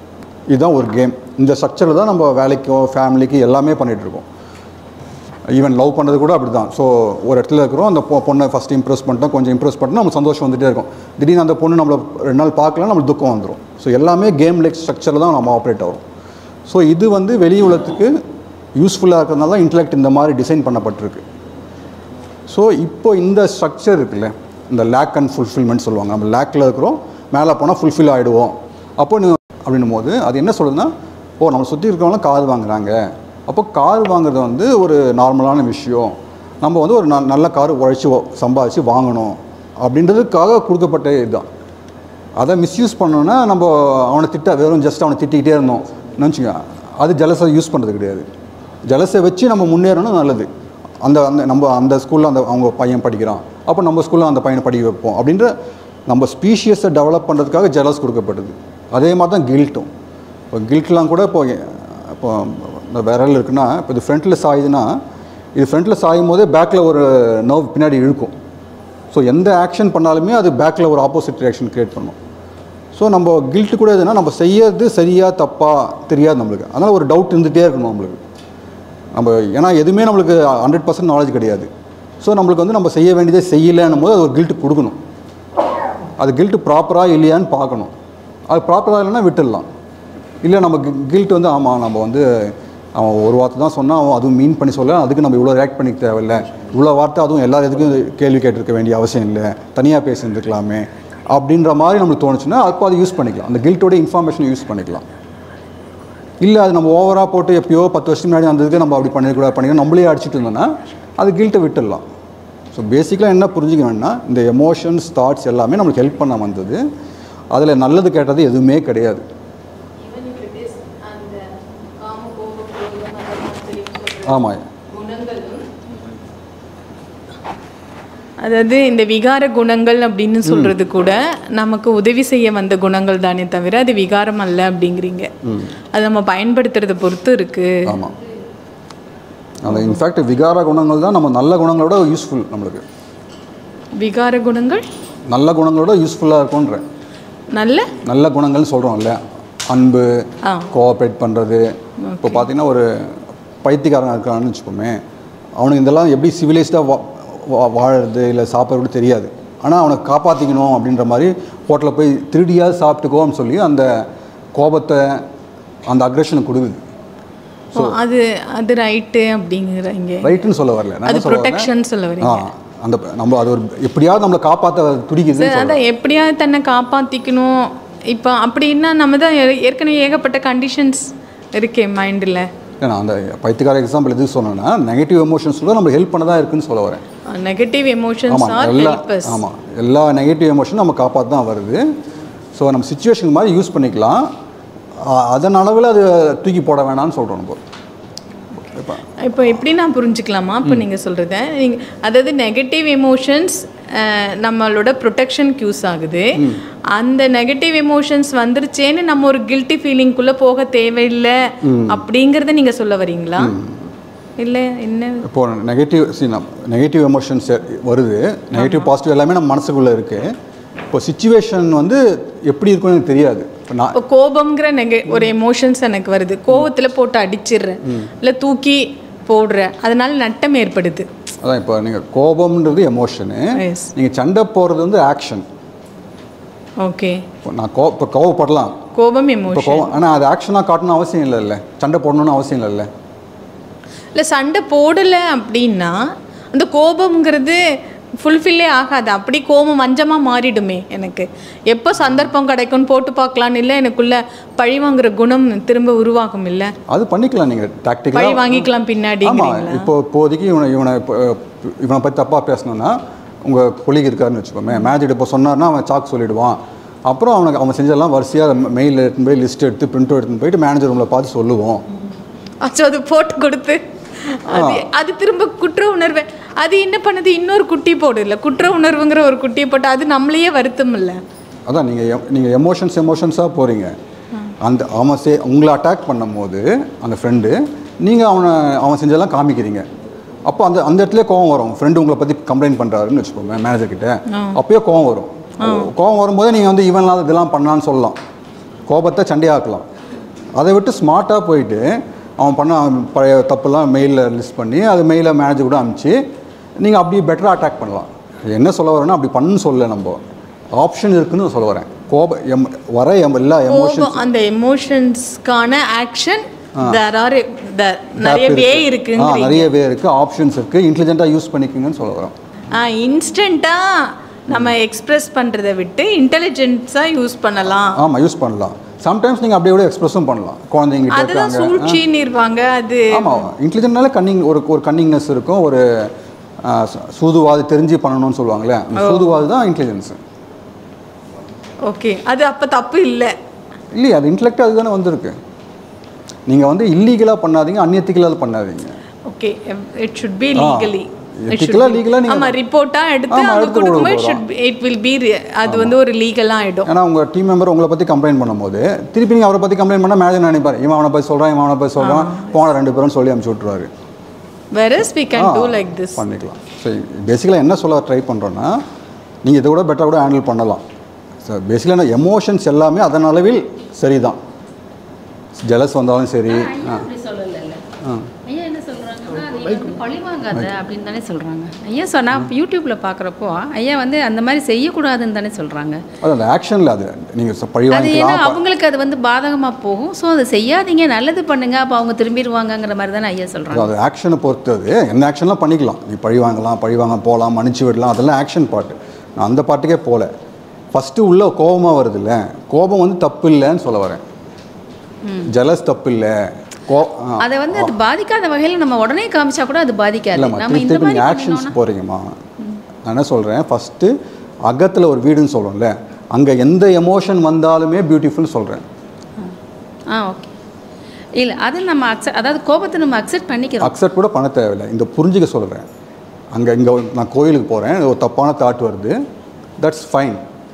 இதுதான் ஒரு கேம் இந்த ஸ்ட்ரக்சரில் தான் நம்ம வேலைக்கோ ஃபேமிலிக்கு எல்லாமே பண்ணிட்டு இருக்கோம் ஈவன் லவ் பண்ணுறது கூட அப்படி தான் ஸோ ஒரு இடத்துல இருக்கிறோம் அந்த பொ- பொண்ணை ஃபஸ்ட் இம்ப்ரெஸ் பண்ணிட்டோம் கொஞ்சம் இம்ப்ரெஸ் பண்ணிட்டோம் நம்ம சந்தோஷம் வந்துட்டே இருக்கும் திடீர்னு அந்த பொண்ணு நம்மளை ரெண்டு நாள் பார்க்கலாம் நம்மளுக்கு துக்கம் வந்துடும் ஸோ எல்லாமே கேம் லைக் ஸ்ட்ரக்சரில் தான் நம்ம ஆப்ரேட் ஆகும் ஸோ இது வந்து வெளி உலகத்துக்கு யூஸ்ஃபுல்லாக இருக்கிறதுனால தான் இன்டலெக்ட் இந்த மாதிரி டிசைன் பண்ணப்பட்டிருக்கு ஸோ இப்போ இந்த ஸ்ட்ரக்சர் இருக்குல்ல இந்த லேக் அண்ட் ஃபுல்ஃபில்மெண்ட் சொல்லுவாங்க நம்ம லேக்கில் இருக்கிறோம் மேலே போனால் ஃபுல்ஃபில் ஆகிடுவோம் அப்போ நீ அப்படின்னும் போது அது என்ன சொல்லுதுன்னா ஓ நம்ம சுற்றி இருக்கிறவங்களாம் கார் வாங்குறாங்க அப்போ கார் வாங்குறது வந்து ஒரு நார்மலான விஷயம் நம்ம வந்து ஒரு ந- நல்ல கார் உழைச்சி சம்பாதிச்சு வாங்கணும் அப்படின்றதுக்காக கொடுக்கப்பட்ட இதுதான் அதை மிஸ்யூஸ் பண்ணோன்னா நம்ம அவனை திட்ட வெறும் ஜஸ்ட் அவனை திட்டிக்கிட்டே இருந்தோம் நினச்சிங்க அது ஜலஸை யூஸ் பண்ணுறது கிடையாது ஜலஸை வச்சு நம்ம முன்னேறணும் நல்லது அந்த அந்த நம்ம அந்த ஸ்கூலில் அந்த அவங்க பையன் படிக்கிறான் அப்போ நம்ம ஸ்கூலில் அந்த பையனை படிக்க வைப்போம் அப்படின்ற நம்ம ஸ்பீஷியஸை டெவலப் பண்ணுறதுக்காக ஜலஸ் கொடுக்கப்பட்டது அதே மாதிரி தான் கில்ட்டும் இப்போ கில்ட்லாம் கூட இப்போ இப்போ இந்த விரல் இருக்குன்னா இப்போ இது ஃப்ரண்ட்டில் சாயுதுன்னா இது ஃப்ரண்ட்டில் சாயும் போதே பேக்கில் ஒரு நர்வ் பின்னாடி இழுக்கும் ஸோ எந்த ஆக்ஷன் பண்ணாலுமே அது பேக்கில் ஒரு ஆப்போசிட் ரியாக்ஷன் க்ரியேட் பண்ணும் ஸோ நம்ம கில்ட் கூட எதுனா நம்ம செய்யறது சரியா தப்பா தெரியாது நம்மளுக்கு அதனால் ஒரு டவுட் இருந்துகிட்டே இருக்கணும் நம்மளுக்கு நம்ம ஏன்னா எதுவுமே நம்மளுக்கு ஹண்ட்ரட் பர்சன்ட் நாலேஜ் கிடையாது ஸோ நம்மளுக்கு வந்து நம்ம செய்ய வேண்டியதே செய்யலைன்னும் போது அது ஒரு கில்ட் கொடுக்கணும் அது கில்ட் ப்ராப்பராக இல்லையான்னு பார்க்கணும் அது ப்ராப்பராக இல்லைன்னா விட்டுடலாம் இல்லை நம்ம கில்ட் வந்து ஆமாம் நம்ம வந்து அவன் ஒரு வார்த்தை தான் சொன்னால் அவன் அதுவும் மீன் பண்ணி சொல்ல அதுக்கு நம்ம இவ்வளோ ரியாக்ட் பண்ணிக்க தேவையில்ல இவ்வளோ வார்த்தை அதுவும் எல்லா இதுக்கும் கேள்வி கேட்டிருக்க வேண்டிய அவசியம் இல்லை தனியாக பேசியிருந்துருக்கலாமே அப்படின்ற மாதிரி நம்மளுக்கு தோணுச்சுன்னா அப்போ அதை யூஸ் பண்ணிக்கலாம் அந்த கில்ட்டோட இன்ஃபர்மேஷனை யூஸ் பண்ணிக்கலாம் இல்லை அது நம்ம ஓவராக போட்டு எப்பயோ பத்து வருஷத்துக்கு முன்னாடி வந்ததுக்கு நம்ம அப்படி பண்ணிடக்கூடாது பண்ணிக்கலாம் நம்மளே அடிச்சிட்டு இருந்தோம்னா அது கில்ட்டை விட்டுடலாம் ஸோ பேசிக்கலாக என்ன புரிஞ்சுக்க வேணும்னா இந்த எமோஷன்ஸ் தாட்ஸ் எல்லாமே நம்மளுக்கு ஹெல்ப் பண்ண வந்தது அதில் நல்லது கேட்டது எதுவுமே கிடையாது ஆமாம் அதாவது இந்த விகார குணங்கள் அப்படின்னு சொல்றது கூட நமக்கு உதவி செய்ய வந்த குணங்கள் தானே தவிர அது விகாரம் அல்ல அப்படிங்கிறீங்க ம் அது நம்ம பயன்படுத்துறத பொறுத்து இருக்கு ஆமாம் அந்த இன்ஃபேக்ட் விகார குணங்கள் தான் நம்ம நல்ல குணங்களோட யூஸ்ஃபுல் நம்மளுக்கு விகார குணங்கள் நல்ல குணங்களோட யூஸ்ஃபுல்லாக இருக்கும்ன்றேன் நல்ல நல்ல குணங்கள்னு சொல்கிறோம்ல அன்பு ஆ. கோஆப்ரேட் பண்ணுறது இப்போ பார்த்தீங்கன்னா ஒரு பைத்தியக்காரன் இருக்கான்னு வச்சுக்கோமே அவனுக்கு இதெல்லாம் எப்படி சிவிலைஸ்டாக வா வா- வாழறது இல்லை சாப்பிட்றது தெரியாது ஆனால் அவனை காப்பாற்றிக்கணும் அப்படின்ற மாதிரி ஹோட்டலில் போய் திருடியாக சாப்பிட்டுக்கோன்னு சொல்லி அந்த கோபத்தை அந்த அக்ரெஷனை கொடுக்குது ஓ, அது அது ரைட்டு அப்படிங்கிறீங்க ரைட்டுன்னு சொல்ல வரல நான் அது என்ன சொல்ல வரேன்னா, ப்ரொடெக்ஷன் சொல்ல ஆ வரீங்க அந்த நம்ம அது ஒரு எப்படியாவது நம்மளை காப்பாற்ற துடிக்குதுன்னு சார் சொல்ல அதான் எப்படியாவது தன்னை காப்பாற்றிக்கணும் இப்போ அப்படின்னா நம்ம தான் ஏ- ஏற்கனவே ஏகப்பட்ட கண்டிஷன்ஸ் இருக்கே மைண்டில் ஏன்னா அந்த பைத்தியக்கார எக்ஸாம்பிள் எதுக்கு சொன்னேன்னா நெகட்டிவ் எமோஷன்ஸ் கூட நம்மளுக்கு ஹெல்ப் பண்ணதா இருக்குன்னு சொல்ல வரேன் நெகட்டிவ் எமோஷன்ஸ் ஆமாம் ஆர் எல்லா ஹெல்பஸ் ஆமாம் எல்லா நெகட்டிவ் எமோஷனும் நம்ம காப்பாற்ற தான் வருது ஸோ நம்ம சுச்சுவேஷன் மாதிரி யூஸ் பண்ணிக்கலாம் ஆ, அதன் அளவில் அது தூக்கி போட வேணாம்னு சொல்கிறோம் நம்ம இப்போ இப்போ எப்படி நான் புரிஞ்சுக்கலாமா இப்போ நீங்கள் சொல்கிறத நீங்கள் அதாவது நெகட்டிவ் எமோஷன்ஸ் நம்மளோட ப்ரொடெக்ஷனுக்கு யூஸ் ஆகுது அந்த நெகட்டிவ் எமோஷன்ஸ் வந்துருச்சேன்னு நம்ம ஒரு கில்ட்டி ஃபீலிங்குள்ளே போக தேவையில்லை ம். அப்படிங்கிறத நீங்கள் சொல்ல வரீங்களா இல்லை என்ன இப்போ நெகட்டிவ் சி நெகட்டிவ் எமோஷன்ஸ் வருது நெகட்டிவ் பாசிட்டிவ் எல்லாமே நம்ம மனசுக்குள்ளே இருக்குது இப்போ சுச்சுவேஷன் வந்து எப்படி இருக்கும்னு எனக்கு தெரியாது இப்போ நான் இப்போ கோபம்ங்கிற நெக ஒரு எமோஷன்ஸ் எனக்கு வருது கோபத்தில் போட்டு அடிச்சிடுறேன் ம். இல்லை தூக்கி போடுறேன் அதனால நட்டம் ஏற்படுது அதான் இப்போ நீங்கள் கோபம்ன்றது எமோஷனு Yes. நீங்கள் சண்டை போடுறது வந்து ஆக்ஷன் ஓகே இப்போ நான் கோ இப்போ கோவப்படலாம் கோபம் இப்போ எமோஷன் கோவம் ஆனால் அது ஆக்ஷனாக காட்டணும் அவசியம் இல்லைல்ல சண்டை போடணும்னு அவசியம் இல்லைல்ல இல்லை சண்டை போடலை அப்படின்னா அந்த கோபம்ங்கிறது ஃபுல்ஃபில்லே ஆகாது அப்படி கோபம் மஞ்சமாக மாறிடுமே எனக்கு எப்போ சந்தர்ப்பம் கிடைக்கும்னு போட்டு பார்க்கலான்னு இல்லை எனக்குள்ள பழி வாங்குற குணம் திரும்ப உருவாகும் இல்லை அது பண்ணிக்கலாம் நீங்கள் பழி டாக்டிக்கலாக வாங்கிக்கலாம் பின்னாடி ஆமாம் இப்போ இப்போதைக்கு இவனை இவனை இப்போ, இவனை பற்றி தப்பாக பேசணுன்னா உங்கள் கொலிக்கு இருக்காருன்னு வச்சுக்கோமே மேஜிக் இப்போ சொன்னார்னா அவன் சாக் சொல்லிடுவான் அப்புறம் அவனுக்கு அவன் செஞ்சதெல்லாம் வரிசையாக மெயிலில் எடுத்துன்னு போய் லிஸ்ட் எடுத்து பிரிண்ட் எடுத்துன்னு போயிட்டு மேனேஜர் ரூமில் பார்த்து சொல்லுவோம் அச்சோ அது போட்டு கொடுத்து அது அது திரும்ப குற்ற உணர்வு அது என்ன பண்ணுது இன்னொரு குட்டி போடுல குற்ற உணர்வுங்கிற ஒரு குட்டியை போட்டு அது நம்மளையே வருத்தம் இல்லை அதான் நீங்கள் நீங்கள் எமோஷன்ஸ் எமோஷன்ஸாக போகிறீங்க அந்த அவன் சே உங்களை அட்டாக் பண்ணும்போது அந்த ஃப்ரெண்டு நீங்கள் அவனை அவன் செஞ்சதெல்லாம் காமிக்கிறீங்க அப்போ அந்த அந்த இடத்துல கோவம் வரும் ஃப்ரெண்டு உங்களை பற்றி கம்ப்ளைண்ட் பண்ணுறாருன்னு வச்சுக்கோங்க மேனேஜர் கிட்ட ஆ. அப்பயே கோவம் வரும் கோவம் வரும்போது நீங்கள் வந்து இவன் இல்லாத இதெல்லாம் பண்ணலான்னு சொல்லலாம் கோபத்தை சண்டையாக்கலாம் அதை விட்டு ஸ்மார்ட்டாக போயிட்டு அவன் பண்ண அவன் பழைய தப்புலாம் மெயிலில் லிஸ்ட் பண்ணி அது மெயிலில் மேனேஜர் கூட அனுப்பிச்சு நீங்கள் அப்படியே பெட்டராக அட்டாக் பண்ணலாம் என்ன சொல்ல வரேன்னா அப்படி பண்ணுன்னு சொல்ல நம்ம ஆப்ஷன் இருக்குன்னு சொல்ல வரேன் கோப எம் வர எம் எல்லா எமோஷன்ஸ் கோபம் அந்த எமோஷன்ஸ்க்கான ஆக்ஷன் ஆ. தேர் ஆர் நிறைய வே இருக்குங்கிறீங்க நிறைய வே இருக்குது ஆப்ஷன்ஸ் இருக்குது இன்டெலிஜென்ட்டாக யூஸ் பண்ணிக்கோங்கன்னு சொல்ல வரேன் இன்ஸ்டண்ட்டாக நம்ம எக்ஸ்பிரஸ் பண்ணுறதை விட்டு இன்டெலிஜென்ஸாக யூஸ் பண்ணலாம் ஆமாம் யூஸ் பண்ணலாம் சம்டைம்ஸ் நீங்கள் அப்படியே கூட எக்ஸ்பிரஸும் பண்ணலாம் குழந்தைங்கிட்ட அதுதான் இருக்காங்க ஆ. சூழ்ச்சின்னு இருப்பாங்க அது ஆமாம் இன்டெலிஜென்ட்னால கன்னிங் ஒரு ஒரு கன்னிங்னஸ் இருக்கும் ஒரு ஆ, சு- சூதுவாது தெரிஞ்சு பண்ணணும்னு சொல்லுவாங்களே அந்த ஓ. சூதுவாது தான் இன்டெலிஜென்ஸ் ஓகே அது அப்போ தப்பு இல்லை இல்லையே அது இன்டெலெக்ட் அதுதானே வந்திருக்கு நீங்கள் வந்து இல்லீகலாக பண்ணாதீங்க அந்நியத்திக்கலாக பண்ணாதீங்க ஓகே இட் ஷுட் பி ஆ. லீகலி Ethical-ஆ, legal-ஆ நீங்க- ஆமா ரிப்போர்ட்டா எடுத்து ஆமா, அவங்க எடுத்து கொடுக்கும்போது கொடுக்க ஷுட் இட் வில் பி அது வந்து ஒரு லீகலா ஆயிடும் ஏன்னா உங்கள் டீம் மெம்பர் உங்களை பற்றி கம்ப்ளைண்ட் பண்ணும்போது திருப்பி நீங்கள் அவரை பற்றி கம்ப்ளைண்ட் பண்ணால் மேனேஜர் நினைப்பார் இவன் அவனை போய் சொல்கிறான் இவன் அவனை போய் சொல்கிறான் போன ரெண்டு பேரும் சொல்லி அனுப்பிச்சு விட்ருவாரு வெரஸ் வி கேன் ஆ, டூ லைக் திஸ் பண்ணிக்கலாம் ஸோ பேசிக்கலாக என்ன சொல்ல ட்ரை பண்ணுறோன்னா நீங்கள் இதை கூட பெட்டராக கூட ஹேண்டில் பண்ணலாம் ஸோ பேசிக்கலாக எமோஷன்ஸ் எல்லாமே அதன் அளவில் சரிதான் ஜலஸ் வந்தாலும் சரி ஆ அப்படி சொல்லலைல்ல ஆ ஐயா என்ன சொல்றாங்கன்னா நீ வந்து பழி வாங்காத அப்படின்னு தானே சொல்றாங்க ஐயா சொன்னா யூடியூப்ல பார்க்குறப்போ ஐயா வந்து அந்த மாதிரி செய்யக்கூடாதுன்னு தானே சொல்றாங்க அது அந்த ஆக்ஷனில் அது நீங்கள் பழி அது ஏன்னா வாங்கிக்கலாம் அவங்களுக்கு அது வந்து பாதகமா போகும் ஸோ அதை செய்யாதீங்க நல்லது பண்ணுங்க அப்போ அவங்க திரும்பிடுவாங்கங்கிற மாதிரி தானே ஐயா சொல்றாங்க அது ஆக்ஷனை பொறுத்தது என்ன ஆக்ஷன்லாம் பண்ணிக்கலாம் நீ பழி வாங்கலாம் பழி வாங்க போகலாம் மன்னிச்சு விடலாம் அதெல்லாம் ஆக்ஷன் பார்ட்டு நான் அந்த பாட்டுக்கே போகல ஃபஸ்ட்டு உள்ள கோபமாக வருதுல்ல கோபம் வந்து தப்பு இல்லைன்னு சொல்ல வரேன் ம். ஜலஸ் தப்பு இல்லை கோ ஆ. அதை வந்து அது பாதிக்காத வகையில் நம்ம உடனே காமிச்சா கூட அது பாதிக்காது இல்லைம்மா நம்ம திருப்பி இந்த திருப்பி மாதிரி நீங்கள் ஆக்ஷன்ஸ் பண்ணினோம்னா- போகிறீங்கம்மா நான் என்ன சொல்கிறேன் ஃபஸ்ட்டு அகத்தில் ஒரு வீடுன்னு சொல்கிறோம்ல அங்கே எந்த எமோஷன் வந்தாலுமே பியூட்டிஃபுல் சொல்கிறேன் ஆ ஓகே இல்லை அது நம்ம அக்செப்ட் அதாவது கோபத்தை நம்ம அக்செப்ட் பண்ணிக்கிறோம் அக்செப்ட் கூட பண்ண தேவையில்லை இந்த புரிஞ்சுக்க சொல்கிறேன் அங்கே இங்கே நான் கோயிலுக்கு போகிறேன் ஒரு தப்பான தாட் வருது தட்ஸ் ஃபைன்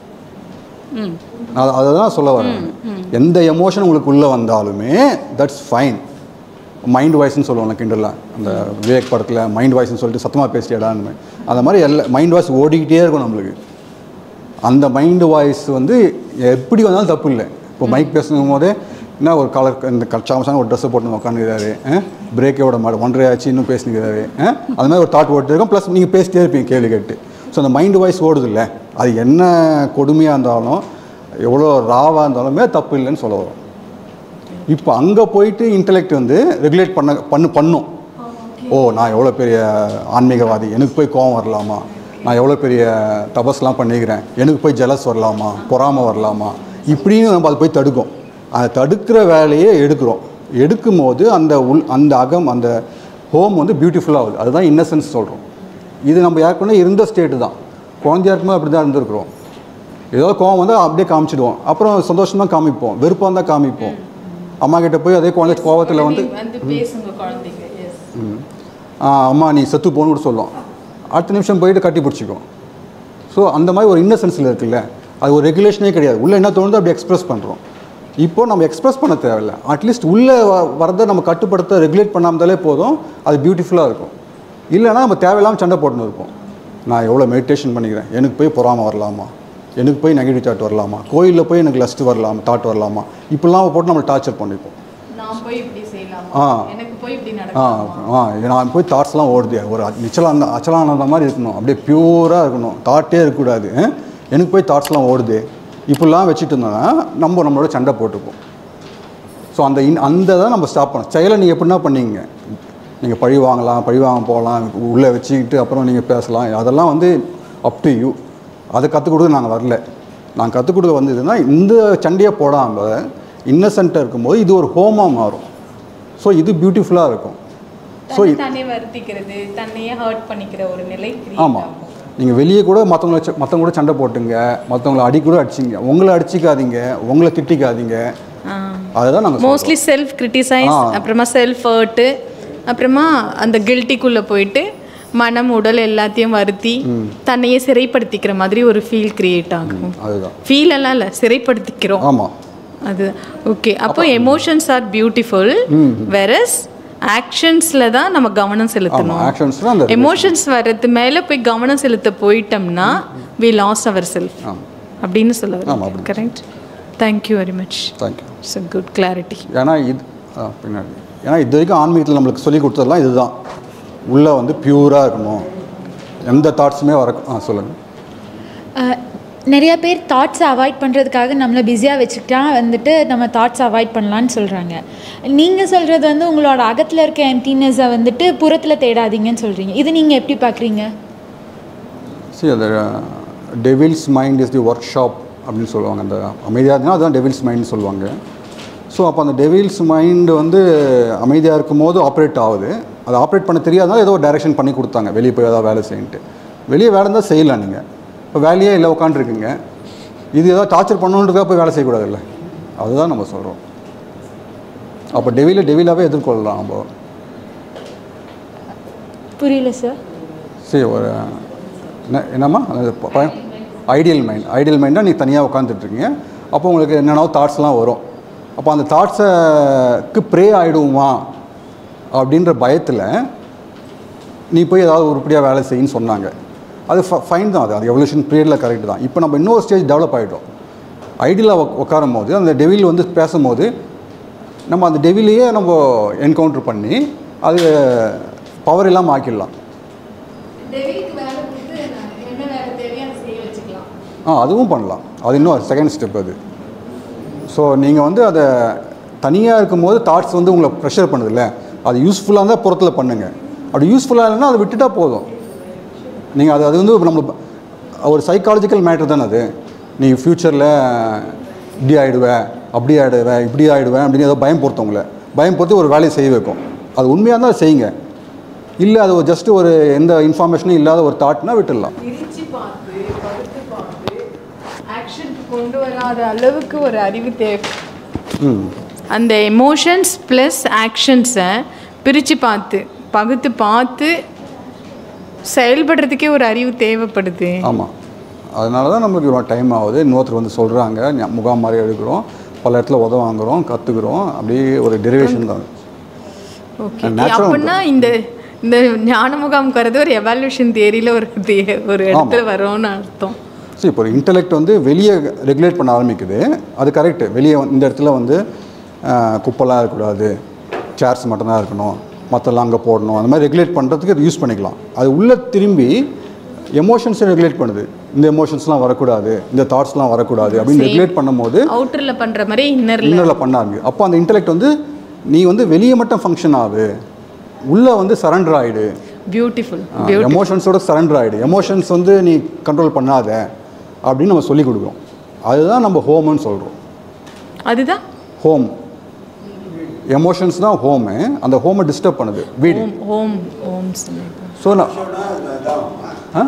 ம் நான் அதை தான் சொல்ல வரேன் எந்த எமோஷன் உங்களுக்கு உள்ளே வந்தாலுமே தட்ஸ் ஃபைன் மைண்ட் வாய்ஸ்னு சொல்லுவாங்க கிண்டலில் அந்த விவேக் படத்தில் மைண்ட் வாய்ஸ்னு சொல்லிட்டு சத்தமாக பேசிட்டியாடான்னு அந்த மாதிரி எல்லா மைண்ட் வாய்ஸ் ஓடிக்கிட்டே இருக்கும் நம்மளுக்கு அந்த மைண்டு வாய்ஸ் வந்து எப்படி வந்தாலும் தப்பு இல்லை இப்போ மைக் பேசும் போதே என்ன ஒரு கலர் இந்த கச்சாமசான ஒரு ட்ரெஸ்ஸை போட்டு உட்காந்துக்கிறாரு பிரேக்கே விட மாட்டேன் ஒன்றரை ஆச்சு இன்னும் பேசினுக்கிறாரு அது மாதிரி ஒரு தாட் ஓட்டு இருக்கும் ப்ளஸ் நீங்கள் பேசிட்டே இருப்பீங்க கேள்வி கேட்டு ஸோ அந்த மைண்டு வாய்ஸ் ஓடுது இல்லை அது என்ன கொடுமையாக இருந்தாலும் எவ்வளோ ராவாக இருந்தாலுமே தப்பு இல்லைன்னு சொல்ல வரும் இப்போ அங்கே போயிட்டு இன்டெலெக்ட் வந்து ரெகுலேட் பண்ண பண்ணு பண்ணும் ஓ நான் எவ்வளோ பெரிய ஆன்மீகவாதி எனக்கு போய் கோவம் வரலாமா நான் எவ்வளோ பெரிய தபஸ்லாம் பண்ணிக்கிறேன் எனக்கு போய் ஜலஸ் வரலாமா பொறாமை வரலாமா இப்படின்னு நம்ம அது போய் தடுக்கும் அதை தடுக்கிற வேலையே எடுக்கிறோம் எடுக்கும் போது அந்த உள் அந்த அகம் அந்த ஹோம் வந்து பியூட்டிஃபுல்லாக ஆகுது அதுதான் இன்னசென்ஸ் சொல்கிறோம் இது நம்ம ஏற்கனவே இருந்த ஸ்டேட்டு தான் குழந்தையா இருக்கும்போது அப்படி தான் இருந்திருக்கிறோம் ஏதோ கோவம் வந்தால் அப்படியே காமிச்சிடுவோம் அப்புறம் சந்தோஷமாக காமிப்போம் வெறுப்பாக இருந்தால் காமிப்போம் அம்மா கிட்ட போய் அதே குழந்தை கோவத்தில் வந்து வந்து பேசுங்க குழந்தைங்க எஸ் ம். ஆ, அம்மா நீ செத்து போன்னு கூட சொல்லும் அடுத்த நிமிஷம் போயிட்டு கட்டி பிடிச்சிக்கும் ஸோ அந்த மாதிரி ஒரு இன்னசென்ஸில் இருக்குல்ல அது ஒரு ரெகுலேஷனே கிடையாது உள்ளே என்ன தோணுதோ அப்படி எக்ஸ்பிரஸ் பண்ணுறோம் இப்போ நம்ம எக்ஸ்பிரஸ் பண்ண தேவையில்ல அட்லீஸ்ட் உள்ளே வ- வரதை நம்ம கட்டுப்படுத்த ரெகுலேட் பண்ணாமதாலே போதும் அது பியூட்டிஃபுல்லாக இருக்கும் இல்லைன்னா நம்ம தேவையில்லாமல் சண்டை போட்டுன்னு இருப்போம் நான் எவ்வளோ மெடிடேஷன் பண்ணிக்கிறேன் எனக்கு போய் பொறாமை வரலாமா எனக்கு போய் நெகட்டிவ் தாட் வரலாமா கோயிலில் போய் எனக்கு லஸ்ட் வரலாமா தாட் வரலாமா இப்படிலாம் போட்டு நம்மளை டார்ச்சர் பண்ணிப்போம் நான் போய் இப்படி செய்யலாமா ஆ. எனக்கு போய் இப்படி ஆ நடக்குமா ஆ நான் போய் தாட்ஸ்லாம் ஓடுது ஒரு நிச்சலாந்த அச்சலானந்த மாதிரி இருக்கணும் அப்படியே பியூராக இருக்கணும் தாட்டே இருக்கக்கூடாது ஆ? எனக்கு போய் தாட்ஸ்லாம் ஓடுது இப்படிலாம் வச்சுட்டு இருந்தோம்னா நம்ம நம்மளோட சண்டை போட்டுப்போம் ஸோ அந்த இன் அந்த தான் நம்ம ஸ்டாப் பண்ணோம் செயலை நீங்கள் எப்படின்னா பண்ணீங்க நீங்கள் பழி வாங்கலாம் பழி வாங்க போகலாம் உள்ளே வச்சுக்கிட்டு அப்புறம் நீங்கள் பேசலாம் அதெல்லாம் வந்து அப் டு யூ அதை கற்றுக் கொடுக்க நாங்கள் வரல நான் கற்றுக் கொடுக்க வந்ததுன்னா இந்த சண்டையை போடாமல் இன்னசென்ட்டாக இருக்கும்போது இது ஒரு ஹோமாக மாறும் ஸோ இது பியூட்டிஃபுல்லாக இருக்கும் ஸோ தன்னை தானே வருத்திக்கிறது தன்னையே ஹர்ட் பண்ணிக்கிற ஒரு நிலை create ஆமாம் நீங்கள் வெளியே கூட மற்றவங்கள வச்சு மற்றவங்க கூட சண்டை போட்டுங்க மற்றவங்கள அடி கூட அடிச்சிங்க உங்களை அடிச்சிக்காதீங்க உங்களை திட்டிக்காதீங்க அதுதான் நாங்கள் மோஸ்ட்லி செல்ஃப் கிரிட்டிசைஸ் ஆ. அப்புறமா செல்ஃப் ஹர்ட்டு அப்புறமா அந்த கில்ட்டிக்குள்ளே போயிட்டு மனம் உடல் எல்லாத்தையும் வருத்தி தன்னையே சிறைப்படுத்திக்கிற மாதிரி ஒரு ஃபீல் கிரியேட் ஆகும் அதுதான் ஃபீல் எல்லாம் இல்லை சிறைப்படுத்திக்கிறோம் ஆமாம் அது ஓகே அப்போ எமோஷன்ஸ் ஆர் பியூட்டிஃபுல் ம். வெரஸ் ஆக்ஷன்ஸில் தான் நம்ம கவனம் செலுத்தணும் ஆமாம் ஆக்ஷன்ஸில் அந்த எமோஷன்ஸ் வர்றது மேலே போய் கவனம் செலுத்த போயிட்டோம்னா வி லாஸ் அவர் செல்ஃப் ஆமாம் அப்படின்னு சொல்ல ஆமா, வரீங்க correct thank you very much thank you it's a good clarity ஏன்னா இது ஆ, பின்னாடி ஏன்னா இது வரைக்கும் ஆன்மீகத்தில் நம்மளுக்கு சொல்லி கொடுத்ததெல்லாம் இதுதான் உள்ளே வந்து பியூராக இருக்கணும் எந்த தாட்ஸுமே வர ஆ சொல்லுங்கள் அஹ், நிறைய பேர் தாட்ஸை அவாய்ட் பண்ணுறதுக்காக நம்மளை பிஸியாக வச்சுக்கிட்டா வந்துட்டு நம்ம தாட்ஸ் அவாய்ட் பண்ணலான்னு சொல்கிறாங்க நீங்கள் சொல்கிறது வந்து உங்களோட அகத்தில் இருக்க எம்டினஸை வந்துட்டு புறத்தில் தேடாதீங்கன்னு சொல்கிறீங்க இது நீங்கள் எப்படி பார்க்குறீங்க சரி அந்த devil's mind is the workshop அப்படின்னு சொல்லுவாங்க அந்த அமைதியாக இருந்தால் அதுதான் டெவில்ஸ் மைண்ட் சொல்லுவாங்க ஸோ அப்போ அந்த டெவில்ஸ் மைண்டு வந்து அமைதியாக இருக்கும் போது ஆப்ரேட் ஆகுது அதை ஆப்ரேட் பண்ண தெரியாதனால ஏதோ ஒரு டைரெக்ஷன் பண்ணி கொடுத்தாங்க வெளியே போய் ஏதாவது வேலை செய்யின்ட்டு வெளியே வேலை இருந்தால் செய்யலாம் நீங்கள் இப்போ வேலையே இல்லை உட்காந்துருக்குங்க இது ஏதாவது டார்ச்சர் பண்ணணுன்றதுக்காக போய் வேலை செய்யக்கூடாதுல்ல அதுதான் நம்ம சொல்கிறோம் அப்போ டெவிலை டெவிலாகவே எதிர்கொள்ளலாம் நம்ம புரியல சார் சரி ஒரு என்ன என்னம்மா ஐடியல் மைண்ட் ஐடியல் மைண்டாக நீ தனியாக உட்காந்துட்ருக்கீங்க அப்போ உங்களுக்கு என்னென்ன தாட்ஸ்லாம் வரும் அப்போ அந்த தாட்ஸுக்கு ப்ரே ஆகிடுவோமா அப்படின்ற பயத்தில் நீ போய் ஏதாவது உருப்படியாக வேலை செய்யின்னு சொன்னாங்க அது ஃபைன் தான் அது அது எவல்யூஷன் பீரியடில் கரெக்ட் தான் இப்போ நம்ம இன்னொரு ஸ்டேஜ் டெவலப் ஆகிட்டோம் ஐடியலாக உட்காரும் போது அந்த டெவில் வந்து பேசும்போது நம்ம அந்த டெவிலையே நம்ம என்கவுண்டர் பண்ணி அது பவர் இல்லாமல் ஆக்கிடலாம் டெவிலுக்கு வேலை கொடுத்து என்ன வேலை தேவையோ அதை செய்ய வச்சுக்கலாம் ஆ அதுவும் பண்ணலாம் அது இன்னும் செகண்ட் ஸ்டெப் அது ஸோ நீங்கள் வந்து அதை தனியாக இருக்கும்போது தாட்ஸ் வந்து உங்களை ப்ரெஷர் பண்ணுதில்ல அது யூஸ்ஃபுல்லாக இருந்தால் புறத்தில் பண்ணுங்கள் அப்படி யூஸ்ஃபுல்லாக இல்லைன்னா அதை விட்டுட்டா போதும் நீங்கள் அது அது வந்து நம்ம ஒரு சைக்காலஜிக்கல் மேட்டர் தானே அது நீ ஃப்யூச்சரில் இப்படி ஆகிடுவேன் அப்படி ஆகிடுவேன் இப்படி ஆகிடுவேன் அப்படின்னு ஏதோ பயம் பொறுத்தவங்கள பயம் பொறுத்து ஒரு வேலையை செய்ய வைக்கும் அது உண்மையாக இருந்தால் செய்யுங்க இல்லை அது ஜஸ்ட் ஒரு எந்த இன்ஃபார்மேஷனும் இல்லாத ஒரு தாட்னா விட்டுடலாம் பிரித்து பார்த்து படுத்து பார்த்து ஆக்ஷனுக்கு கொண்டு வராத அளவுக்கு ஒரு அறிவு தேவை ம் அந்த எமோஷன்ஸ் ப்ளஸ் ஆக்ஷன்ஸை பிரித்து பார்த்து பகுத்து பார்த்து செயல்படுறதுக்கே ஒரு அறிவு தேவைப்படுது ஆமாம் அதனால தான் நம்மளுக்கு இவ்வளோ டைம் ஆகுது இன்னொருத்தர் வந்து சொல்கிறாங்க முகாம் மாதிரி எடுக்கிறோம் பல இடத்துல உதவ வாங்குறோம் கற்றுக்குறோம் அப்படியே ஒரு டெரிவேஷன் தான் ஓகே Natural அப்படின்னா இந்த இந்த ஞான முகாமுக்கு வர்றது ஒரு எவால்யூஷன் தியரியில் ஒரு தே- ஒரு இடத்துல வரோன்னு அர்த்தம் சரி இப்போ இன்டெலெக்ட் வந்து வெளியே ரெகுலேட் பண்ண ஆரம்பிக்குது அது கரெக்டு வெளியே வந்து- இந்த இடத்துல வந்து ஆஹ், குப்பைலாம் இருக்கக்கூடாது சேர்ஸ் மட்டும்தான் இருக்கணும் மற்றெல்லாம் அங்கே போடணும் அந்த மாதிரி ரெகுலேட் பண்ணுறதுக்கு அது யூஸ் பண்ணிக்கலாம் அது உள்ளே திரும்பி எமோஷன்ஸை ரெகுலேட் பண்ணுது இந்த எமோஷன்ஸ்லாம் வரக்கூடாது இந்த தாட்ஸ்லாம் வரக்கூடாது அப்படின்னு சரி. ரெகுலேட் பண்ணும்போது அவுட்டரில் பண்ணுற மாதிரி இன்னரில் இன்னரில் பண்ண ஆரம்பிக்கும் அப்போ அந்த இன்டெலெக்ட் வந்து நீ வந்து வெளியே மட்டும் ஃபங்க்ஷன் ஆகு உள்ளே வந்து சரண்டர் ஆகிடு பியூட்டிஃபுல் எமோஷன்ஸோட சரண்டர் ஆகிடு எமோஷன்ஸ் வந்து நீ கண்ட்ரோல் பண்ணாத அப்படின்னு நம்ம சொல்லி கொடுக்குறோம் அதுதான் நம்ம ஹோம்னு சொல்கிறோம் அதுதான் ஹோம் எமோஷன்ஸ் தான் ஹோமு அந்த ஹோமை டிஸ்டர்ப் பண்ணுது வீடு ஓம் ஓம் ஓம் ஸோ நான் ஆ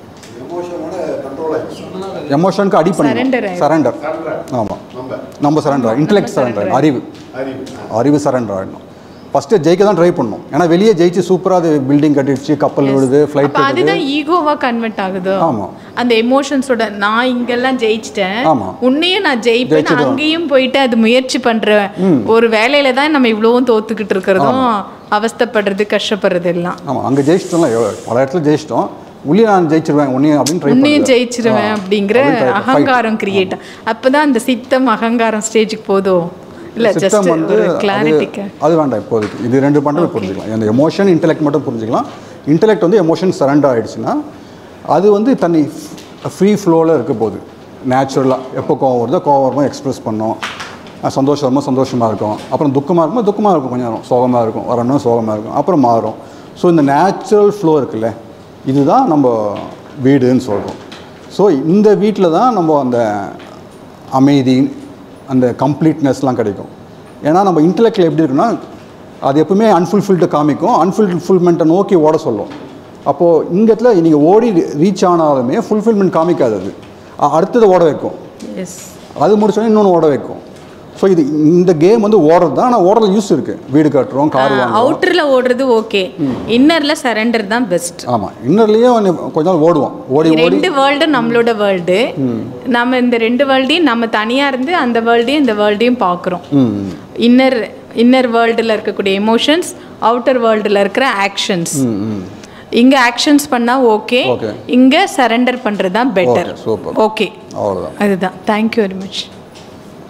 எமோஷனுக்கு அடி Surrender பண்ணி ஆயிடும். சரண்டர் ஆமாம் நம்ம சரண்டர் இன்டெலெக்ட் சரண்டர் அறிவு அறிவு சரண்டர் ஆகிடணும் ஃபஸ்ட்டு ஜெயிக்க தான் ட்ரை பண்ணணும் ஏன்னா வெளியே ஜெயிச்சு சூப்பராக அது பில்டிங் கட்டிடுச்சு கப்பல் விடுது ஃப்ளைட் அப்போ அதுதான் ஈகோவா கன்வெர்ட் ஆகுதோ ஆமாம் அந்த எமோஷன்ஸோட நான் இங்கெல்லாம் ஜெயிச்சிட்டேன் ஆமா. உன்னையும் நான் ஜெயிப்பேன் ஜெயிச்சிடுவேன். அங்கேயும் போயிட்டு அது முயற்சி பண்ற ம். ஒரு வேலையில தான் நம்ம இவ்வளவும் தோத்துக்கிட்டு இருக்கிறதும் அவஸ்தைப்படுறது கஷ்டப்படுறது எல்லாம் ஆமாம் அங்கே ஜெயிச்சிட்டோம்ல எவ்வளோ பல இடத்துல ஜெயிச்சிட்டோம் உள்ளே நான் ஜெயிச்சிருவேன் உன்னையும் அப்படின்னு ட்ரை உன்னையும் பண்ணுறேன் ஜெயிச்சிருவேன் அப்படிங்கிற அகங்காரம் கிரியேட் அப்பதான் அந்த சித்தம் அகங்காரம் ஸ்டேஜுக்கு போதும் இல்ல ஜஸ்ட் சித்தம் வந்து ஒரு அது கிளாரிட்டிக்கு அது வேண்டாம் இப்போதைக்கு இது ரெண்டு மட்டுமே புரிஞ்சுக்கலாம் அந்த எமோஷன் இன்டெலெக்ட் மட்டும் புரிஞ்சுக்கலாம் இன்டெலெக்ட் வந்து எமோஷன் சரண்டர் ஆயிடுச்சுன்னா அது வந்து தன்னை ஃப்ரீ ஃப்ளோவில் இருக்க போகுது நேச்சுரலாக எப்போ கோவம் வருதோ கோவம் வரும்போது எக்ஸ்பிரஸ் பண்ணோம் அஹ் சந்தோஷம் வரும்போது சந்தோஷமாக இருக்கும் அப்புறம் துக்கமாக இருக்கும்போது துக்கமாக இருக்கும் கொஞ்சம் நேரம் சோகமாக இருக்கும் வரணும் சோகமாக இருக்கும் அப்புறம் மாறும் ஸோ இந்த நேச்சுரல் ஃப்ளோ இருக்குல்ல இதுதான் நம்ம வீடுன்னு சொல்கிறோம் ஸோ இந்த வீட்டில் தான் நம்ம அந்த அமைதி அந்த கம்ப்ளீட்னஸ்லாம் கிடைக்கும் ஏன்னா நம்ம இன்டெலெக்டில் எப்படி இருக்குன்னா அது எப்பவுமே அன்ஃபுல்ஃபில்டு காமிக்கும் அன்ஃபுல்ஃபில்மெண்ட்டை நோக்கி ஓட சொல்லும் அப்போது இந்த இடத்துல நீங்கள் ஓடி ரீச் ஆனாலுமே ஃபுல்ஃபில்மெண்ட் காமிக்காது அது அ- அடுத்தது ஓட வைக்கும் எஸ் அது முடிச்சோடனே இன்னொன்று ஓட வைக்கும் ஸோ இது இந்த கேம் வந்து ஓடுறது தான் ஆனால் ஓடுறது யூஸ் இருக்குது வீடு கட்டுறோம் கார் வாங்குறோம் அவுட்டர்ல ஓடுறது ஓகே இன்னர்ல சரண்டர் தான் பெஸ்ட் ஆமாம் இன்னர்லேயே கொஞ்ச நாள் ஓடுவோம் ஓடி ஓடி ரெண்டு வேர்ல்டு நம்மளோட வேர்ல்டு ம் நம்ம இந்த ரெண்டு வேர்ல்டையும் நம்ம தனியா இருந்து அந்த வேர்ல்டையும் இந்த வேர்ல்டையும் பார்க்குறோம் ம் இன்னர் இன்னர் வேர்ல்டில் இருக்கக்கூடிய எமோஷன்ஸ் அவுட்டர் வேர்ல்டில் இருக்கிற ஆக்ஷன்ஸ் ம் ம் இங்க ஆக்ஷன்ஸ் பண்ணா ஓகே Okay. இங்க சரண்டர் பண்றது தான் பெட்டர் Okay, super. ஓகே அவ்வளோதான் அதுதான் தேங்க்யூ வெரி மச்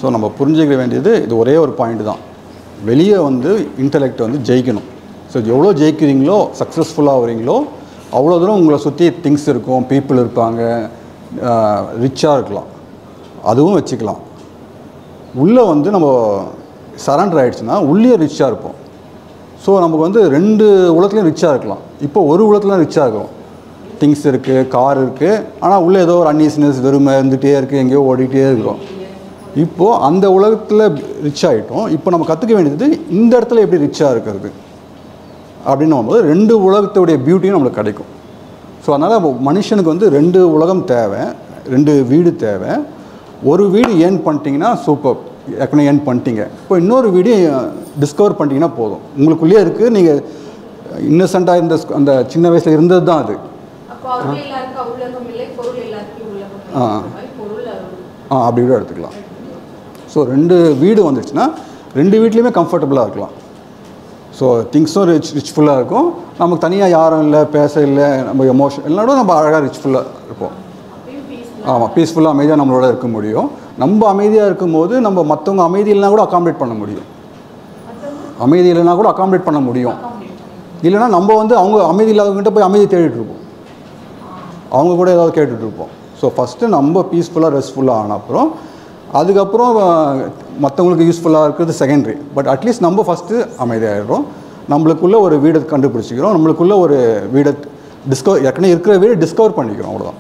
ஸோ நம்ம புரிஞ்சுக்க வேண்டியது இது ஒரே ஒரு பாயிண்ட் தான் வெளியே வந்து இன்டலெக்ட் வந்து ஜெயிக்கணும் ஸோ எவ்வளோ ஜெயிக்கிறீங்களோ சக்ஸஸ்ஃபுல்லாக வரீங்களோ அவ்வளோ தூரம் உங்களை சுற்றி திங்ஸ் இருக்கும் பீப்புள் இருப்பாங்க ரிச்சாக இருக்கலாம் அதுவும் வச்சுக்கலாம் உள்ளே வந்து நம்ம சரண்டர் ஆயிடுச்சுன்னா உள்ளே ரிச்சாக இருப்போம் ஸோ நமக்கு வந்து ரெண்டு உலகத்துலையும் ரிச்சாக இருக்கலாம் இப்போ ஒரு உலகத்துல ரிச்சாக இருக்கும் திங்ஸ் இருக்குது கார் இருக்குது ஆனால் உள்ளே ஏதோ ஒரு அன்னீஸ்னஸ் வெறுமை இருந்துகிட்டே இருக்குது எங்கேயோ ஓடிட்டே இருக்கிறோம் இப்போது அந்த உலகத்தில் ரிச் ஆகிட்டோம் இப்போ நம்ம கற்றுக்க வேண்டியது இந்த இடத்துல எப்படி ரிச்சாக இருக்கிறது அப்படின்னு போது ரெண்டு உலகத்துடைய பியூட்டியும் நம்மளுக்கு கிடைக்கும் ஸோ அதனால் மனுஷனுக்கு வந்து ரெண்டு உலகம் தேவை ரெண்டு வீடு தேவை ஒரு வீடு ஏர்ன் பண்ணிட்டீங்கன்னா சூப்பர் ஏற்கனவே ஏர்ன் பண்ணிட்டீங்க இப்போ இன்னொரு வீடு டிஸ்கவர் பண்ணிட்டீங்கன்னா போதும் உங்களுக்குள்ளேயே இருக்குது நீங்கள் இன்னசென்ட்டாக இருந்த ஸ்க- அந்த சின்ன வயசில் இருந்தது தான் அது அப்போ அருள் எல்லாருக்கும் உலகம் இல்லை பொருள் எல்லாருக்கும் உலகம் ஆ. இல்லை. மாதிரி பொருள் அருள் ஆ அப்படி கூட எடுத்துக்கலாம் ஸோ ரெண்டு வீடு வந்துடுச்சுன்னா ரெண்டு வீட்லேயுமே கம்ஃபர்டபுளாக இருக்கலாம் ஸோ திங்ஸும் ரிச் ரிச்ஃபுல்லாக இருக்கும் நமக்கு தனியாக யாரும் இல்லை பேச இல்லை நம்ம எமோஷன் எல்லாரோட நம்ம அழகாக ரிச்ஃபுல்லாக இருப்போம் ஆமாம் பீஸ்ஃபுல்லாக அமைதியாக நம்மளோட இருக்க முடியும் நம்ம அமைதியாக இருக்கும்போது நம்ம மற்றவங்க அமைதி இல்லைனா கூட அகாமடேட் பண்ண முடியும் அமைதி இல்லைனா கூட அகாமடேட் பண்ண முடியும் இல்லைன்னா நம்ம வந்து அவங்க அமைதி இல்லாதவங்ககிட்ட போய் அமைதி தேடிட்டு இருப்போம் அவங்க கூட ஏதாவது கேட்டுட்டு இருப்போம் ஸோ ஃபஸ்ட்டு நம்ம பீஸ்ஃபுல்லாக ரெஸ்ட்ஃபுல்லாக ஆன அப்புறம் அதுக்கப்புறம் மற்றவங்களுக்கு யூஸ்ஃபுல்லாக இருக்கிறது செகண்டரி பட் அட்லீஸ்ட் நம்ம ஃபஸ்ட்டு அமைதியாகிடுறோம் நம்மளுக்குள்ள ஒரு வீடை கண்டுபிடிச்சிக்கிறோம் நம்மளுக்குள்ள ஒரு வீடை டிஸ்கவர் ஏற்கனவே இருக்கிற வீடை டிஸ்கவர் பண்ணிக்கிறோம் அவ்வளோதான்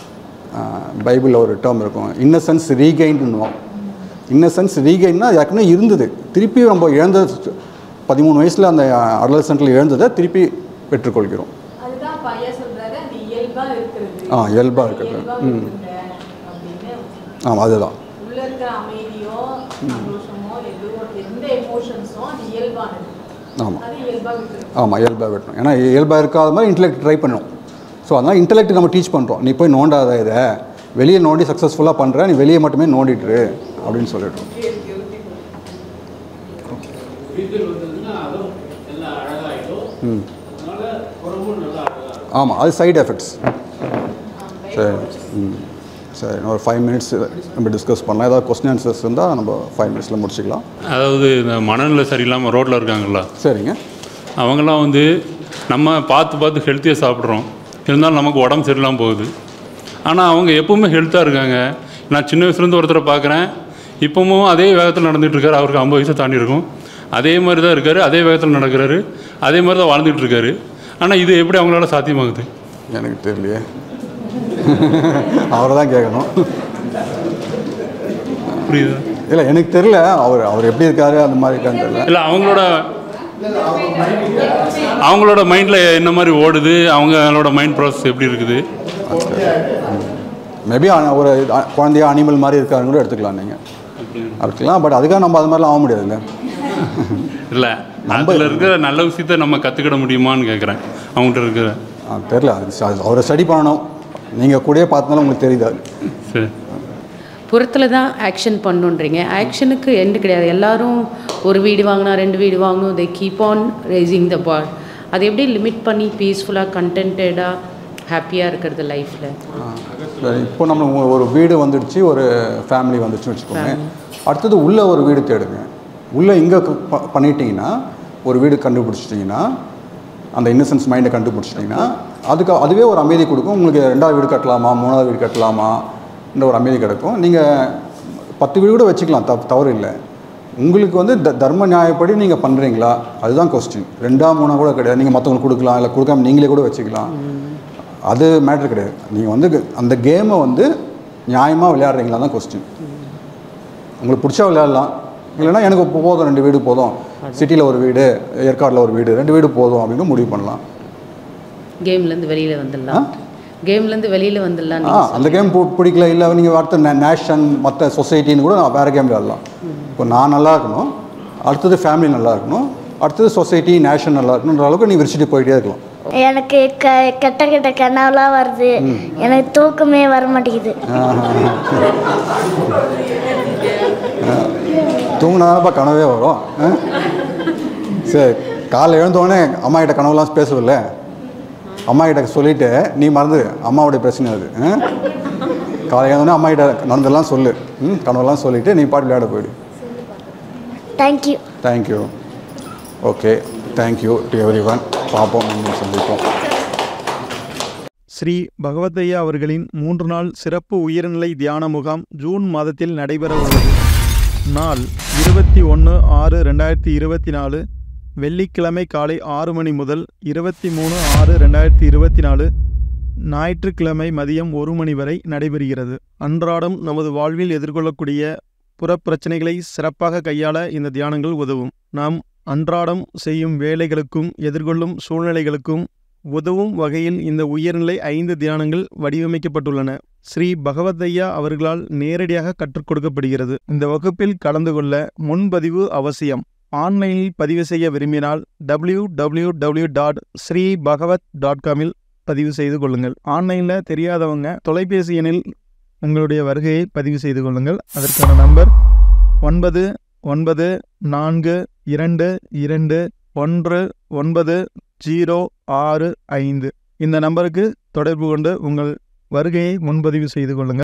பைபிளில் ஒரு டேர்ம் இருக்கும் இன்னசென்ஸ் ரீகெயின்டுன்னுவோம் இன்னசென்ஸ் ரீகெயின்னா ஏற்கனவே இருந்தது திருப்பி நம்ம இழந்த பதிமூணு வயசில் அந்த அடலசென்ட்டில் இழந்ததை திருப்பி பெற்றுக்கொள்கிறோம் அதுதான் அப்ப ஐயா சொல்றாரு அந்த இயல்பா இருக்கிறது ஆ இயல்பாக இருக்கிறது இயல்பா ம் இருக்கிற அப்படின்னு ஆமாம் அதுதான் உள்ள இருக்கிற அமைதியோ சந்தோஷமோ எதுவோ எந்த எமோஷன்ஸோ அது இயல்பானது ஆமாம் அது இயல்பா இருக்கிறது ஆமாம் இயல்பாக வெட்டணும் ஏன்னா இயல்பாக இருக்காத மாதிரி இன்டெலெக்ட் ட்ரை பண்ணணும் ஸோ அதனால் இன்டெலெக்ட் நம்ம டீச் பண்ணுறோம் நீ போய் நோண்டாத இதை வெளியே நோண்டி சக்ஸஸ்ஃபுல்லாக பண்ணுற நீ வெளியே மட்டுமே நோண்டிட்டுரு அப்படின்னு சொல்லிடுறோம் ம் ஆமாம் அது சைடு எஃபெக்ட்ஸ் சரி ம் சரி இன்னும் ஒரு ஃபைவ் மினிட்ஸ் நம்ம டிஸ்கஸ் பண்ணலாம் ஏதாவது கொஸ்டின் ஆன்சர்ஸ் இருந்தால் நம்ம ஃபைவ் மினிட்ஸில் முடிச்சுக்கலாம் அதாவது இந்த மனநிலை சரியில்லாமல் ரோட்டில் இருக்காங்கல்ல சரிங்க அவங்கெல்லாம் வந்து நம்ம பார்த்து பார்த்து ஹெல்த்தியாக சாப்பிட்றோம் இருந்தாலும் நமக்கு உடம்பு சரியில்லாமல் போகுது ஆனால் அவங்க எப்பவுமே ஹெல்த்தாக இருக்காங்க நான் சின்ன வயசுலேருந்து ஒருத்தரை பார்க்குறேன் இப்பவும் அதே வேகத்தில் நடந்துட்டு இருக்காரு அவருக்கு ஐம்பது வயசை தாண்டி இருக்கும் அதே மாதிரி தான் இருக்காரு அதே வேகத்தில் நடக்கிறாரு அதே மாதிரி தான் வாழ்ந்துட்டு இருக்காரு ஆனால் இது எப்படி அவங்களால சாத்தியமாகுது எனக்கு தெரியலையே அவரை தான் கேட்கணும் புரியுதா இல்லை எனக்கு தெரியல அவர் அவர் எப்படி இருக்காரு அந்த மாதிரி இருக்கான்னு தெரியல இல்லை அவங்களோட அவங்களோட மைண்டில் என்ன மாதிரி ஓடுது அவங்களோட மைண்ட் ப்ராசஸ் எப்படி இருக்குது மேபி ஒரு அ- குழந்தையா அனிமல் மாதிரி இருக்காருன்னு கூட எடுத்துக்கலாம் நீங்கள் இருக்கலாம் பட் அதுக்காக நம்ம அது மாதிரிலாம் ஆக முடியாதுல்ல இல்லை அதில் இருக்கிற நல்ல விஷயத்த நம்ம கற்றுக்கிட முடியுமான்னு கேட்குறேன் அவங்கள்ட்ட இருக்கிற ஆ, தெரியல அது ச- அது அவரை ஸ்டடி பண்ணணும் நீங்கள் கூடயே பார்த்தனால உங்களுக்கு தெரியுது அது சரி புறத்தில் தான் ஆக்ஷன் பண்ணுன்றீங்க ஆக்ஷனுக்கு எண்டு கிடையாது எல்லாரும் ஒரு வீடு வாங்கினா ரெண்டு வீடு வாங்கணும் they keep on raising the ball அது எப்படி லிமிட் பண்ணி பீஸ்ஃபுல்லாக கண்டென்டடாக ஹாப்பியாக இருக்கிறது லைஃப்பில் சரி, இப்போ நம்ம ஒ- ஒரு வீடு வந்துடுச்சு ஒரு ஃபேமிலி வந்துடுச்சுன்னு வச்சுக்கோங்க அடுத்தது உள்ள ஒரு வீடு தேடுங்க உள்ளே இங்கே பண்ணிட்டீங்கன்னா ஒரு வீடு கண்டுபிடிச்சிட்டிங்கன்னா அந்த இன்னசென்ஸ் மைண்டை கண்டுபிடிச்சிட்டிங்கன்னா அதுக்கு அதுவே ஒரு அமைதி கொடுக்கும் உங்களுக்கு ரெண்டாவது வீடு கட்டலாமா மூணாவது வீடு கட்டலாமா இந்த ஒரு அமைதி கிடைக்கும் நீங்கள் பத்து வீடு கூட வச்சுக்கலாம் தப் தவறு இல்லை உங்களுக்கு வந்து த தர்ம நியாயப்படி நீங்கள் பண்ணுறீங்களா அதுதான் கொஸ்டின் ரெண்டா மூணா கூட கிடையாது நீங்கள் மற்றவங்களுக்கு கொடுக்கலாம் இல்லை கொடுக்காம நீங்களே கூட வச்சுக்கலாம் அது மேட்ரு கிடையாது நீங்கள் வந்து அந்த கேமை வந்து நியாயமாக விளையாடுறீங்களா தான் கொஸ்டின் உங்களுக்கு பிடிச்சா விளையாடலாம் இல்லைன்னா எனக்கு இப்போ போதும் ரெண்டு வீடு போதும் சிட்டியில் ஒரு வீடு ஏற்காடில் ஒரு வீடு ரெண்டு வீடு போதும் அப்படின்னு முடிவு பண்ணலாம் கேம்லேருந்து வெளியில் வந்துடலாம் கேம்லேருந்து வெளியில் வந்துடலாம் ஆ அந்த கேம் பிடிக்கல இல்லை நீங்கள் அடுத்த நேஷன் மற்ற சொசைட்டின்னு கூட நான் வேறு கேம் விளையாடலாம் இப்போ நான் நல்லா இருக்கணும் அடுத்தது ஃபேமிலி நல்லா இருக்கணும் அடுத்தது சொசைட்டி நேஷன் நல்லா இருக்கணுன்ற அளவுக்கு நீ விரிச்சிட்டு போயிட்டே இருக்கலாம் எனக்கு க கெட்ட கெட்ட கனவுலாம் வருது எனக்கு தூக்கமே வர மாட்டேங்குது தூங்கினாப்பா கனவே வரும் ஆ? சரி காலைல எழுந்தோடனே அம்மா கிட்ட கனவுலாம் பேசுவில்ல அம்மா கிட்ட சொல்லிட்டு நீ மறந்து அம்மாவுடைய பிரச்சனை அது ஆ? காலையில் எழுந்தோடனே அம்மா கிட்ட நடந்தெல்லாம் சொல்லு ம் கனவெல்லாம் சொல்லிவிட்டு நீ பாட்டு விளையாட போயிடு thank you thank you okay thank you to everyone பார்ப்போம் மீண்டும் சந்திப்போம் ஸ்ரீ பகவத்தையா அவர்களின் மூன்று நாள் சிறப்பு உயர்நிலை தியான முகாம் ஜூன் மாதத்தில் நடைபெற உள்ளது நாள் இருபத்தி ஒன்று ஆறு ரெண்டாயிரத்தி இருபத்தி நாலு வெள்ளிக்கிழமை காலை ஆறு மணி முதல் இருபத்தி மூணு ஆறு ரெண்டாயிரத்தி இருபத்தி நாலு ஞாயிற்றுக்கிழமை மதியம் ஒரு மணி வரை நடைபெறுகிறது அன்றாடம் நமது வாழ்வில் எதிர்கொள்ளக்கூடிய புறப்பிரச்சனைகளை சிறப்பாக கையாள இந்த தியானங்கள் உதவும் நாம் அன்றாடம் செய்யும் வேலைகளுக்கும் எதிர்கொள்ளும் சூழ்நிலைகளுக்கும் உதவும் வகையில் இந்த உயர்நிலை ஐந்து தியானங்கள் வடிவமைக்கப்பட்டுள்ளன ஸ்ரீ பகவதையா அவர்களால் நேரடியாக கற்றுக் கொடுக்கப்படுகிறது இந்த வகுப்பில் கலந்து கொள்ள முன்பதிவு அவசியம் ஆன்லைனில் பதிவு செய்ய விரும்பினால் W W W dot Shri Bhagwat dot காமில் பதிவு செய்து கொள்ளுங்கள் ஆன்லைனில் தெரியாதவங்க தொலைபேசி எண்ணில் உங்களுடைய வருகையை பதிவு செய்து கொள்ளுங்கள் அதற்கான நம்பர் ஒன்பது ஒன்பது நான்கு இரண்டு இரண்டு ஒன்று ஒன்பது ஜீரோ ஆறு ஐந்து இந்த நம்பருக்கு தொடர்பு கொண்டு உங்கள் வருகையை முன்பதிவு செய்து கொள்ளுங்கள்